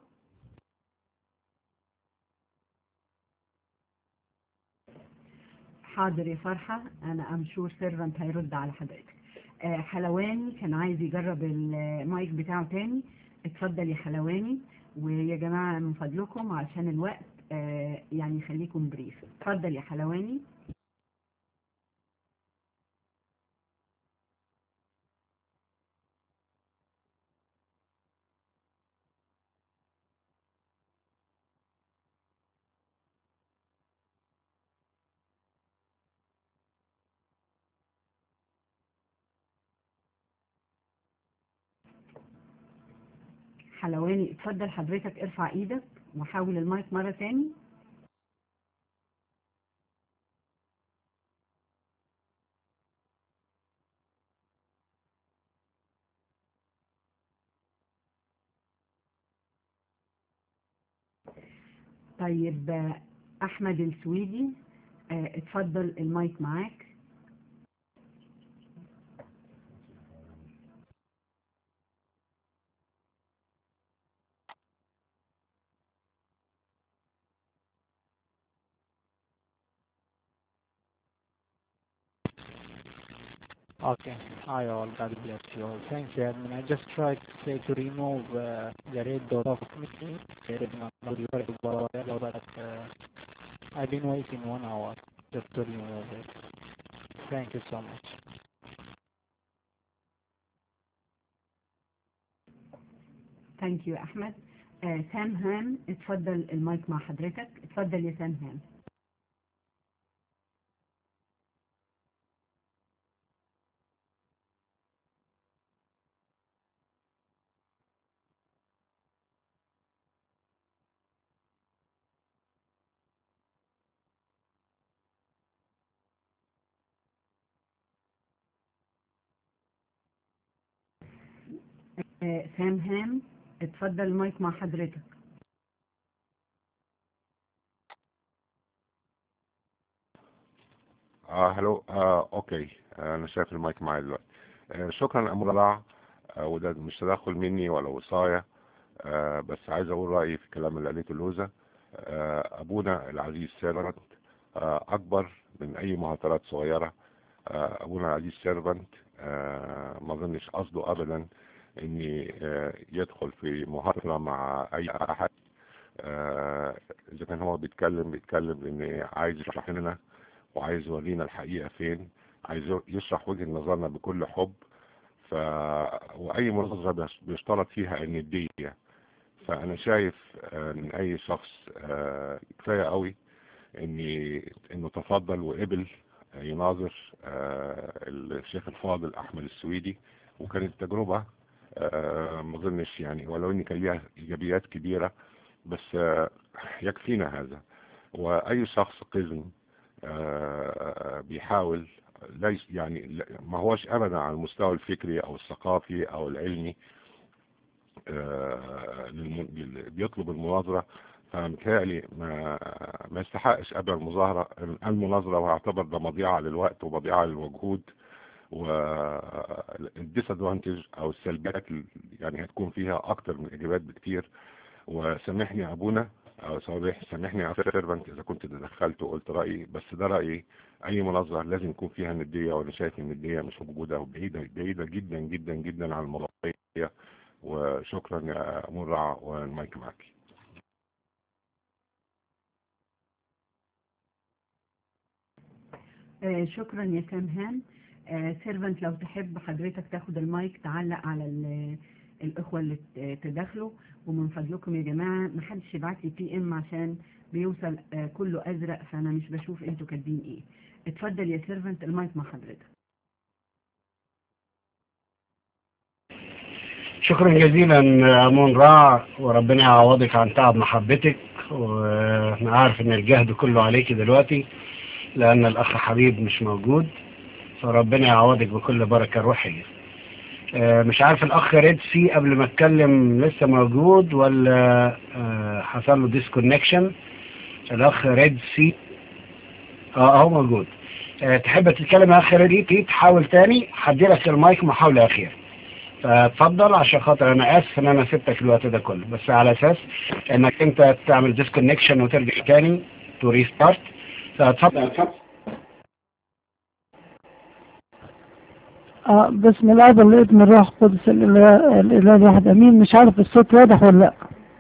حاضر يا فرحة أنا أمشور سيرفنت هيرد على حضرتك آه، حلواني كان عايز يجرب المايك بتاعه تاني اتفضل يا حلواني ويا جماعة من فضلكم عشان الوقت آه، يعني خليكم بريف اتفضل يا حلواني حلواني اتفضل حضرتك ارفع ايدك وحاول المايك مرة تاني طيب آه، احمد السويدي آه، اتفضل المايك معاك Okay. Hi all. God bless you all. Thank you. admin. I just tried to say to remove uh, the red dot of me. It is not really working well, but uh, I've been waiting one hour just to remove it. Thank you so much. ثانك يو احمد آه، سام هام اتفضل المايك مع حضرتك اتفضل يا سام هام آه، سام هام اتفضل المايك مع حضرتك اه هلو آه اوكي آه انا شايف المايك معايا دلوقتي آه شكرا امور الله آه وده مش تدخل مني ولا وصاية آه بس عايز اقول رايي في الكلام اللي قالته لوزة آه ابونا العزيز سيرفنت آه اكبر من اي معطلات صغيرة آه ابونا العزيز سيرفنت آه ما اظنش قصده ابدا ان آه يدخل في محاضرة مع اي احد آه اذا كان هو بيتكلم بيتكلم ان عايز يشرح لنا وعايز يورينا الحقيقة فين عايز يشرح وجهة نظرنا بكل حب ف... وأي مناظرة بيش- بيشترط فيها الندية فأنا شايف آه، من أي شخص آه، كفاية قوي إن إنه تفضل وقبل آه، يناظر آه، الشيخ الفاضل أحمد السويدي وكانت تجربة آه، ما اظنش يعني ولو ان كان ليها ايجابيات كبيره بس آه، يكفينا هذا واي شخص قزم آه، بيحاول ليس يعني لا- ما هوش ابدا على المستوى الفكري او الثقافي او العلمي آه، للم- لل- بيطلب المناظرة فمتهيألي ما ما يستحقش ابدا المظاهرة المناظرة ويعتبر ده مضيعة للوقت ومضيعة للمجهود والديسادفانتج او السلبيات ال- يعني هتكون فيها اكتر من الايجابيات بكتير وسامحني يا ابونا او صالح سامحني يا سيرفنت اذا كنت تدخلت وقلت رايي بس ده رايي اي مناظره لازم يكون فيها نديه وانا شايف ان النديه مش موجوده وبعيده بعيده جدا جدا جدا عن الموضوعيه وشكرا يا مرع والمايك معك آه، شكرا يا سامهان سيرفنت لو تحب حضرتك تاخد المايك تعلق على ال- الإخوة اللي ت- تداخلوا ومن فضلكم يا جماعة محدش يبعت لي بي ام عشان بيوصل آه، كله أزرق فأنا مش بشوف انتوا كاتبين ايه اتفضل يا سيرفنت المايك مع حضرتك شكرا جزيلا يا أمون راع وربنا يعوضك عن تعب محبتك وانا عارف ان الجهد كله عليك دلوقتي لان الاخ حبيب مش موجود فربنا يعوضك بكل بركة روحية آه، مش عارف الاخ ريد سي قبل ما اتكلم لسه موجود ولا آه، حصل له ديسكونكشن الاخ ريد سي اه اهو موجود آه، تحب تتكلم يا اخ ريد تحاول تاني هديلك المايك محاولة اخيرة فاتفضل عشان خاطر انا اسف ان انا سبتك الوقت ده كله بس على اساس انك انت تعمل ديسكونكشن وترجع تاني تو ريستارت فاتفضل اتفضل آه بسم الله والابن الروح القدس الاله الإله الواحد امين مش عارف الصوت واضح ولا لا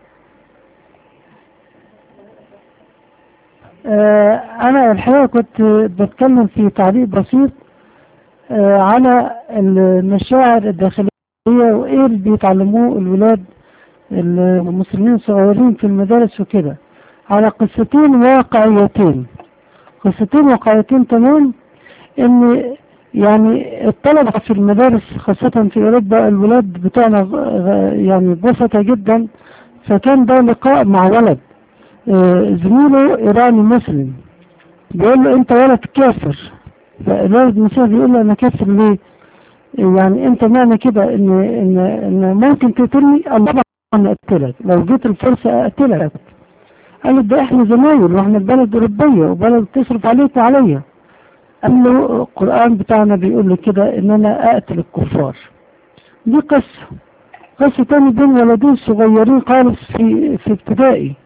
آه انا الحقيقه كنت بتكلم في تعليق بسيط آه على المشاعر الداخليه وايه اللي بيتعلموه الولاد المسلمين الصغيرين في المدارس وكده على قصتين واقعيتين قصتين واقعيتين تمام ان يعني الطلبة في المدارس خاصة في أوروبا الولاد بتوعنا غ- غ- يعني بسطة جدا فكان ده لقاء مع ولد آه، زميله إيراني مسلم بيقول له أنت ولد كافر فالولد المسيحي بيقول له أنا كافر ليه؟ يعني أنت معنى كده إن إن إن ممكن تقتلني الله طبعا أقتلك لو جيت الفرصة أقتلك قال له ده إحنا زمايل وإحنا بلد أوروبية وبلد تصرف عليك وعليا قال له القرآن بتاعنا بيقول لي كده ان انا اقتل الكفار دي قصة قصة تاني بين ولدين صغيرين خالص في في ابتدائي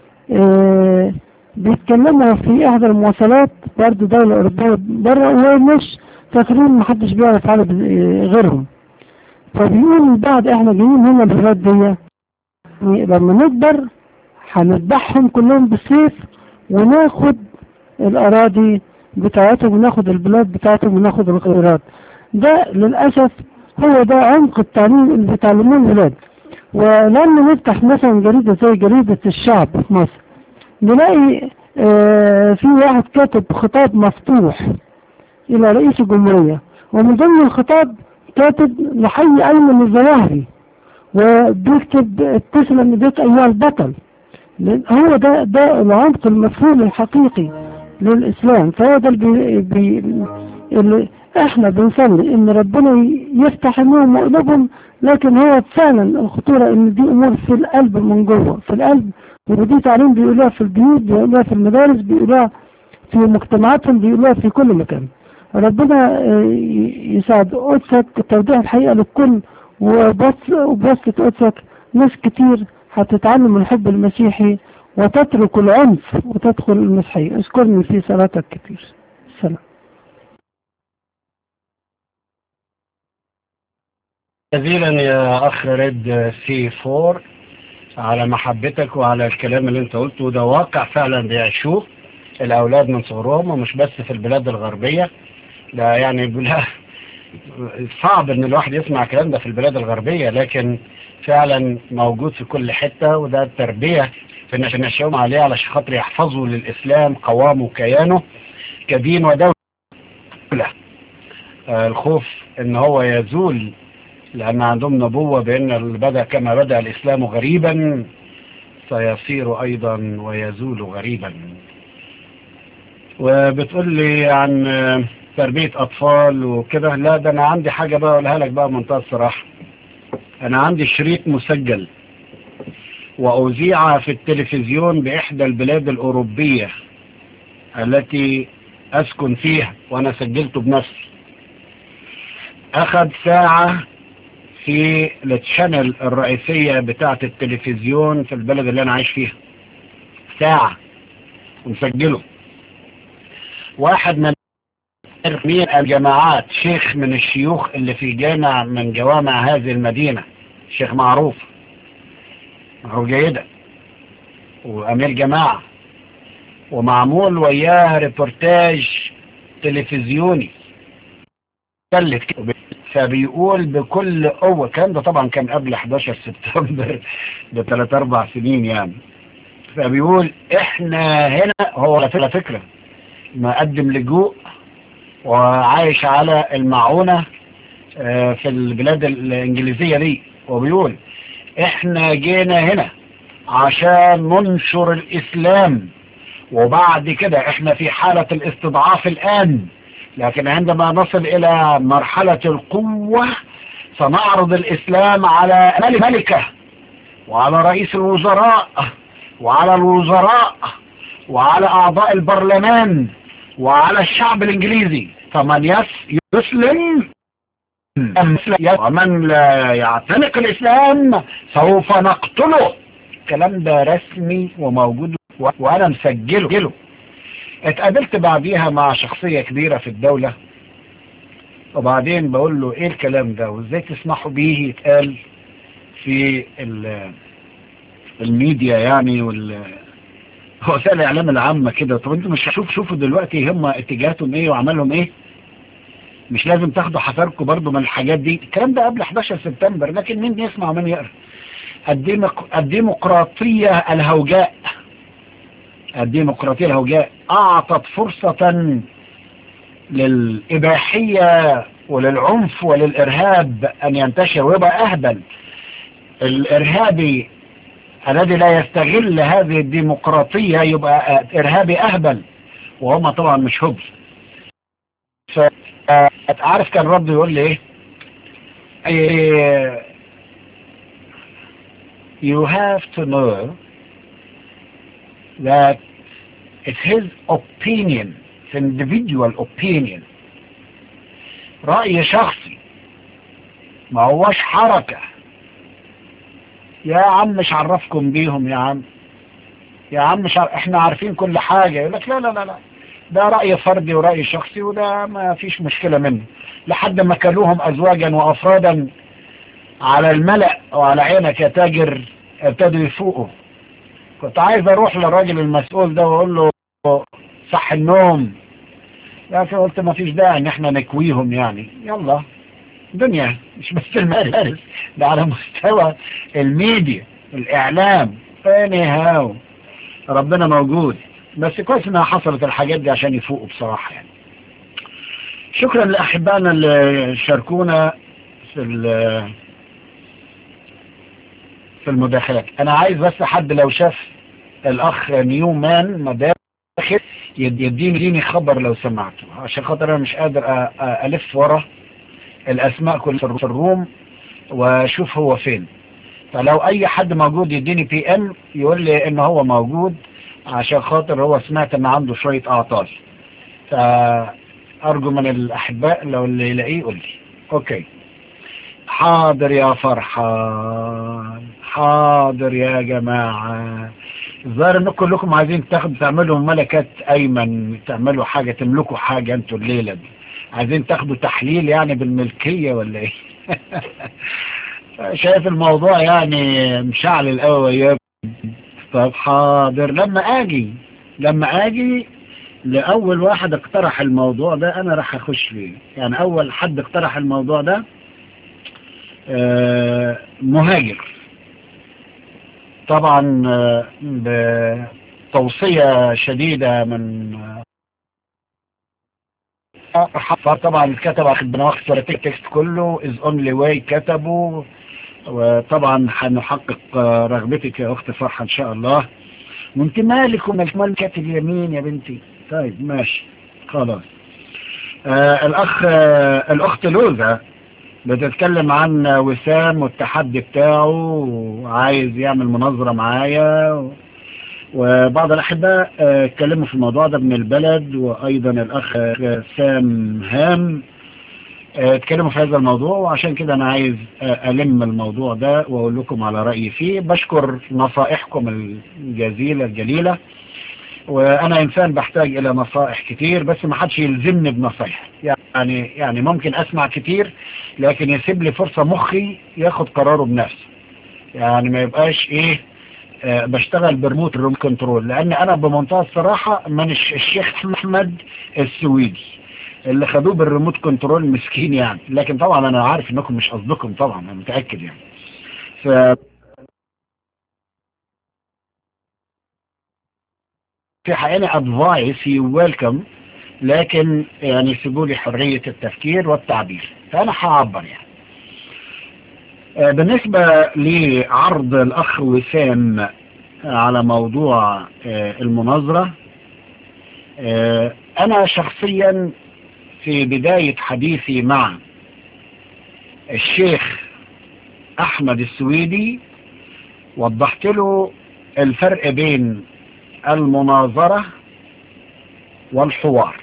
آه بيتكلموا في احدى المواصلات برضه دولة اوروبية بره ومش فاكرين محدش بيعرف عربي آه، غيرهم فبيقول البعض احنا جايين هنا بالبلد دي لما نكبر هنذبحهم كلهم بالسيف وناخد الأراضي بتاعتهم وناخد البلاد بتاعتهم وناخد الخيرات ده للأسف هو ده عمق التعليم اللي بيتعلموه الولاد ولما نفتح مثلا جريدة زي جريدة الشعب في مصر نلاقي آه في واحد كاتب خطاب مفتوح إلى رئيس الجمهورية ومن ضمن الخطاب كاتب لحي أيمن الظواهري وبيكتب تسلم ايديك أيها البطل لأن هو ده ده العمق المفهوم الحقيقي للإسلام فهو ده اللي, بي بي اللي احنا بنصلي ان ربنا يفتح عينيهم وقلوبهم لكن هو فعلا الخطورة ان دي امور في القلب من جوه في القلب ودي تعليم بيقولوها في البيوت بيقولوها في المدارس بيقولوها في مجتمعاتهم بيقولوها في كل مكان ربنا آه، يساعد قدسك توضيح الحقيقة للكل وبس وبسط قدسك ناس كتير هتتعلم الحب المسيحي وتترك العنف وتدخل المسيحية اذكرني في صلاتك كتير سلام جزيلا يا اخ ريد سي 4 على محبتك وعلى الكلام اللي انت قلته وده واقع فعلا بيعيشوه الاولاد من صغرهم ومش بس في البلاد الغربية ده يعني بلا صعب ان الواحد يسمع الكلام ده في البلاد الغربية لكن فعلا موجود في كل حتة وده التربية في نشأهم عليه علشان خاطر يحفظوا للإسلام قوامه وكيانه كدين ودولة آه، الخوف ان هو يزول لأن عندهم نبوة بأن بدأ كما بدأ الإسلام غريبا سيصير أيضا ويزول غريبا وبتقول لي عن آه، تربية أطفال وكده لا ده أنا عندي حاجة بقى أقولها لك بقى بمنتهى الصراحة أنا عندي شريط مسجل وأذيع في التلفزيون بإحدى البلاد الأوروبية التي أسكن فيها وأنا سجلته بنفسي أخذ ساعة في التشانل الرئيسية بتاعة التلفزيون في البلد اللي أنا عايش فيها ساعة ومسجله واحد من من الجماعات شيخ من الشيوخ اللي في جامع من جوامع هذه المدينة شيخ معروف معروف جيدا وأمير جماعة ومعمول وياه ريبورتاج تلفزيوني تلف فبيقول بكل قوة الكلام ده طبعا كان قبل 11 سبتمبر بثلاث أربع سنين يعني فبيقول احنا هنا هو على فكرة مقدم لجوء وعايش على المعونة آه، في البلاد الإنجليزية دي وبيقول احنا جينا هنا عشان ننشر الإسلام وبعد كده احنا في حالة الاستضعاف الآن لكن عندما نصل إلى مرحلة القوة سنعرض الإسلام على ملكة وعلى رئيس الوزراء وعلى الوزراء وعلى أعضاء البرلمان وعلى الشعب الإنجليزي فمن يس يسلم ومن لا يعتنق الإسلام سوف نقتله الكلام ده رسمي وموجود و- وأنا مسجله اتقابلت بعديها مع شخصية كبيرة في الدولة وبعدين بقول له ايه الكلام ده وازاي تسمحوا بيه يتقال في ال- الميديا يعني وال وسائل الاعلام العامة كده طب انتوا مش هشوف شوفوا دلوقتي هم اتجاهاتهم ايه وعملهم ايه مش لازم تاخدوا حذركم برضو من الحاجات دي الكلام ده قبل 11 سبتمبر لكن مين يسمع ومين يقرا الديمق... الديمقراطية الهوجاء الديمقراطية الهوجاء أعطت فرصة للإباحية وللعنف وللإرهاب أن ينتشر ويبقى أهبل الإرهابي الذي لا يستغل هذه الديمقراطية يبقى إرهابي أهبل وهم طبعا مش هبل عارف كان رد يقول لي ايه إيه، you have to know that it's his opinion it's individual opinion رأي شخصي ما هوش حركة يا عم مش عرفكم بيهم يا عم يا عم مش عر... احنا عارفين كل حاجة يقول لك لا لا لا لا ده رأي فردي ورأي شخصي وده ما فيش مشكلة منه لحد ما كلوهم أزواجا وأفرادا على الملأ وعلى عينك يا تاجر ابتدوا يفوقوا كنت عايز اروح للراجل المسؤول ده واقول له صح النوم لكن قلت ما فيش داعي ان احنا نكويهم يعني يلا دنيا مش بس المدارس ده على مستوى الميديا الاعلام اني هاو ربنا موجود بس كويس انها حصلت الحاجات دي عشان يفوقوا بصراحة يعني شكرا لأحبائنا اللي شاركونا في ال- في المداخلات انا عايز بس حد لو شاف الاخ نيومان مداخل يد- يديني يديني خبر لو سمعته عشان خاطر انا مش قادر أ- أ- الف ورا الاسماء كل في الروم واشوف هو فين فلو اي حد موجود يديني بي ام يقول لي ان هو موجود عشان خاطر هو سمعت ان عنده شوية اعطال فارجو من الاحباء لو اللي يلاقيه يقول لي اوكي حاضر يا فرحان حاضر يا جماعة الظاهر ان كلكم عايزين تاخدوا تعملوا ملكات ايمن تعملوا حاجة تملكوا حاجة انتوا الليلة دي عايزين تاخدوا تحليل يعني بالملكية ولا ايه شايف الموضوع يعني مشعل قوي وياكم طب حاضر لما اجي لما اجي لأول واحد اقترح الموضوع ده أنا راح أخش فيه يعني أول حد اقترح الموضوع ده آه، مهاجر طبعا آه، بتوصية شديدة من آه، طبعا كتب أخد واخد التكست كله is only way كتبه وطبعا هنحقق رغبتك يا أخت فرحة إن شاء الله وانت مالك ومالك مالك اليمين يا بنتي طيب ماشي خلاص آه الأخ آه الأخت لوزة بتتكلم عن وسام والتحدي بتاعه وعايز يعمل مناظرة معايا وبعض الأحباء آه، اتكلموا في الموضوع ده من البلد وأيضا الأخ آه، سام هام آه، اتكلموا في هذا الموضوع وعشان كده أنا عايز آه، ألم الموضوع ده وأقول لكم على رأيي فيه بشكر نصائحكم الجزيلة الجليلة وأنا إنسان بحتاج إلى نصائح كتير بس ما حدش يلزمني بنصائح يعني يعني ممكن أسمع كتير لكن يسيب لي فرصة مخي ياخد قراره بنفسه يعني ما يبقاش إيه آه، بشتغل بريموت روم كنترول لان انا بمنتهى الصراحة من الش- الشيخ احمد السويدي اللي خدوه بالريموت كنترول مسكين يعني لكن طبعا انا عارف انكم مش قصدكم طبعا انا متأكد يعني ف في حقيقة ادفايس يو ويلكم لكن يعني سيبوا لي حرية التفكير والتعبير فانا هعبر يعني آه، بالنسبة لعرض الأخ وسام على موضوع آه، المناظرة آه، أنا شخصيا في بداية حديثي مع الشيخ أحمد السويدي وضحت له الفرق بين المناظرة والحوار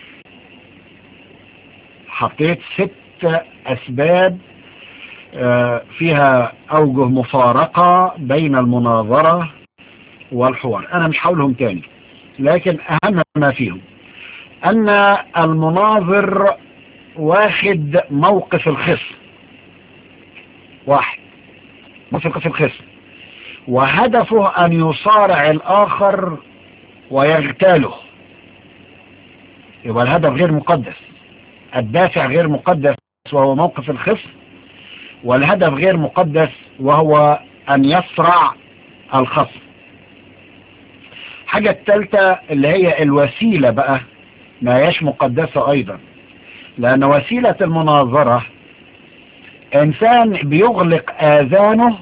حطيت ست أسباب آه، فيها أوجه مفارقة بين المناظرة والحوار أنا مش هقولهم تاني لكن أهم ما فيهم أن المناظر واخد موقف الخصم واحد موقف الخصم وهدفه أن يصارع الآخر ويغتاله يبقى الهدف غير مقدس الدافع غير مقدس وهو موقف الخصم والهدف غير مقدس وهو أن يصرع الخصم حاجة التالتة اللي هي الوسيلة بقى ما هياش مقدسة أيضا لأن وسيلة المناظرة إنسان بيغلق آذانه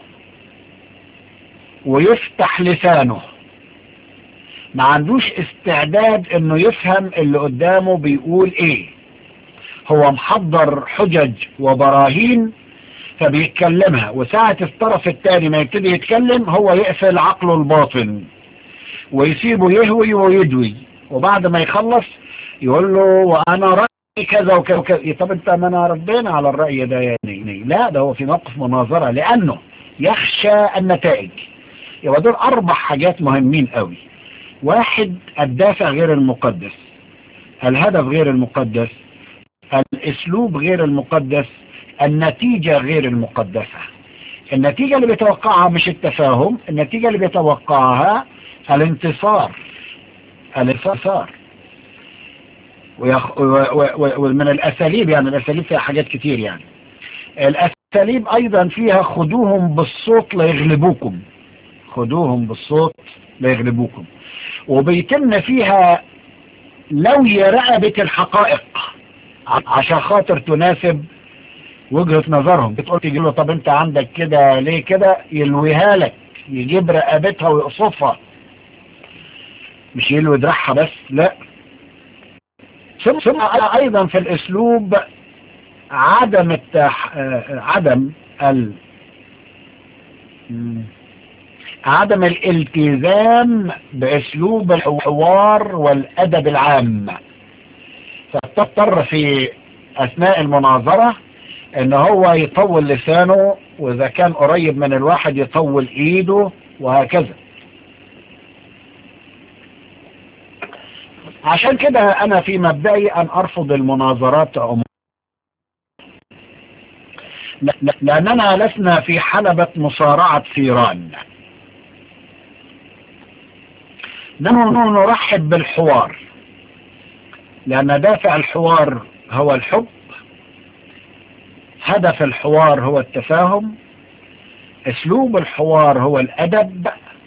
ويفتح لسانه ما عندوش استعداد انه يفهم اللي قدامه بيقول ايه هو محضر حجج وبراهين فبيتكلمها وساعة الطرف الثاني ما يبتدي يتكلم هو يقفل عقله الباطن ويسيبه يهوي ويدوي وبعد ما يخلص يقول له وانا رأيي كذا وكذا وكذا طب انت ما انا ردينا على الرأي ده يعني لا ده هو في موقف مناظرة لانه يخشى النتائج يبقى دول اربع حاجات مهمين قوي واحد الدافع غير المقدس الهدف غير المقدس الاسلوب غير المقدس النتيجة غير المقدسة النتيجة اللي بيتوقعها مش التفاهم النتيجة اللي بيتوقعها الانتصار الانتصار ويخ... و... و... و... ومن الأساليب يعني الأساليب فيها حاجات كتير يعني الأساليب أيضا فيها خدوهم بالصوت ليغلبوكم خدوهم بالصوت ليغلبوكم وبيتم فيها لوي رقبة الحقائق عشان خاطر تناسب وجهة نظرهم بتقول تيجي له طب انت عندك كده ليه كده يلويها لك يجيب رقبتها ويقصفها مش يلوي دراعها بس لا ثم ثم ايضا في الاسلوب عدم التح... عدم ال عدم الالتزام باسلوب الحوار والادب العام فتضطر في اثناء المناظرة ان هو يطول لسانه واذا كان قريب من الواحد يطول ايده وهكذا عشان كده انا في مبدئي ان ارفض المناظرات عموما لاننا لسنا في حلبة مصارعة ثيران نحن نرحب بالحوار لان دافع الحوار هو الحب هدف الحوار هو التفاهم اسلوب الحوار هو الادب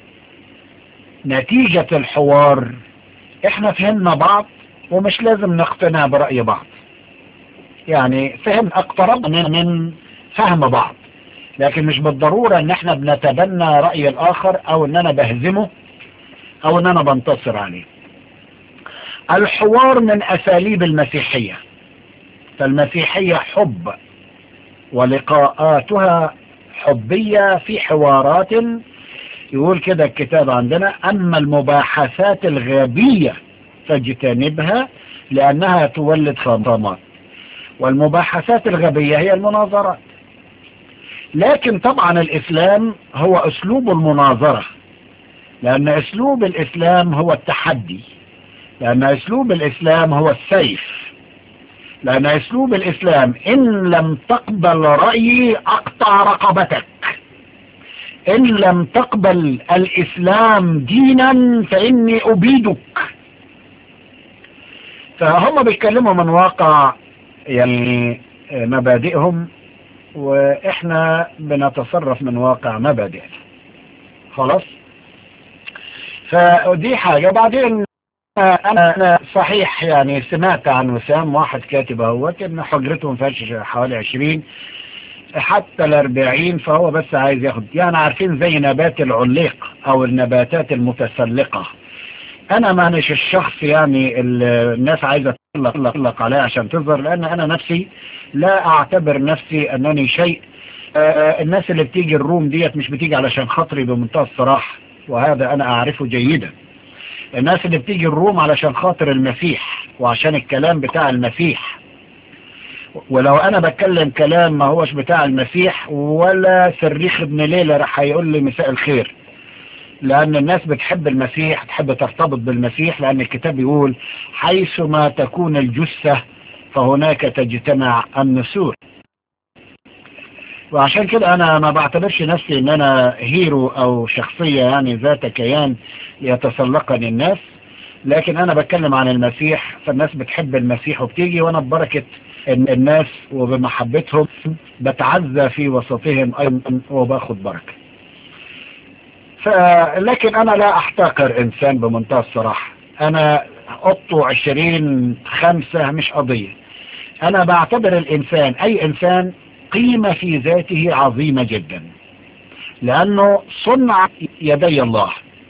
نتيجة الحوار احنا فهمنا بعض ومش لازم نقتنع برأي بعض يعني فهم اقتربنا من فهم بعض لكن مش بالضرورة ان احنا بنتبنى رأي الاخر او ان انا بهزمه او ان انا بنتصر عليه الحوار من أساليب المسيحية فالمسيحية حب ولقاءاتها حبية في حوارات يقول كده الكتاب عندنا أما المباحثات الغبية فاجتنبها لأنها تولد خصامات والمباحثات الغبية هي المناظرات لكن طبعا الإسلام هو أسلوب المناظرة لأن أسلوب الإسلام هو التحدي لأن أسلوب الإسلام هو السيف لأن أسلوب الإسلام إن لم تقبل رأيي أقطع رقبتك إن لم تقبل الإسلام دينا فإني أبيدك فهم بيتكلموا من واقع يعني مبادئهم وإحنا بنتصرف من واقع مبادئنا خلاص فدي حاجة بعدين أنا, أنا صحيح يعني سمعت عن وسام واحد كاتب اهوت إن حجرته ما فيهاش حوالي 20 حتى الأربعين فهو بس عايز ياخد يعني عارفين زي نبات العليق أو النباتات المتسلقة أنا مانيش الشخص يعني الناس عايزة تطلق عليه عشان تظهر لأن أنا نفسي لا أعتبر نفسي أنني شيء آه الناس اللي بتيجي الروم ديت مش بتيجي علشان خاطري بمنتهى الصراحة وهذا أنا أعرفه جيدا الناس اللي بتيجي الروم علشان خاطر المسيح وعشان الكلام بتاع المسيح ولو انا بتكلم كلام ما هوش بتاع المسيح ولا صريخ ابن ليلى راح هيقول لي مساء الخير لان الناس بتحب المسيح تحب ترتبط بالمسيح لان الكتاب يقول حيثما تكون الجثة فهناك تجتمع النسور وعشان كده انا ما بعتبرش نفسي ان انا هيرو او شخصية يعني ذات كيان يتسلقني الناس لكن انا بتكلم عن المسيح فالناس بتحب المسيح وبتيجي وانا ببركة الناس وبمحبتهم بتعزى في وسطهم ايضا وباخد بركة لكن انا لا احتقر انسان بمنتهى الصراحة انا قطه عشرين خمسة مش قضية انا بعتبر الانسان اي انسان قيمة في ذاته عظيمة جدا لانه صنع يدي الله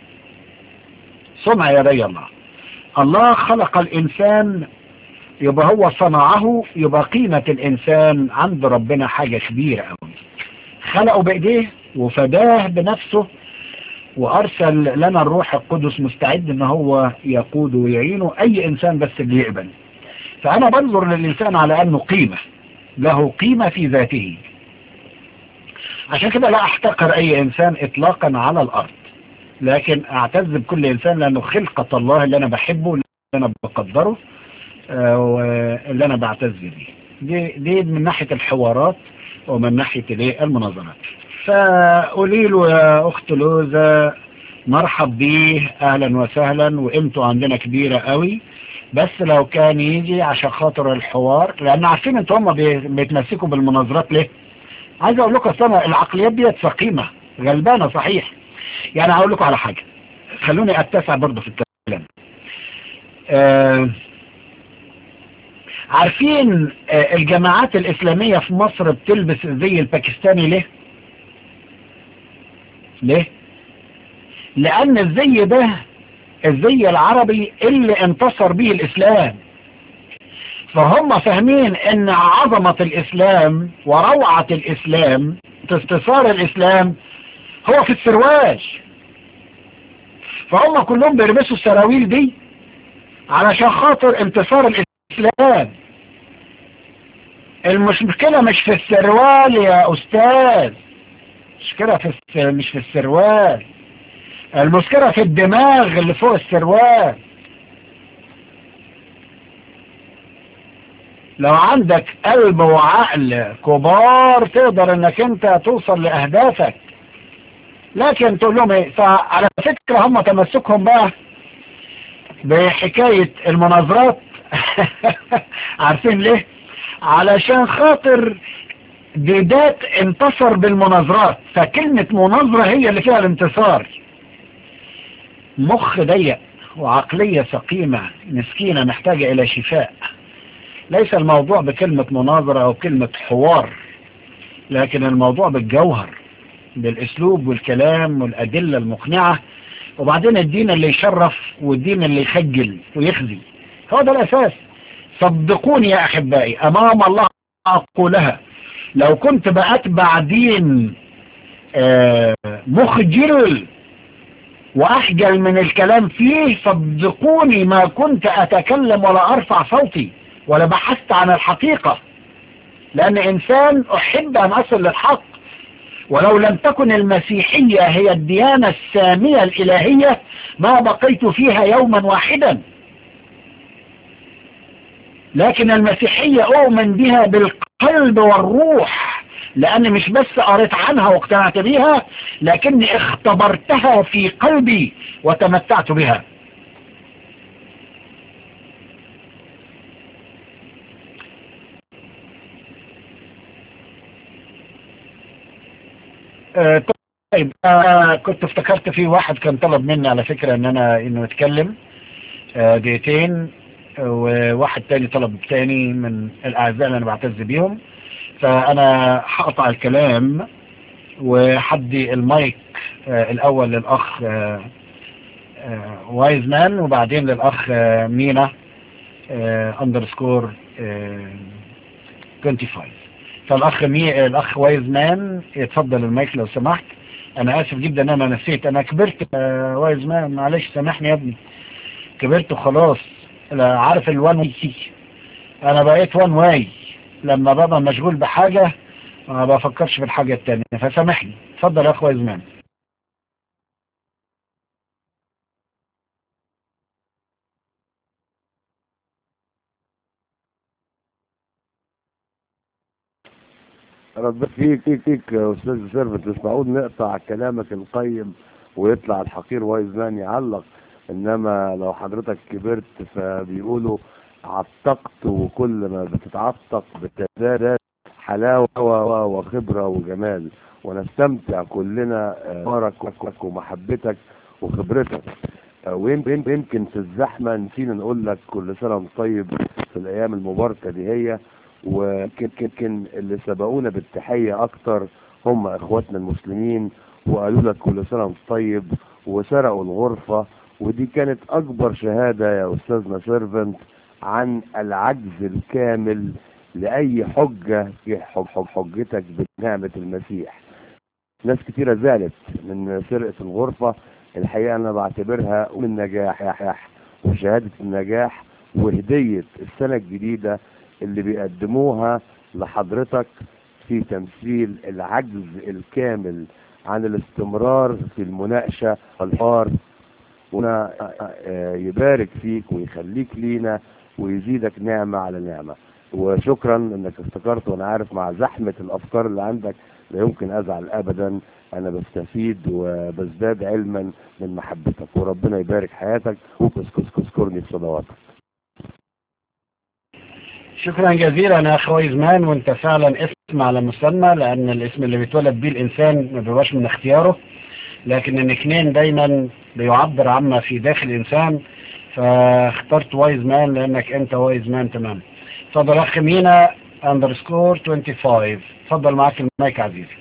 صنع يدي الله الله خلق الانسان يبقى هو صنعه يبقى قيمة الانسان عند ربنا حاجة كبيرة قوي خلقه بايديه وفداه بنفسه وارسل لنا الروح القدس مستعد ان هو يقود ويعينه اي انسان بس اللي يقبل فانا بنظر للانسان على انه قيمة له قيمة في ذاته عشان كده لا احتقر اي انسان اطلاقا على الارض لكن اعتز بكل انسان لانه خلقة الله اللي انا بحبه اللي انا بقدره واللي انا بعتز بيه دي, دي من ناحية الحوارات ومن ناحية المناظرات فقولي له يا اخت لوزة مرحب بيه اهلا وسهلا وقيمته عندنا كبيرة قوي بس لو كان يجي عشان خاطر الحوار لان عارفين انتوا هم بيتمسكوا بالمناظرات ليه عايز اقول لكم اصلا العقليات ديت سقيمة غلبانة صحيح يعني هقول لكم على حاجة خلوني اتسع برضه في الكلام آه عارفين آه الجماعات الاسلامية في مصر بتلبس زي الباكستاني ليه ليه لان الزي ده الزي العربي اللي انتصر به الاسلام فهم فاهمين ان عظمة الاسلام وروعة الاسلام انتصار الاسلام هو في السروال فهم كلهم بيلبسوا السراويل دي علشان خاطر انتصار الاسلام المشكلة مش في السروال يا استاذ المشكلة في مش في السروال المشكلة في الدماغ اللي فوق السروال لو عندك قلب وعقل كبار تقدر انك انت توصل لاهدافك لكن تقول لهم ايه فعلى فكرة هم تمسكهم بقى بحكاية المناظرات عارفين ليه علشان خاطر بدات انتصر بالمناظرات فكلمة مناظرة هي اللي فيها الانتصار مخ ضيق وعقلية سقيمة مسكينة محتاجة إلى شفاء ليس الموضوع بكلمة مناظرة أو كلمة حوار لكن الموضوع بالجوهر بالأسلوب والكلام والأدلة المقنعة وبعدين الدين اللي يشرف والدين اللي يخجل ويخزي هو ده الأساس صدقوني يا أحبائي أمام الله أقولها لو كنت بأتبع دين آه، مخجل وأخجل من الكلام فيه صدقوني ما كنت أتكلم ولا أرفع صوتي ولا بحثت عن الحقيقة لأن إنسان أحب أن أصل للحق ولو لم تكن المسيحية هي الديانة السامية الإلهية ما بقيت فيها يوما واحدا لكن المسيحية أؤمن بها بالقلب والروح لأني مش بس قريت عنها واقتنعت بها لكني اختبرتها في قلبي وتمتعت بها آه، طيب آه كنت افتكرت في واحد كان طلب مني على فكرة ان انا انه يتكلم آه دقيقتين وواحد تاني طلب تاني من الاعزاء اللي انا بعتز بيهم فانا هقطع الكلام وحدي المايك آه الاول للاخ آه آه وايز مان وبعدين للاخ آه مينا اندرسكور 25 فالاخ مي الاخ وايز مان يتفضل المايك لو سمحت انا اسف جدا ان انا نسيت انا كبرت آه وايز مان معلش سامحني يا ابني كبرت وخلاص لا عارف الوان واي انا بقيت وان واي لما ببقى مشغول بحاجة ما بفكرش في الحاجة التانية فسامحني اتفضل يا اخ وايز مان ربنا فيك فيك فيك يا استاذ سيرفت مش معقول نقطع كلامك القيم ويطلع الحقير وايز مان يعلق انما لو حضرتك كبرت فبيقولوا عتقت وكل ما بتتعتق بتزداد حلاوة وخبرة وجمال ونستمتع كلنا بارك ومحبتك وخبرتك ويمكن يمكن في الزحمة نسينا نقول لك كل سنة وانت طيب في الأيام المباركة دي هي ويمكن يمكن اللي سبقونا بالتحية أكتر هم إخواتنا المسلمين وقالوا لك كل سنة وانت طيب وسرقوا الغرفة ودي كانت أكبر شهادة يا أستاذنا سيرفنت عن العجز الكامل لأي حجة حج حج حجتك بنعمة المسيح ناس كتيرة زعلت من سرقة الغرفة الحقيقة أنا بعتبرها من نجاح وشهادة النجاح وهدية السنة الجديدة اللي بيقدموها لحضرتك في تمثيل العجز الكامل عن الاستمرار في المناقشة والحوار هنا يبارك فيك ويخليك لينا ويزيدك نعمة على نعمة وشكرا انك افتكرت وانا عارف مع زحمة الافكار اللي عندك لا يمكن ازعل ابدا انا بستفيد وبزداد علما من محبتك وربنا يبارك حياتك وكسكسكسكرني في صلواتك شكرا جزيلا يا اخ ويزمان وانت فعلا اسم على مسمى لان الاسم اللي بيتولد بيه الانسان ما بيبقاش من اختياره لكن النكنين دايما بيعبر عما في داخل الانسان فاخترت وايز مان لانك انت وايز مان تمام اتفضل اخ مينا اندرسكور 25 اتفضل معاك المايك عزيزي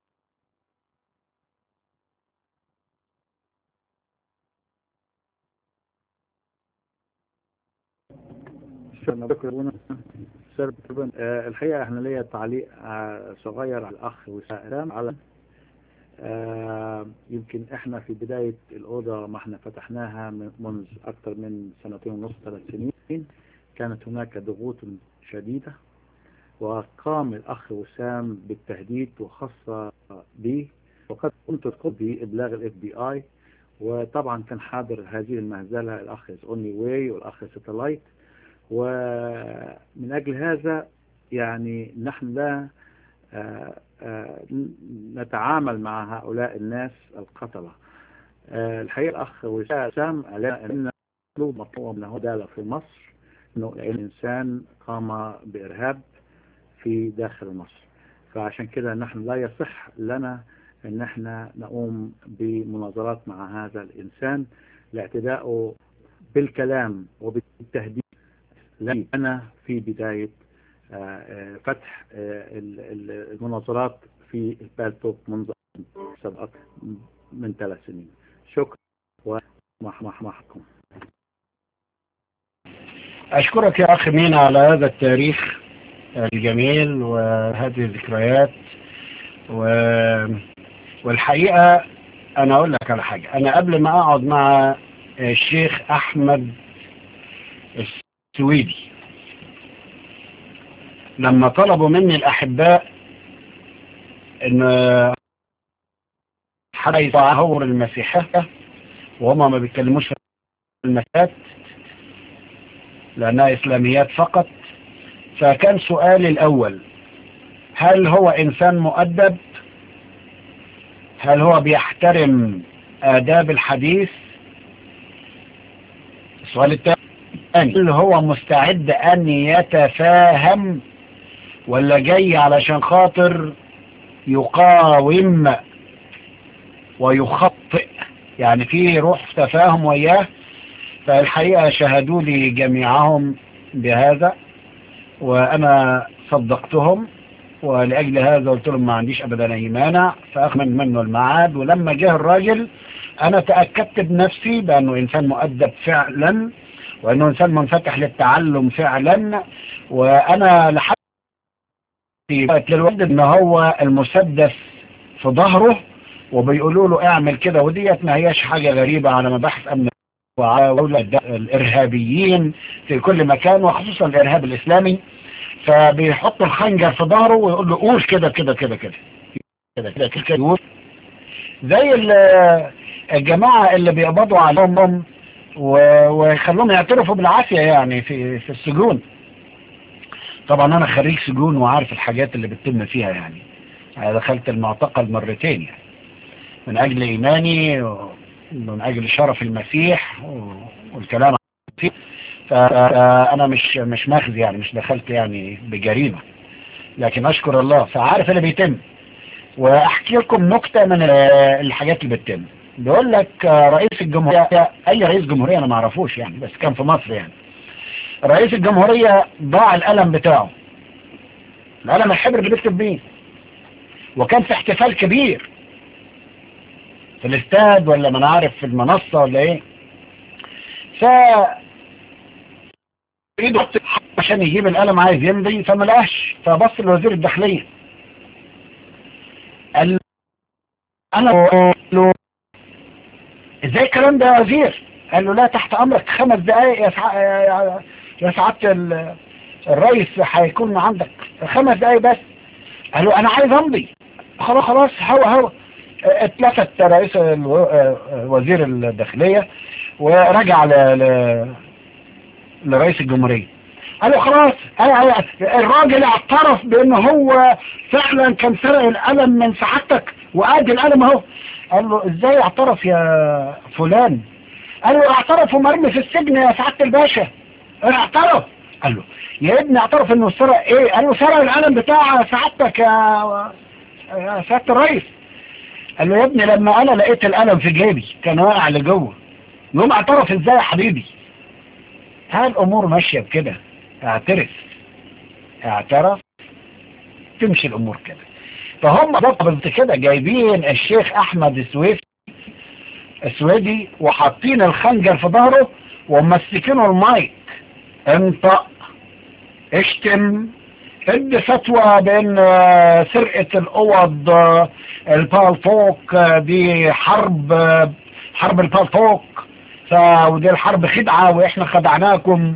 شكرا آه الحقيقة احنا ليا تعليق آه صغير على الاخ وسام على آه يمكن احنا في بداية الأوضة ما احنا فتحناها منذ أكثر من سنتين ونص ثلاث سنين كانت هناك ضغوط شديدة وقام الأخ وسام بالتهديد وخاصة بي وقد كنت قمت بإبلاغ الاف بي اي وطبعا كان حاضر هذه المهزلة الأخ اوني واي والأخ ساتلايت ومن أجل هذا يعني نحن لا آآ آآ نتعامل مع هؤلاء الناس القتلة الحقيقة الأخ وسام أن مطلوب مطلوب أنه دالة في مصر أنه إنسان قام بإرهاب في داخل مصر فعشان كده نحن لا يصح لنا أن احنا نقوم بمناظرات مع هذا الإنسان لاعتدائه بالكلام وبالتهديد لنا في بداية فتح المناظرات في البالتوك منذ سبقت من ثلاث سنين شكرا ومحمحكم أشكرك يا أخي مينا على هذا التاريخ الجميل وهذه الذكريات و... والحقيقة أنا أقول لك على حاجة أنا قبل ما أقعد مع الشيخ أحمد السويدي لما طلبوا مني الأحباء إن حدا يتعهور المسيحية وهما ما بيتكلموش في المسات لأنها إسلاميات فقط فكان سؤالي الأول هل هو إنسان مؤدب هل هو بيحترم آداب الحديث السؤال الثاني هل هو مستعد أن يتفاهم ولا جاي علشان خاطر يقاوم ويخطئ يعني في روح تفاهم وياه فالحقيقة شهدوا لي جميعهم بهذا وأنا صدقتهم ولأجل هذا قلت لهم ما عنديش أبدا أي مانع فأخمن منه الميعاد ولما جه الراجل أنا تأكدت بنفسي بأنه إنسان مؤدب فعلا وأنه إنسان منفتح للتعلم فعلا وأنا لحد للولد إن هو المسدس في ظهره وبيقولوا له اعمل كده وديت ما هياش حاجة غريبة على مباحث أمن وأولاد الإرهابيين في كل مكان وخصوصا الإرهاب الإسلامي فبيحط الخنجر في ظهره ويقول له قول كده كده كده كده كده كده كده كده زي الجماعة اللي بيقبضوا عليهم ويخلوهم يعترفوا بالعافية يعني في في السجون طبعا أنا خريج سجون وعارف الحاجات اللي بتتم فيها يعني أنا دخلت المعتقل مرتين يعني من أجل إيماني ومن أجل شرف المسيح والكلام فيه فأنا مش مش ماخذ يعني مش دخلت يعني بجريمة لكن أشكر الله فعارف اللي بيتم وأحكي لكم نكتة من الحاجات اللي بتتم بيقول لك رئيس الجمهورية أي رئيس جمهورية أنا ما اعرفوش يعني بس كان في مصر يعني رئيس الجمهورية ضاع القلم بتاعه القلم الحبر اللي بيكتب بيه وكان في احتفال كبير في الاستاد ولا ما انا عارف في المنصة ولا ايه ف ايده عشان يجيب القلم عايز يمضي فما لقاش فبص لوزير الداخلية قال انا له ازاي الكلام ده يا وزير قال له لا تحت امرك خمس دقايق يا سع... يا سعادة الرئيس هيكون عندك خمس دقايق بس قال له انا عايز امضي خلاص خلاص هو هو اتلفت رئيس وزير الداخلية ورجع ل... ل... لرئيس الجمهورية قال له خلاص الراجل اعترف بان هو فعلا كان سرق القلم من سعادتك وادي القلم اهو قال له ازاي اعترف يا فلان قال له اعترف ومرمي في السجن يا سعادة الباشا اعترف قال له يا ابني اعترف انه سرق ايه قال له سرق القلم بتاع سعادتك يا يا سعادة الرئيس قال له يا ابني لما انا لقيت القلم في جيبي كان واقع لجوه يوم اعترف ازاي يا حبيبي ها الامور ماشية بكده اعترف اعترف تمشي الامور كده فهم بالظبط كده جايبين الشيخ احمد السويفي السويدي وحاطين الخنجر في ظهره ومسكينه المايك انطق اشتم ادي فتوى بان سرقة الاوض البالفوك دي حرب حرب البالفوك ودي الحرب خدعة واحنا خدعناكم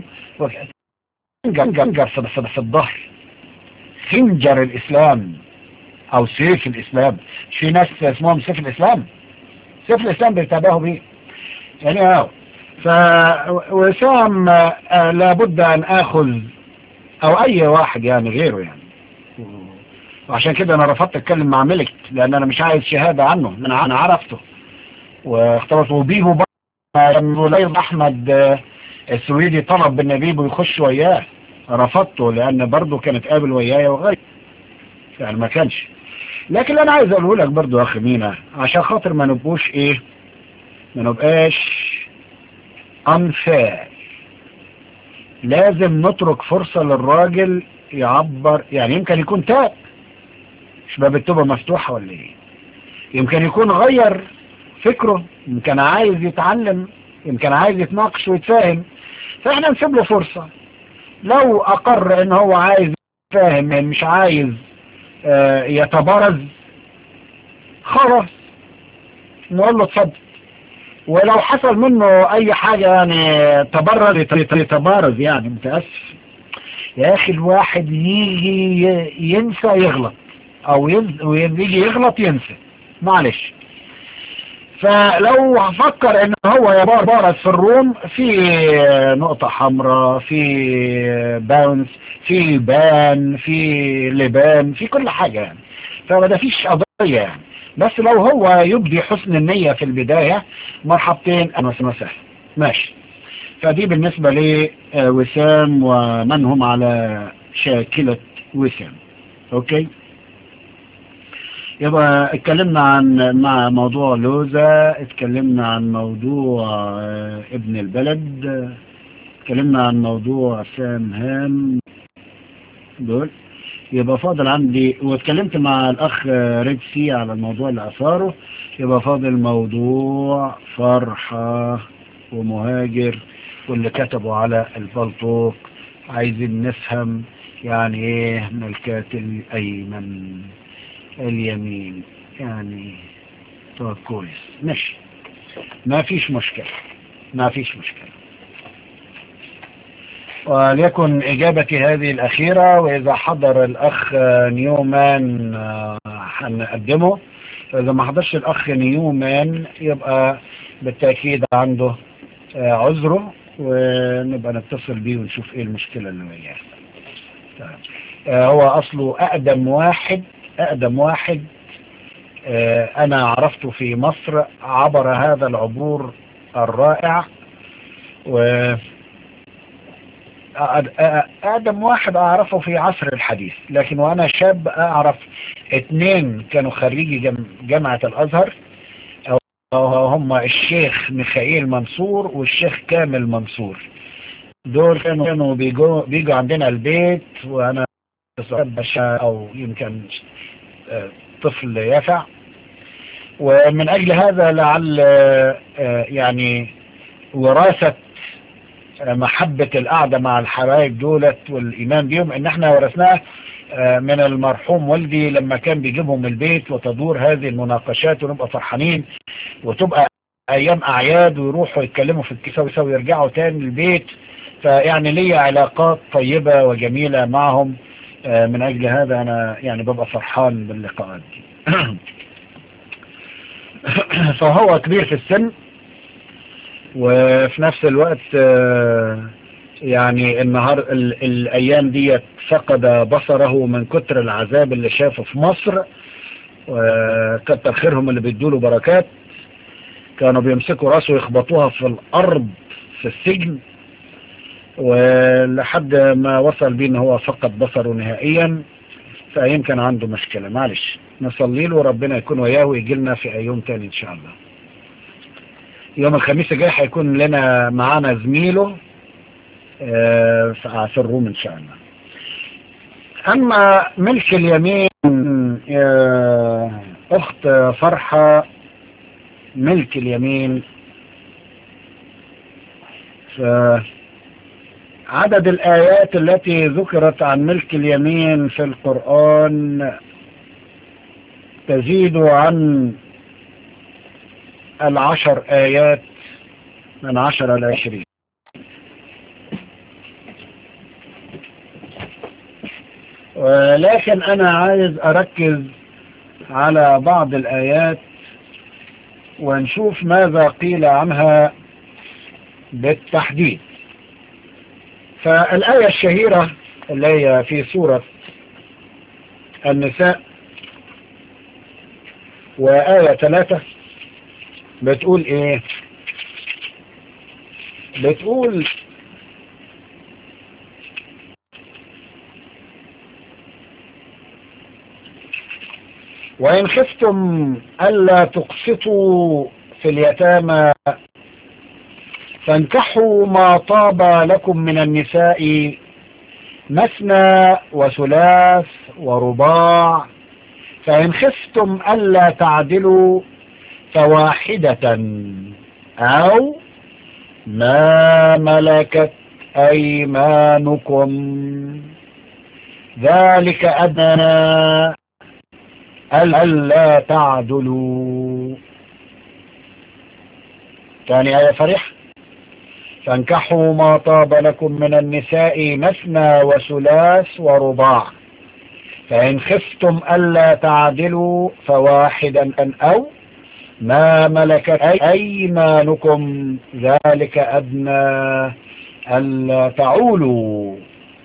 خنجر في الظهر خنجر الاسلام او سيف الاسلام في ناس اسمهم سيف الاسلام سيف الاسلام بيتابعوا بيه يعني اهو ف وسام لابد ان اخذ او اي واحد يعني غيره يعني وعشان كده انا رفضت اتكلم مع ملك لان انا مش عايز شهادة عنه انا انا عرفته واختلطت وبيه لما احمد السويدي طلب ان بيبو يخش وياه رفضته لان برضه كانت قابل وياي وغير يعني ما كانش لكن اللي انا عايز اقوله لك برضه يا اخي مينا عشان خاطر ما نبقوش ايه ما نبقاش unfair لازم نترك فرصة للراجل يعبر يعني يمكن يكون تاب مش باب التوبة مفتوحة ولا ايه يمكن يكون غير فكره يمكن عايز يتعلم يمكن عايز يتناقش ويتفاهم فاحنا نسيب له فرصة لو اقر ان هو عايز فاهم مش عايز آه، يتبرز خلاص نقول له اتفضل ولو حصل منه اي حاجة يعني تبرز يتبرز يعني متأسف يا اخي الواحد يجي ي- ينسى يغلط او يز- يجي يغلط ينسى معلش فلو فكر ان هو يبارز في الروم في نقطة حمراء في باونس في بان في لبان في كل حاجة يعني فما فيش قضية يعني بس لو هو يبدي حسن النية في البداية مرحبتين انا وسهلا ماشي فدي بالنسبة لوسام ومن هم على شاكلة وسام اوكي يبقى اتكلمنا عن مع موضوع لوزة اتكلمنا عن موضوع آه، ابن البلد آه، اتكلمنا عن موضوع سام هام دول يبقى فاضل عندي واتكلمت مع الاخ آه، ريدسي على الموضوع اللي اثاره يبقى فاضل موضوع فرحة ومهاجر واللي كتبوا على البلطوق عايزين نفهم يعني ايه ملكات الايمن اليمين يعني طب كويس ماشي ما فيش مشكلة ما فيش مشكلة وليكن إجابتي هذه الأخيرة وإذا حضر الأخ نيومان آه، هنقدمه إذا ما حضرش الأخ نيومان يبقى بالتأكيد عنده آه، عذره ونبقى نتصل بيه ونشوف إيه المشكلة اللي وياه طيب. آه، هو أصله أقدم واحد أقدم واحد آه، أنا عرفته في مصر عبر هذا العبور الرائع و أ- أ- أقدم واحد أعرفه في عصر الحديث لكن وأنا شاب أعرف اتنين كانوا خريجي جم- جامعة الأزهر أو- هم الشيخ ميخائيل منصور والشيخ كامل منصور دول كانوا كانوا بيجوا بيجوا عندنا البيت وأنا بشا أو يمكن آه، طفل يافع ومن أجل هذا لعل آه، آه، يعني وراثة آه، محبة القعدة مع الحبايب دولت والإيمان بيهم إن احنا ورثناه آه، من المرحوم والدي لما كان بيجيبهم البيت وتدور هذه المناقشات ونبقى فرحانين وتبقى أيام أعياد ويروحوا يتكلموا في الكيسة ويرجعوا تاني البيت فيعني ليا علاقات طيبة وجميلة معهم آه، من أجل هذا أنا يعني ببقى فرحان باللقاءات دي فهو كبير في السن وفي نفس الوقت آه، يعني النهار ال- الأيام دي فقد بصره من كتر العذاب اللي شافه في مصر وكتر خيرهم اللي بيدوله بركات كانوا بيمسكوا راسه يخبطوها في الأرض في السجن ولحد ما وصل بيه ان هو فقد بصره نهائيا فيمكن عنده مشكلة معلش نصلي له وربنا يكون وياه ويجي لنا في يوم تاني ان شاء الله يوم الخميس الجاي هيكون لنا معانا زميله آه، في الروم ان شاء الله اما ملك اليمين يا اخت فرحة ملك اليمين فعدد الآيات التي ذكرت عن ملك اليمين في القرآن تزيد عن العشر آيات من عشر إلى عشرين ولكن أنا عايز أركز على بعض الآيات ونشوف ماذا قيل عنها بالتحديد فالآية الشهيرة اللي هي في سورة النساء وآية ثلاثة بتقول ايه بتقول وإن خفتم ألا تقسطوا في اليتامى فانكحوا ما طاب لكم من النساء مثنى وثلاث ورباع فإن خفتم ألا تعدلوا فواحدة أو ما ملكت أيمانكم ذلك أدنى ألا تعدلوا ثاني آية صريح فانكحوا ما طاب لكم من النساء مثنى وثلاث ورباع فإن خفتم ألا تعدلوا فواحدا أو ما ملكت أيمانكم ذلك أدنى ألا تعولوا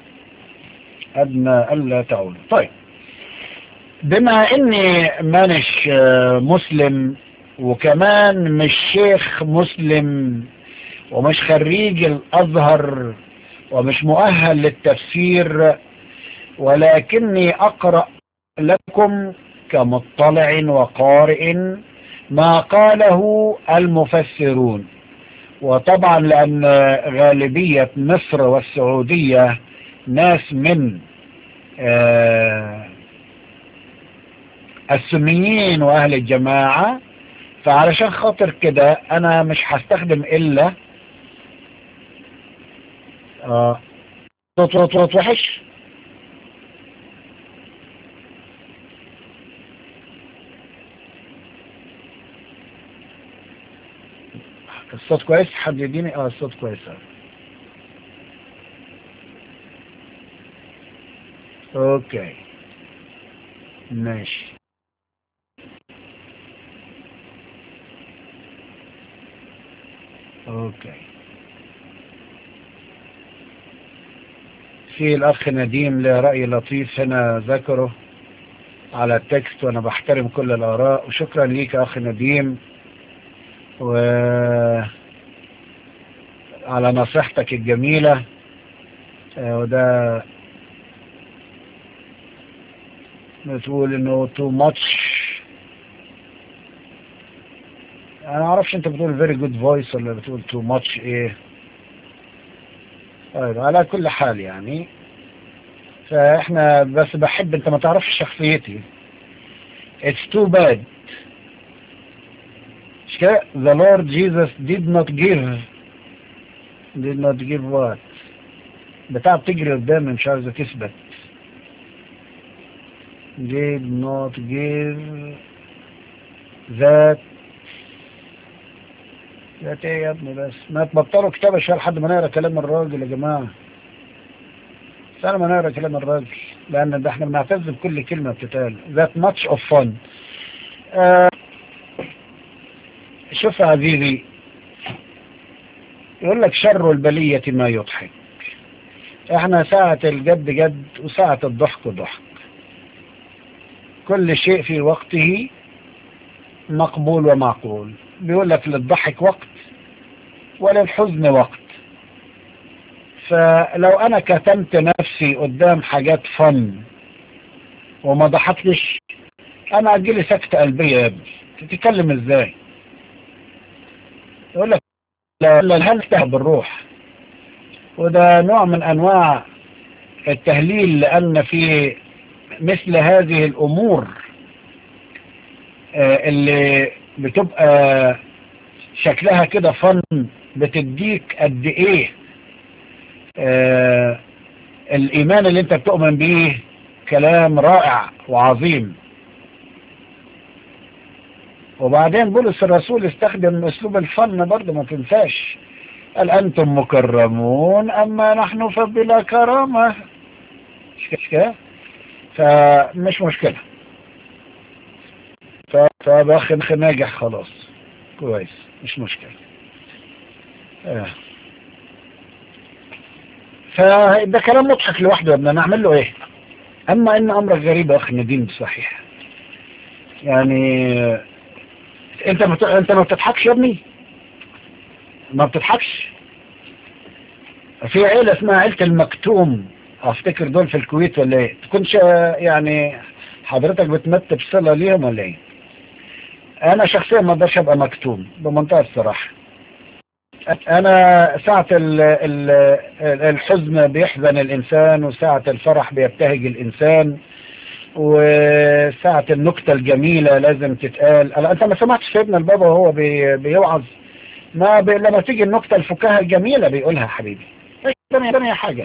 أدنى ألا تعولوا طيب بما إني مانش مسلم وكمان مش شيخ مسلم ومش خريج الأزهر ومش مؤهل للتفسير ولكني أقرأ لكم كمطلع وقارئ ما قاله المفسرون وطبعا لأن غالبية مصر والسعودية ناس من آه السنيين وأهل الجماعة فعلشان خاطر كده أنا مش هستخدم إلا آه صوت صوت صوت وحش الصوت كويس حد يديني اه الصوت كويس اوكي ماشي اوكي في الاخ نديم له رأي لطيف هنا ذكره على التكست وانا بحترم كل الاراء وشكرا ليك اخ نديم و على نصيحتك الجميلة وده بتقول انه too much انا معرفش انت بتقول very good voice ولا بتقول too much ايه طيب على كل حال يعني فاحنا بس بحب انت ما تعرفش شخصيتي it's too bad the Lord Jesus did not give did not give what بتاع بتجري قدامي مش عاوزة تثبت did not give that ذات ايه يا ابني بس ما تبطلوا كتابة شوية لحد ما نقرا كلام الراجل يا جماعة استنى ما نقرا كلام الراجل لأن ده احنا بنعتز بكل كلمة بتتقال that much of fun آه شوف يا عزيزي يقول لك شر البلية ما يضحك احنا ساعة الجد جد وساعة الضحك ضحك كل شيء في وقته مقبول ومعقول بيقول لك للضحك وقت وللحزن وقت فلو انا كتمت نفسي قدام حاجات فن وما ضحكتش انا اجيلي سكتة قلبية يا ابني تتكلم ازاي يقول لك هل بالروح وده نوع من انواع التهليل لان في مثل هذه الامور اللي بتبقى شكلها كده فن بتديك قد ايه آه الايمان اللي انت بتؤمن بيه كلام رائع وعظيم وبعدين بولس الرسول استخدم اسلوب الفن برضه ما تنساش قال انتم مكرمون اما نحن فبلا كرامة مش كده فمش مشكلة فباخ ناجح خلاص كويس مش مشكلة آه. فده كلام مضحك لوحده بدنا نعمل له ايه اما ان امرك غريب يا اخي نديم صحيح يعني انت مت... انت ما بتضحكش يا ابني ما بتضحكش في عيلة اسمها عيلة المكتوم افتكر دول في الكويت ولا ايه تكونش يعني حضرتك بتمت بصلة ليهم ولا ايه انا شخصيا ما اقدرش ابقى مكتوم بمنتهى الصراحة انا ساعة ال ال الحزن بيحزن الانسان وساعة الفرح بيبتهج الانسان وساعة النكتة الجميلة لازم تتقال انت ما سمعتش سيدنا البابا وهو بي بيوعظ ما بي لما تيجي النكتة الفكاهة الجميلة بيقولها حبيبي تانية تانية حاجة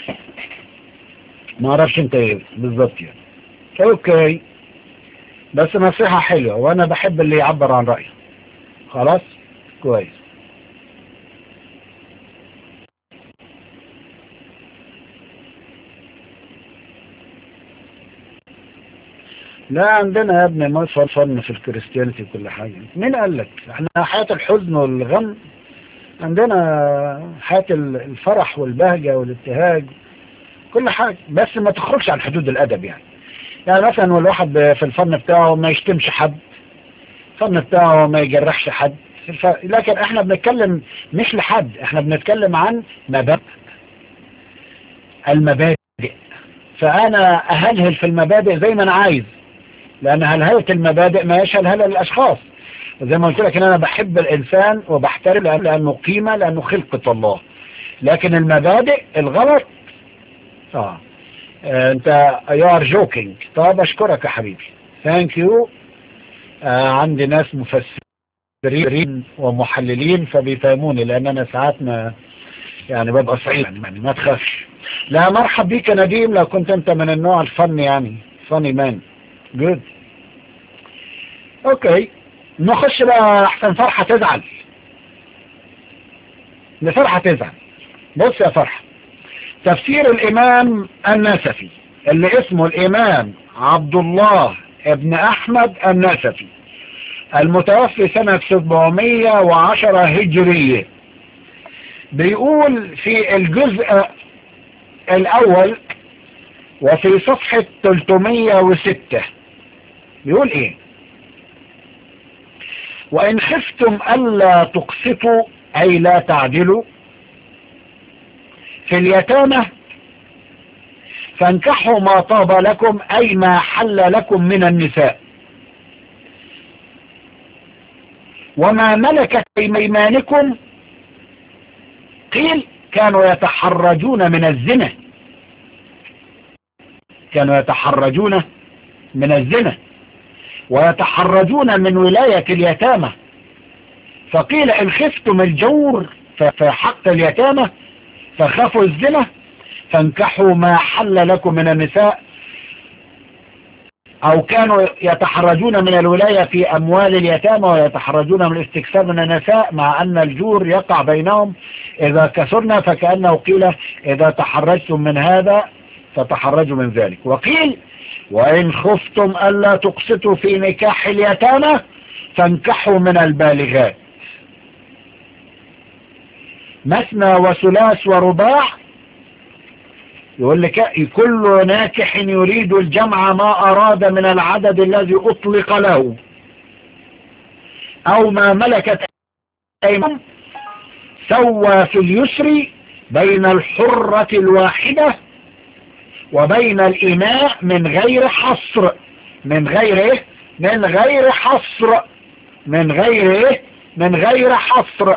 ما اعرفش انت ايه بالظبط يعني اوكي بس نصيحة حلوة وانا بحب اللي يعبر عن رأيه خلاص كويس لا عندنا يا ابني ما فن في الكريستيانيتي وكل حاجة مين قال لك احنا حياة الحزن والغم عندنا حياة الفرح والبهجة والابتهاج كل حاجة بس ما تخرجش عن حدود الأدب يعني يعني مثلا الواحد في الفن بتاعه ما يشتمش حد الفن بتاعه ما يجرحش حد الف... لكن احنا بنتكلم مش لحد احنا بنتكلم عن مبادئ المبادئ فانا اهلهل في المبادئ زي ما انا عايز لان هلهلة المبادئ ما يشهل هلهلة للاشخاص زي ما قلت لك ان انا بحب الانسان وبحترم لانه قيمة لانه خلقة الله لكن المبادئ الغلط اه انت you are joking طب اشكرك يا حبيبي ثانك يو آه عندي ناس مفسرين ومحللين فبيفهموني لان انا ساعات ما يعني ببقى صعيد يعني ما تخافش لا مرحب بيك يا نديم لو كنت انت من النوع الفني يعني فني مان جود اوكي نخش بقى احسن فرحة تزعل لفرحة تزعل بص يا فرحة تفسير الامام النسفي اللي اسمه الامام عبد الله ابن احمد النسفي المتوفي سنة 710 هجرية بيقول في الجزء الاول وفي صفحة 306 بيقول ايه وان خفتم الا تقسطوا اي لا تعدلوا في اليتامى فانكحوا ما طاب لكم اي ما حل لكم من النساء وما ملكت ايمانكم قيل كانوا يتحرجون من الزنا كانوا يتحرجون من الزنا ويتحرجون من ولاية اليتامى فقيل إن خفتم الجور في حق اليتامى فخافوا الزنا فانكحوا ما حل لكم من النساء أو كانوا يتحرجون من الولاية في أموال اليتامى ويتحرجون من الاستكثار من النساء مع أن الجور يقع بينهم إذا كثرنا فكأنه قيل إذا تحرجتم من هذا فتحرجوا من ذلك وقيل وإن خفتم ألا تقسطوا في نكاح اليتامى فانكحوا من البالغات مثنى وثلاث ورباع يقول لك كل ناكح يريد الجمع ما أراد من العدد الذي أطلق له أو ما ملكت أيمان سوى في اليسر بين الحرة الواحدة وبين الإماء من غير حصر من غير إيه؟ من غير حصر من غير إيه؟ من غير حصر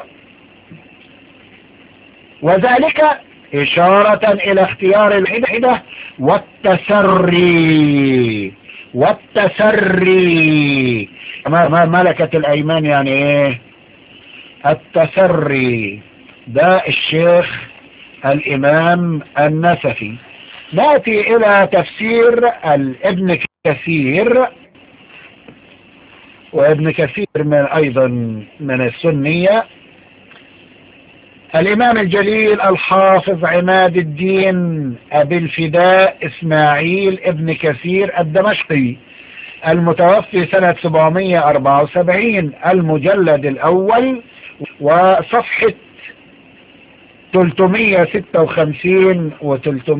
وذلك إشارة إلى اختيار الحدة والتسري والتسري ما ملكة الأيمان يعني إيه التسري ده الشيخ الإمام النسفي نأتي إلى تفسير الابن كثير وابن كثير من أيضا من السنية الإمام الجليل الحافظ عماد الدين أبي الفداء إسماعيل ابن كثير الدمشقي المتوفي سنة 774 المجلد الأول وصفحة 356 و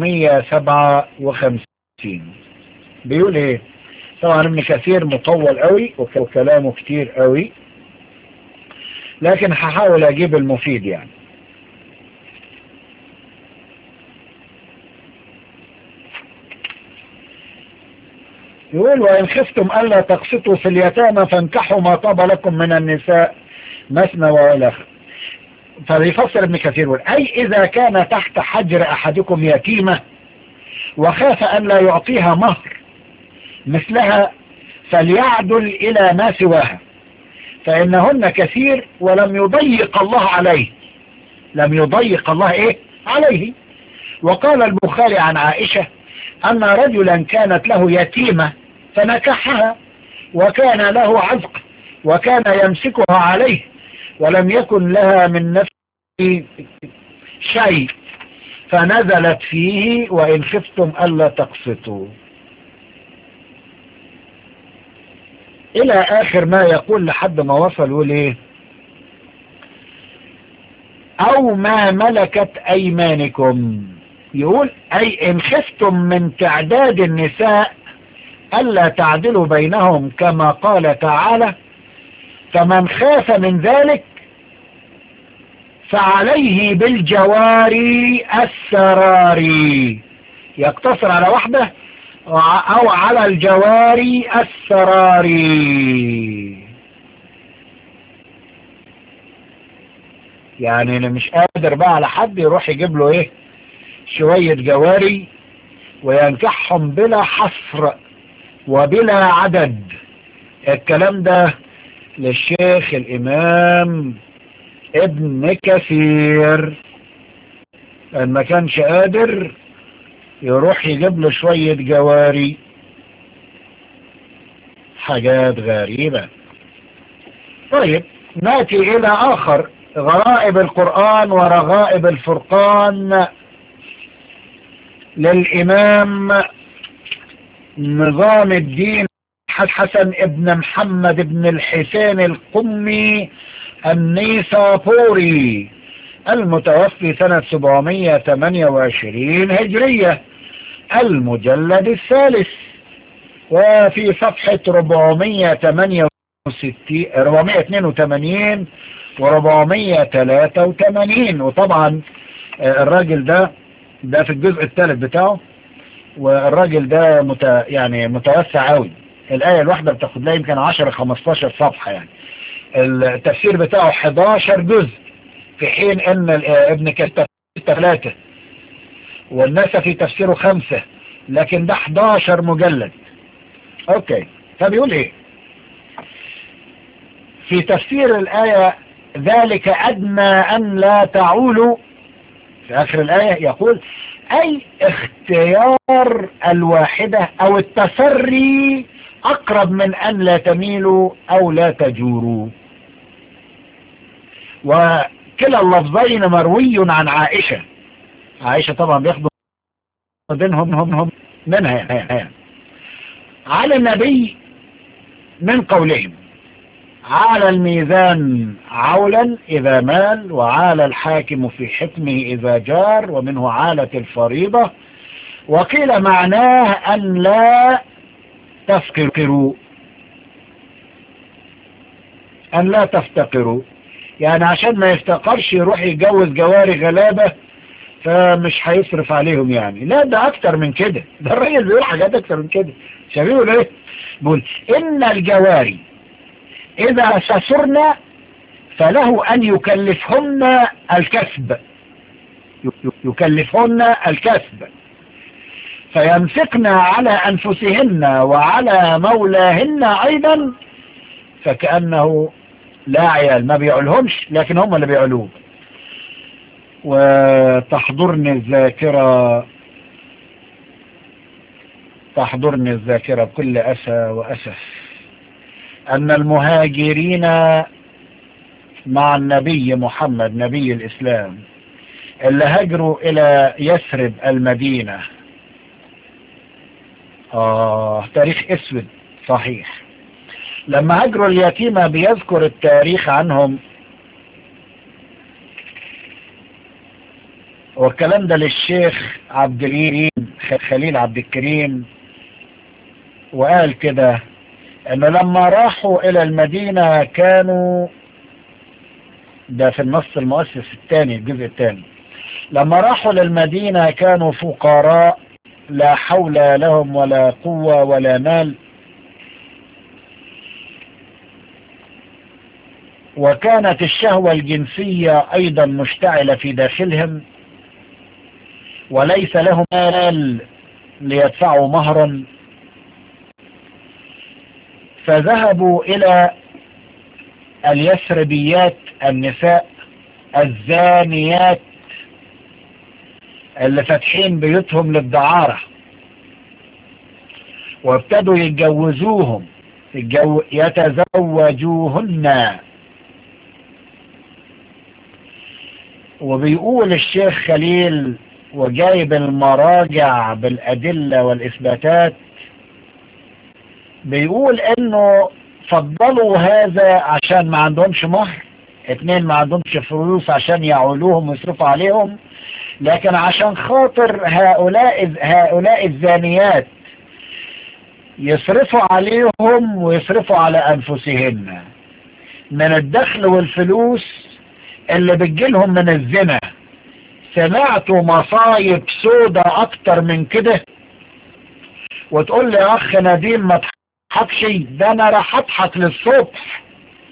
357 بيقول ايه طبعا ابن كثير مطول قوي وكلامه كتير قوي لكن هحاول اجيب المفيد يعني يقول وإن خفتم ألا تقسطوا في اليتامى فانكحوا ما طاب لكم من النساء مثنى وإلخ فبيفسر ابن كثير يقول أي إذا كان تحت حجر أحدكم يتيمة وخاف أن لا يعطيها مهر مثلها فليعدل إلى ما سواها فإنهن كثير ولم يضيق الله عليه لم يضيق الله إيه عليه وقال البخاري عن عائشة أن رجلا كانت له يتيمة فنكحها وكان له عزق وكان يمسكها عليه ولم يكن لها من نفسه شيء فنزلت فيه وإن خفتم ألا تقسطوا إلى آخر ما يقول لحد ما وصلوا ليه أو ما ملكت أيمانكم يقول أي إن خفتم من تعداد النساء ألا تعدلوا بينهم كما قال تعالى فمن خاف من ذلك فعليه بالجواري السراري يقتصر على واحدة أو على الجواري السراري يعني اللي مش قادر بقى على حد يروح يجيب له ايه شوية جواري وينكحهم بلا حصر وبلا عدد الكلام ده للشيخ الامام ابن كثير ان ما كانش قادر يروح يجيب له شوية جواري حاجات غريبة طيب ناتي الى اخر غرائب القرآن ورغائب الفرقان للامام نظام الدين حسن ابن محمد ابن الحسين القمي النيسابوري المتوفي سنة 728 هجرية المجلد الثالث وفي صفحة 468 482 و 483 وطبعا الراجل ده ده في الجزء الثالث بتاعه والراجل ده مت يعني متوسع قوي الآية الواحدة بتاخد لها يمكن 10 15 صفحة يعني التفسير بتاعه 11 جزء في حين ان ابن كتاب ثلاثة والناس في تفسيره خمسة لكن ده 11 مجلد اوكي فبيقول ايه في تفسير الآية ذلك أدنى أن لا تعولوا في آخر الآية يقول أي اختيار الواحدة أو التسري أقرب من أن لا تميلوا أو لا تجوروا وكلا اللفظين مروي عن عائشة عائشة طبعا بياخدوا بينهم هم هم منها يعني. على النبي من قولهم على الميزان عولا إذا مال وعال الحاكم في حكمه إذا جار ومنه عالة الفريضة وقيل معناه أن لا تفقروا أن لا تفتقروا يعني عشان ما يفتقرش يروح يتجوز جواري غلابة فمش هيصرف عليهم يعني لا ده أكتر من كده ده الراجل بيقول حاجات أكتر من كده شايفين ايه بيقول إن الجواري إذا سسرنا فله أن يكلفهن الكسب يكلفهن الكسب فينفقن على أنفسهن وعلى مولاهن أيضا فكأنه لا عيال ما بيعلهمش لكن هم اللي بيعلوه وتحضرني الذاكرة تحضرني الذاكرة بكل أسى وأسف أن المهاجرين مع النبي محمد نبي الإسلام اللي هاجروا إلى يثرب المدينة آه تاريخ اسود صحيح لما هاجروا اليتيمة بيذكر التاريخ عنهم والكلام ده للشيخ عبد الكريم خليل عبد الكريم وقال كده انه لما راحوا الى المدينة كانوا ده في النص المؤسس الثاني الجزء الثاني لما راحوا للمدينة كانوا فقراء لا حول لهم ولا قوة ولا مال وكانت الشهوة الجنسية أيضا مشتعلة في داخلهم وليس لهم مال ليدفعوا مهرا فذهبوا إلى اليسربيات النساء الزانيات اللي فاتحين بيوتهم للدعارة وابتدوا يتجوزوهم يتجو... يتزوجوهن وبيقول الشيخ خليل وجايب المراجع بالأدلة والإثباتات بيقول انه فضلوا هذا عشان ما عندهمش مهر اتنين ما عندهمش فلوس عشان يعولوهم ويصرفوا عليهم لكن عشان خاطر هؤلاء هؤلاء الزانيات يصرفوا عليهم ويصرفوا على أنفسهن من الدخل والفلوس اللي بتجيلهم من الزنا سمعتوا مصايب سودة أكتر من كده وتقول لي يا أخ نديم ما تضحكش ده أنا راح أضحك للصبح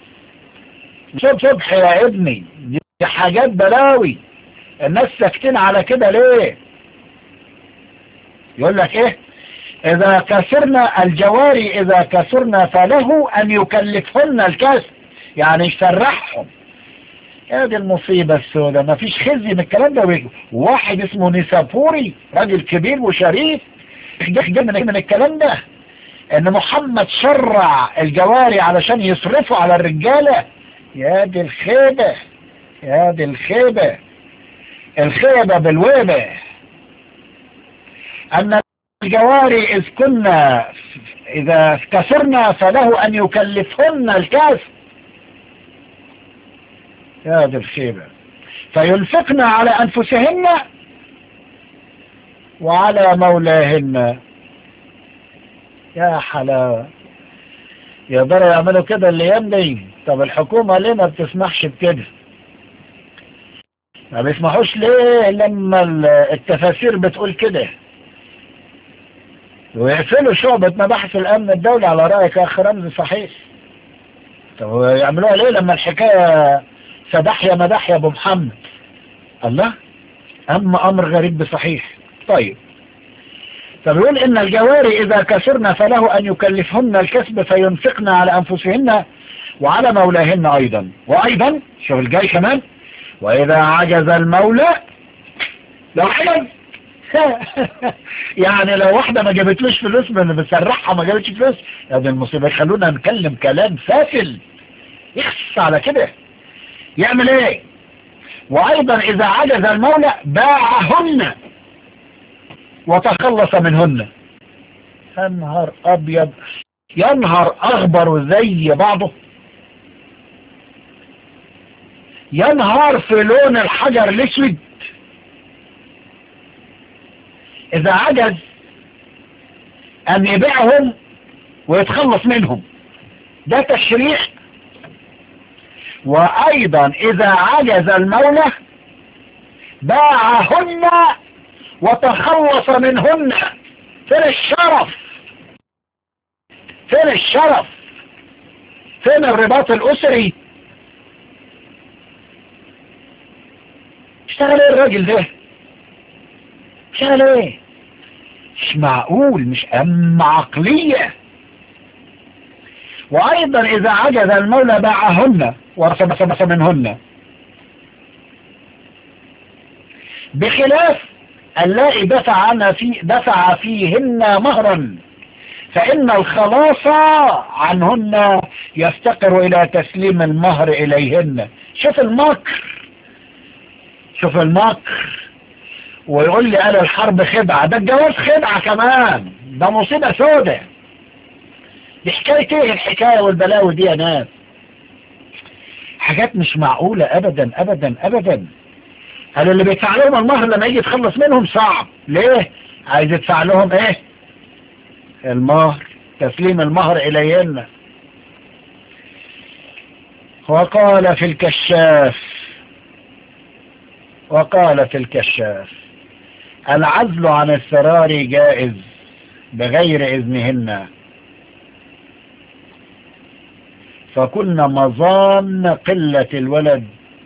صبح يا ابني دي حاجات بلاوي الناس ساكتين على كده ليه يقول لك ايه اذا كسرنا الجواري اذا كسرنا فله ان يكلفهن الكسر يعني يسرحهم يا دي المصيبة السوداء ما فيش خزي من الكلام ده واحد اسمه نيسابوري راجل كبير وشريف جه من الكلام ده ان محمد شرع الجواري علشان يصرفوا على الرجالة يا دي الخيبة يا دي الخيبة الخيبة بالويبة أن الجواري إذ كنا إذا كسرنا فله أن يكلفهن الكاس يا دي الخيبة فينفقن على أنفسهن وعلى مولاهن يا حلاوة يقدروا يعملوا كده الايام دي طب الحكومة ليه ما بتسمحش بكده ما بيسمحوش ليه لما التفاسير بتقول كده ويقفلوا شعبة مباحث الامن الدولي على رأيك يا اخ رمزي صحيح طب يعملوها ليه لما الحكاية سدحيا مدحيا ابو محمد الله اما امر غريب بصحيح طيب فبيقول ان الجواري اذا كسرنا فله ان يكلفهن الكسب فينفقن على انفسهن وعلى مولاهن ايضا وايضا شوف الجاي كمان واذا عجز المولى لو عجز يعني لو واحدة ما جابتلوش فلوس من بتسرحها ما جابتش فلوس يا دي المصيبة خلونا نتكلم كلام فاشل يخص على كده يعمل ايه وايضا اذا عجز المولى باعهن وتخلص منهن ينهر ابيض ينهر اخبر زي بعضه ينهر في لون الحجر الاسود اذا عجز ان يبيعهم ويتخلص منهم ده تشريع وايضا اذا عجز المولى باعهن وتخلص منهن فين الشرف فين الشرف فين الرباط الاسري اشتغل ايه الراجل ده اشتغل ايه مش معقول مش ام عقلية وايضا اذا عجز المولى باعهن ورسبس منهن بخلاف اللائي دفع عنها في دفع فيهن مهرا فإن الخلاص عنهن يفتقر إلى تسليم المهر إليهن شوف المكر شوف المكر ويقول لي قال الحرب خدعة ده الجواز خدعة كمان ده مصيبة سودة دي حكاية ايه الحكاية والبلاوي دي يا ناس حاجات مش معقولة ابدا ابدا ابدا هل اللي بيدفع لهم المهر لما يجي يتخلص منهم صعب ليه عايز يدفع لهم ايه المهر تسليم المهر اليهن وقال في الكشاف وقال في الكشاف العزل عن السرار جائز بغير اذنهن فكنا مظان قلة الولد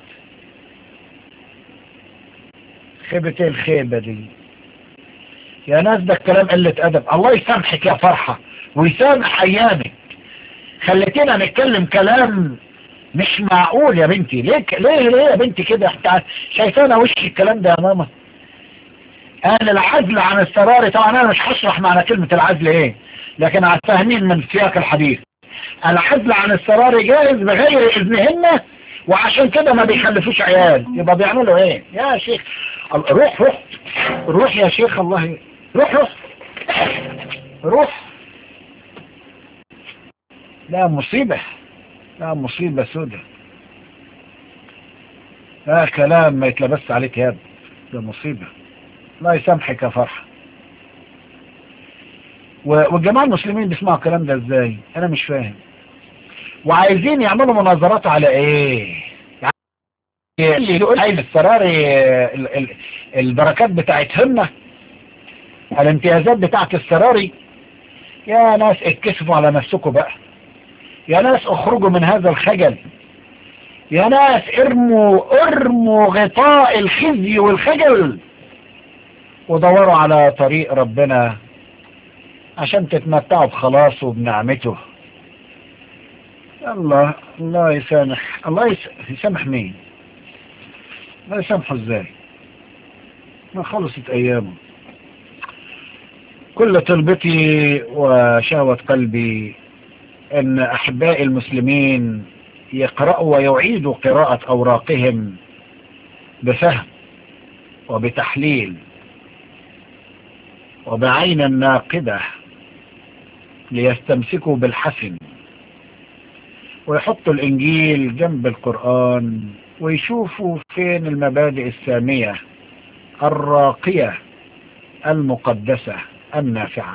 خيبة الخيبة دي يا ناس ده الكلام قلة أدب الله يسامحك يا فرحة ويسامح أيامك خليتنا نتكلم كلام مش معقول يا بنتي ليه ليه ليه يا بنتي كده شايفانا وش الكلام ده يا ماما قال العزل عن السرار طبعا انا مش هشرح معنى كلمة العزل ايه لكن فاهمين من سياق الحديث العزل عن السرار جائز بغير اذنهن وعشان كده ما بيخلفوش عيال يبقى بيعملوا ايه يا شيخ روح روح روح يا شيخ الله روح روح روح لا مصيبة لا مصيبة سودة لا كلام ما يتلبس عليك يا ابني ده مصيبة لا يسامحك يا فرحة والجماعة المسلمين بيسمعوا الكلام ده ازاي انا مش فاهم وعايزين يعملوا مناظرات على ايه اللي يقول عايز السراري البركات بتاعتهن الامتيازات بتاعت السراري يا ناس اتكسفوا على نفسكم بقى يا ناس اخرجوا من هذا الخجل يا ناس ارموا ارموا غطاء الخزي والخجل ودوروا على طريق ربنا عشان تتمتعوا بخلاصه وبنعمته الله الله يسامح الله يسامح مين الله يسامحه ازاي ما خلصت ايامه كل طلبتي وشهوة قلبي ان احبائي المسلمين يقرأوا ويعيدوا قراءة اوراقهم بفهم وبتحليل وبعين ناقدة ليستمسكوا بالحسن ويحطوا الانجيل جنب القرآن ويشوفوا فين المبادئ السامية الراقية المقدسة النافعة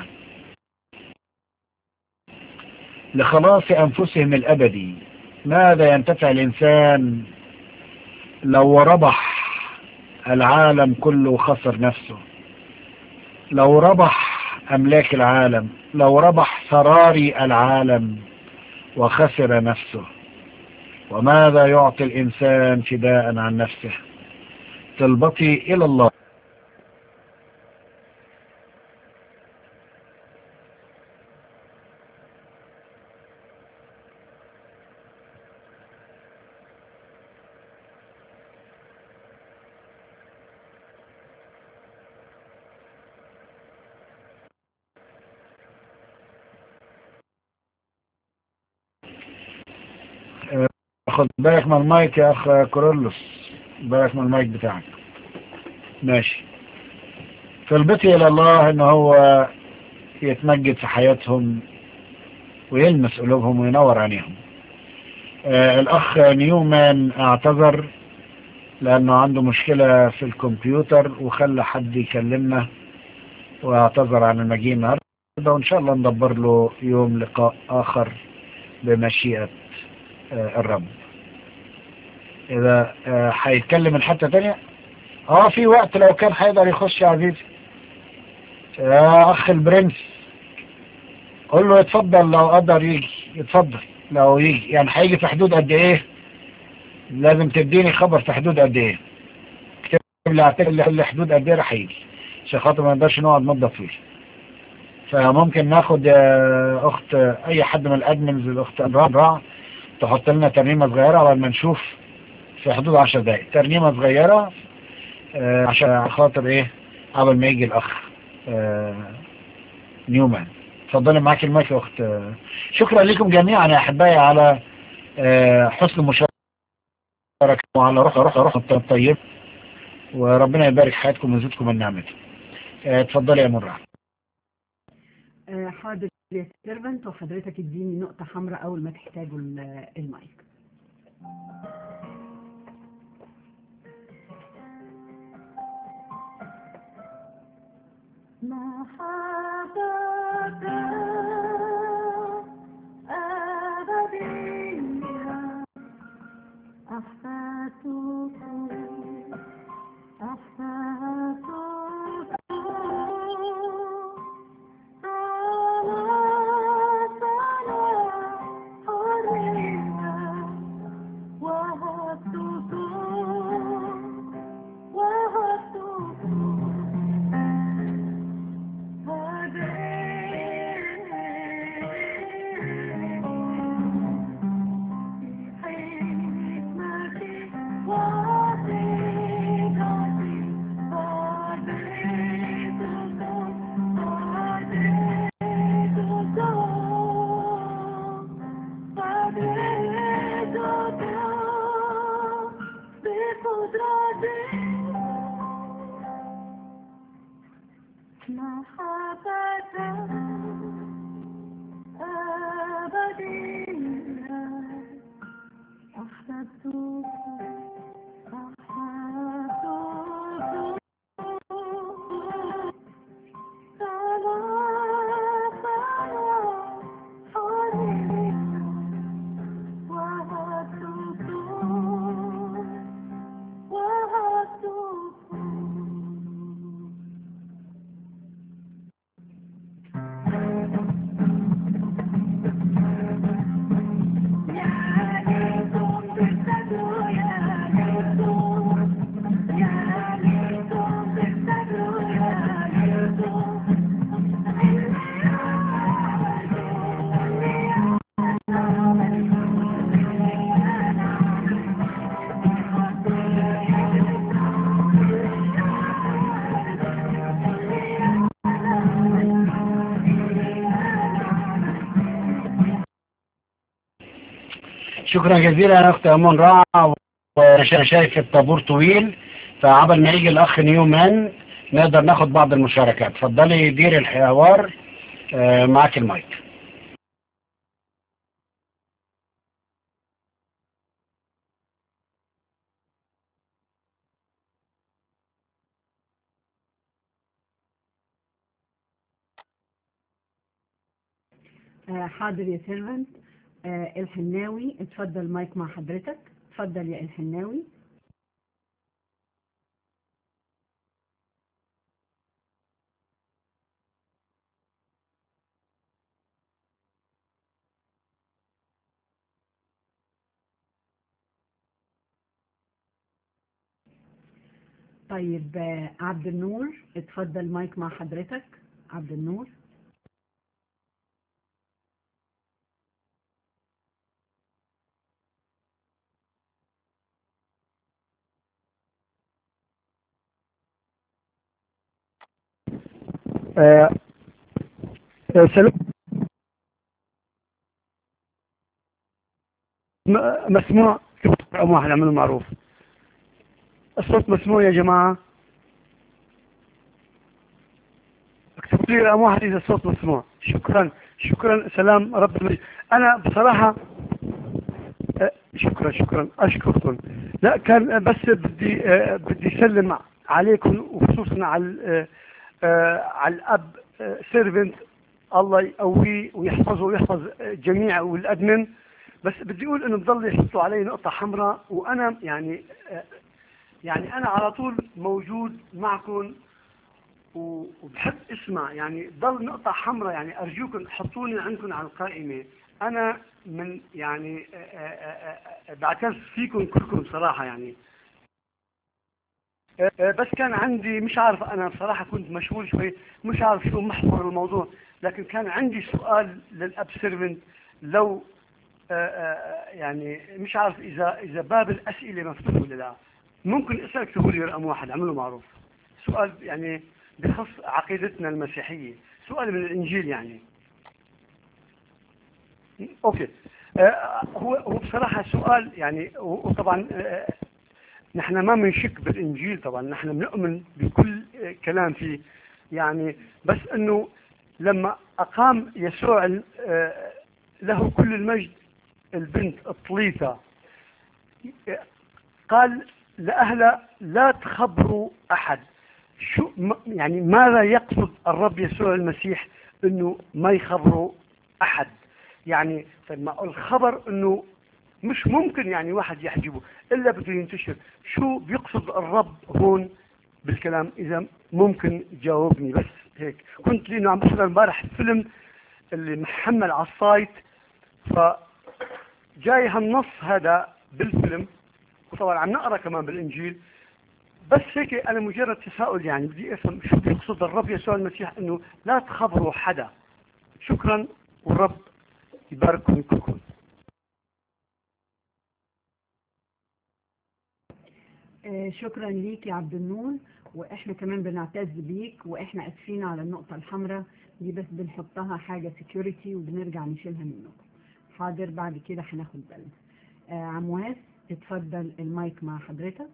لخلاص أنفسهم الأبدي ماذا ينتفع الإنسان لو ربح العالم كله خسر نفسه لو ربح أملاك العالم لو ربح سراري العالم وخسر نفسه وماذا يعطي الإنسان فداء عن نفسه طلبتي إلى الله خد بالك من المايك يا اخ كورولوس بالك من المايك بتاعك ماشي طلبتي الى الله ان هو يتمجد في حياتهم ويلمس قلوبهم وينور عينيهم آه الاخ نيومان اعتذر لانه عنده مشكلة في الكمبيوتر وخلى حد يكلمنا واعتذر عن المجيء النهارده وان شاء الله ندبر له يوم لقاء اخر بمشيئة آه الرب اذا هيتكلم من حتة تانية اه في وقت لو كان هيقدر يخش يا عزيزي يا اخ البرنس قول له يتفضل لو قدر يجي يتفضل لو يجي يعني هيجي في حدود قد ايه لازم تديني خبر في حدود قد ايه اكتب لي اعتقد لي حدود قد ايه راح يجي عشان خاطر ما نقدرش نقعد مدة طويلة فممكن ناخد اخت اي حد من الادمنز الاخت رع تحط لنا ترنيمة صغيرة قبل ما نشوف في حدود 10 دقايق ترنيمة صغيرة آه عشان خاطر ايه قبل ما يجي الاخ آه نيومان اتفضلي معاك المايك يا اخت آه شكرا لكم جميعا يا احبائي على آه حسن المشاركة وعلى روح روح روح الطيب وربنا يبارك حياتكم ويزيدكم من نعمته آه اتفضلي يا مرة آه حاضر يا سيرفنت وحضرتك اديني نقطة حمراء اول ما تحتاجوا المايك محبة أبدية أحببتك أحببتك وهبتك أبدية أحببتك أحببتك شكرا جزيلا يا اخت امون رائع وانا شايف الطابور طويل فعبل ما يجي الاخ نيومان نقدر ناخد بعض المشاركات اتفضلي دير الحوار آه، معاك المايك آه، حاضر يا سيرفنت آه، الحناوي اتفضل مايك مع حضرتك اتفضل يا الحناوي طيب آه، عبد النور اتفضل مايك مع حضرتك عبد النور آه، آه، سلام م- مسموع كم واحد عمله معروف الصوت مسموع يا جماعة اكتبوا لي رقم واحد إذا الصوت مسموع شكرا شكرا سلام رب المجد أنا بصراحة آه، شكرا شكرا أشكركم لا كان بس بدي آه، بدي أسلم عليكم وخصوصا على آه، آه، على الأب سيرفنت الله يقويه ويحفظه ويحفظ آه، جميع والأدمن بس بدي أقول إنه بضل يحطوا علي نقطة حمراء وأنا يعني آه، يعني أنا على طول موجود معكم و- وبحب اسمع يعني ضل نقطة حمراء يعني أرجوكم حطوني عندكم على القائمة أنا من يعني آه، آه، آه، آه، بعتز فيكم كلكم صراحة يعني آه، آه، بس كان عندي مش عارف أنا بصراحة كنت مشغول شوي مش عارف شو محور الموضوع لكن كان عندي سؤال للأب سيرفنت لو آه، آه، يعني مش عارف إذا إذا باب الأسئلة مفتوح ولا لا ممكن اسألك تقول لي رقم واحد اعمله معروف سؤال يعني بخص عقيدتنا المسيحية سؤال من الإنجيل يعني أوكي آه، هو هو بصراحة سؤال يعني و- وطبعا آه، نحن ما بنشك بالإنجيل طبعا نحن بنؤمن بكل آه، كلام فيه يعني بس إنه لما أقام يسوع ال- آه، له كل المجد البنت الطليثة قال لأهل لا تخبروا أحد شو م- يعني ماذا يقصد الرب يسوع المسيح انه ما يخبروا احد يعني فما الخبر انه مش ممكن يعني واحد يحجبه الا بده ينتشر شو بيقصد الرب هون بالكلام اذا ممكن جاوبني بس هيك كنت لانه عم بشتغل امبارح فيلم اللي محمل على السايت فجاي هالنص هذا بالفيلم وطبعا عم نقرا كمان بالانجيل بس هيك انا مجرد تساؤل يعني بدي افهم شو بيقصد الرب يسوع المسيح انه لا تخبروا حدا شكرا والرب يبارككم كلكم آه، شكرا ليك يا عبد النور واحنا كمان بنعتز بيك واحنا اسفين على النقطة الحمراء دي بس بنحطها حاجة سكيورتي وبنرجع نشيلها منكم حاضر بعد كده هناخد بالنا آه، عمواس اتفضل المايك مع حضرتك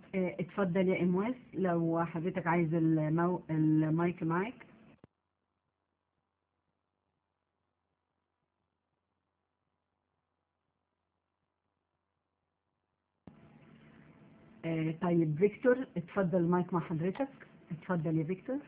آه، اتفضل يا امواس لو حضرتك عايز المو... المايك معاك آه، طيب فيكتور اتفضل المايك مع حضرتك اتفضل يا فيكتور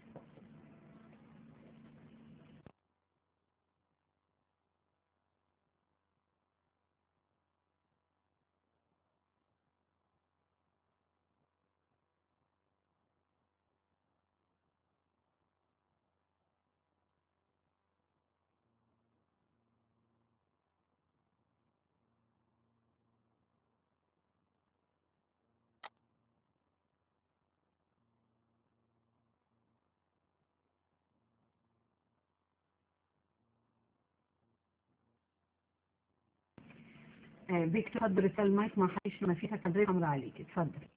آه، فيكتور اتفضل رسال المايك ما حدش ما فيها حضرتك امر عليك اتفضل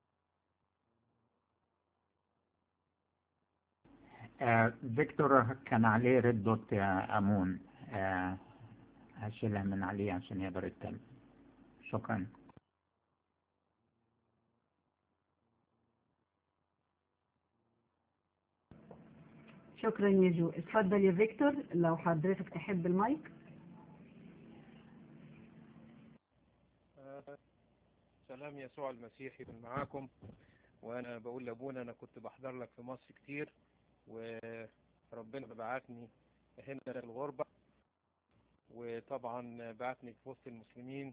آه، فيكتور كان عليه ريد دوت يا أمون آه، هشيلها من عليه عشان يقدر يتكلم شكرا شكرا يا جو اتفضل يا فيكتور لو حضرتك تحب المايك سلام يسوع المسيح يكون معاكم وانا بقول لابونا انا كنت بحضر لك في مصر كتير وربنا بعتني هنا في الغربة وطبعا بعتني في وسط المسلمين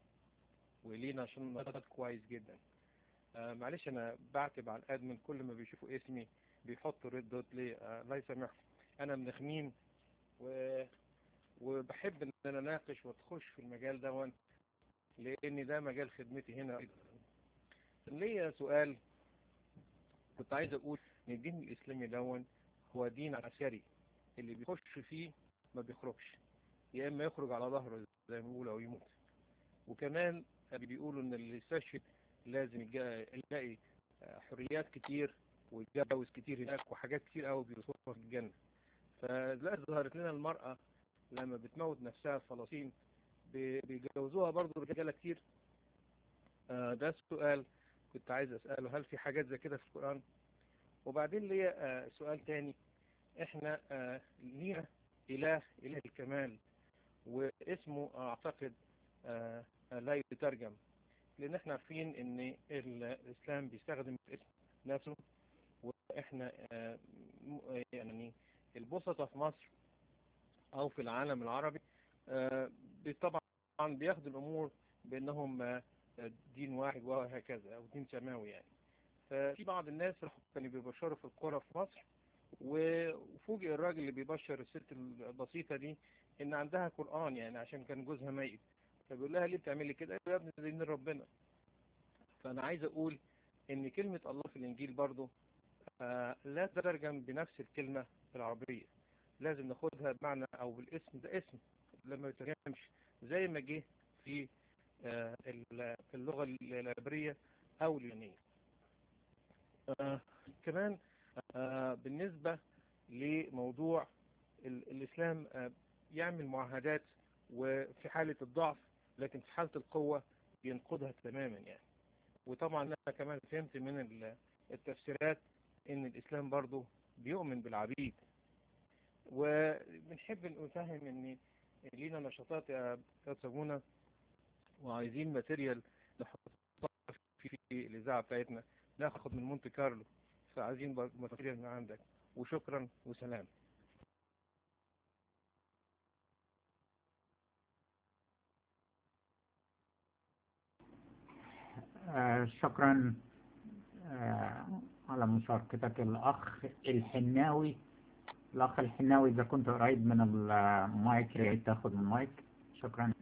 ولينا عشان نضغط كويس جدا آه معلش انا بعتب على الادمن كل ما بيشوفوا اسمي بيحطوا ريد دوت ليه آه الله يسامحهم انا من خمين و... وبحب ان انا اناقش وتخش في المجال ده وانت لان ده مجال خدمتي هنا ايضا ليا سؤال كنت عايز اقول ان الدين الاسلامي دون هو دين عسكري اللي بيخش فيه ما بيخرجش يا اما يخرج على ظهره زي ما بيقولوا او يموت وكمان بيقولوا ان اللي يستشهد لازم يجا- يلاقي حريات كتير ويتجوز كتير هناك وحاجات كتير قوي بيوصفها في الجنة فلا ظهرت لنا المرأة لما بتموت نفسها في فلسطين بي- بيجوزوها برضه رجالة كتير آه، ده سؤال كنت عايز اسأله هل في حاجات زي كده في القرآن وبعدين ليا آه، سؤال تاني احنا آه، لينا اله اله الكمال واسمه اعتقد آه، آه، لا يترجم لان احنا عارفين ان الاسلام بيستخدم اسم نفسه واحنا آه، م- يعني البسطة في مصر او في العالم العربي آه، بي- طبعا بياخدوا الامور بانهم آه، دين واحد وهكذا او دين سماوي يعني ففي بعض الناس راحوا كانوا بيبشروا في القرى في مصر و- وفوجئ الراجل اللي بيبشر الست البسيطة دي ان عندها قرآن يعني عشان كان جوزها ميت فبيقول لها ليه بتعملي كده يا ابني ده دين ربنا فانا عايز اقول ان كلمة الله في الانجيل برضو آه، لا تترجم بنفس الكلمة العربية لازم ناخدها بمعنى او بالاسم ده اسم لما يترجمش زي ما جه في آه، ال- اللغة العبرية او اليونانية آه، كمان آه، بالنسبة لموضوع ال- الإسلام آه، يعمل معاهدات وفي حالة الضعف لكن في حالة القوة ينقضها تماما يعني وطبعا أنا كمان فهمت من ال- التفسيرات إن الإسلام برضو بيؤمن بالعبيد وبنحب نفهم إن لينا نشاطات يا أستاذ سمونة وعايزين ماتيريال نحطها في في الإذاعة بتاعتنا ناخد من مونte كارلو فعايزين برضه ماتيريال من عندك وشكرا وسلام آه، شكرا آه، على مشاركتك الأخ الحناوي الأخ الحناوي إذا كنت قريب من المايك يا ريت تاخد المايك شكرا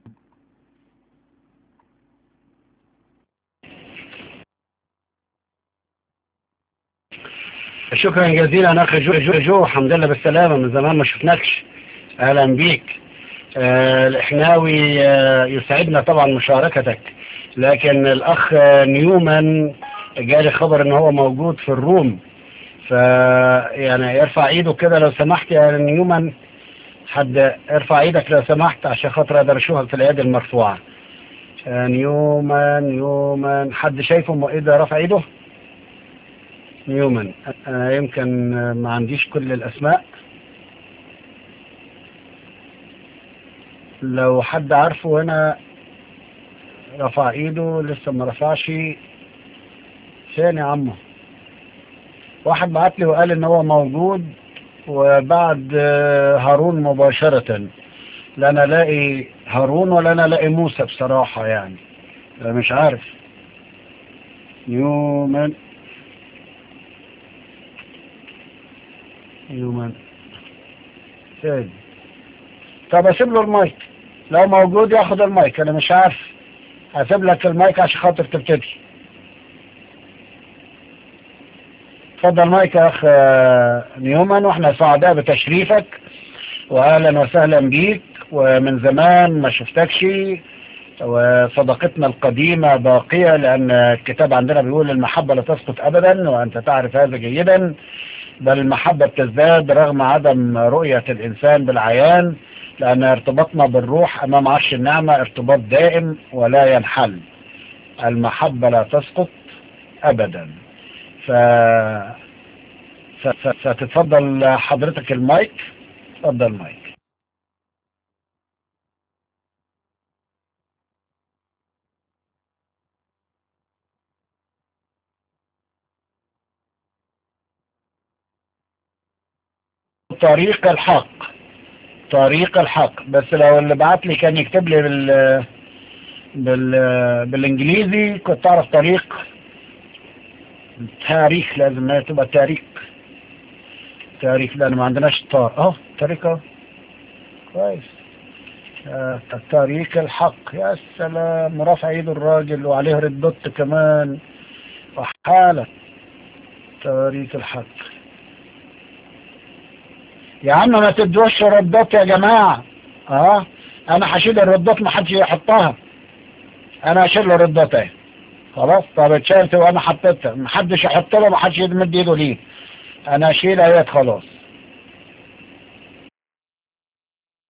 شكرا جزيلا اخي جو جو, جو الحمد لله بالسلامه من زمان ما شفناكش اهلا بيك آه الاحناوي آه يسعدنا طبعا مشاركتك لكن الاخ آه، نيومان جالي خبر ان هو موجود في الروم ف يعني يرفع ايده كده لو سمحت يا نيومان حد ارفع ايدك لو سمحت عشان خاطر اقدر اشوفك في الايادي المرفوعه آه، نيومان نيومان حد شايفه م- ايه ده رفع ايده نيومان انا يمكن آه، ما عنديش كل الاسماء لو حد عارفه هنا رفع ايده لسه ما رفعش فين يا عمو واحد بعت لي وقال ان هو موجود وبعد آه، هارون مباشرة لا انا الاقي هارون ولا انا الاقي موسى بصراحة يعني لا مش عارف نيومان نيومان فين طب اسيب له المايك لو موجود ياخد المايك انا مش عارف هسيب لك المايك عشان خاطر تبتدي اتفضل مايك يا اخ آه، نيومان واحنا سعداء بتشريفك واهلا وسهلا بيك ومن زمان ما شفتكش وصداقتنا القديمة باقية لأن الكتاب عندنا بيقول المحبة لا تسقط أبدا وأنت تعرف هذا جيدا بل المحبة بتزداد رغم عدم رؤية الإنسان بالعيان لأن ارتباطنا بالروح أمام عرش النعمة ارتباط دائم ولا ينحل المحبة لا تسقط أبدا ف... ف... ف... فتتفضل حضرتك المايك اتفضل المايك طريق الحق طريق الحق بس لو اللي بعت لي كان يكتب لي بال بال بالانجليزي كنت اعرف طريق تاريخ لازم هي تبقى تاريخ تاريخ لان ما عندناش طار اه تاريخ اه كويس آه، طريق الحق يا سلام رفع ايد الراجل وعليه ردوت كمان وحالة طريق الحق يا عم ما تدوش ردات يا جماعة اه انا هشيل الردات ما حدش يحطها انا هشيل الردات اهي خلاص طب اتشالت وانا حطيتها ما حدش يحط لها ما حدش يمد ايده ليه انا هشيلها اهي خلاص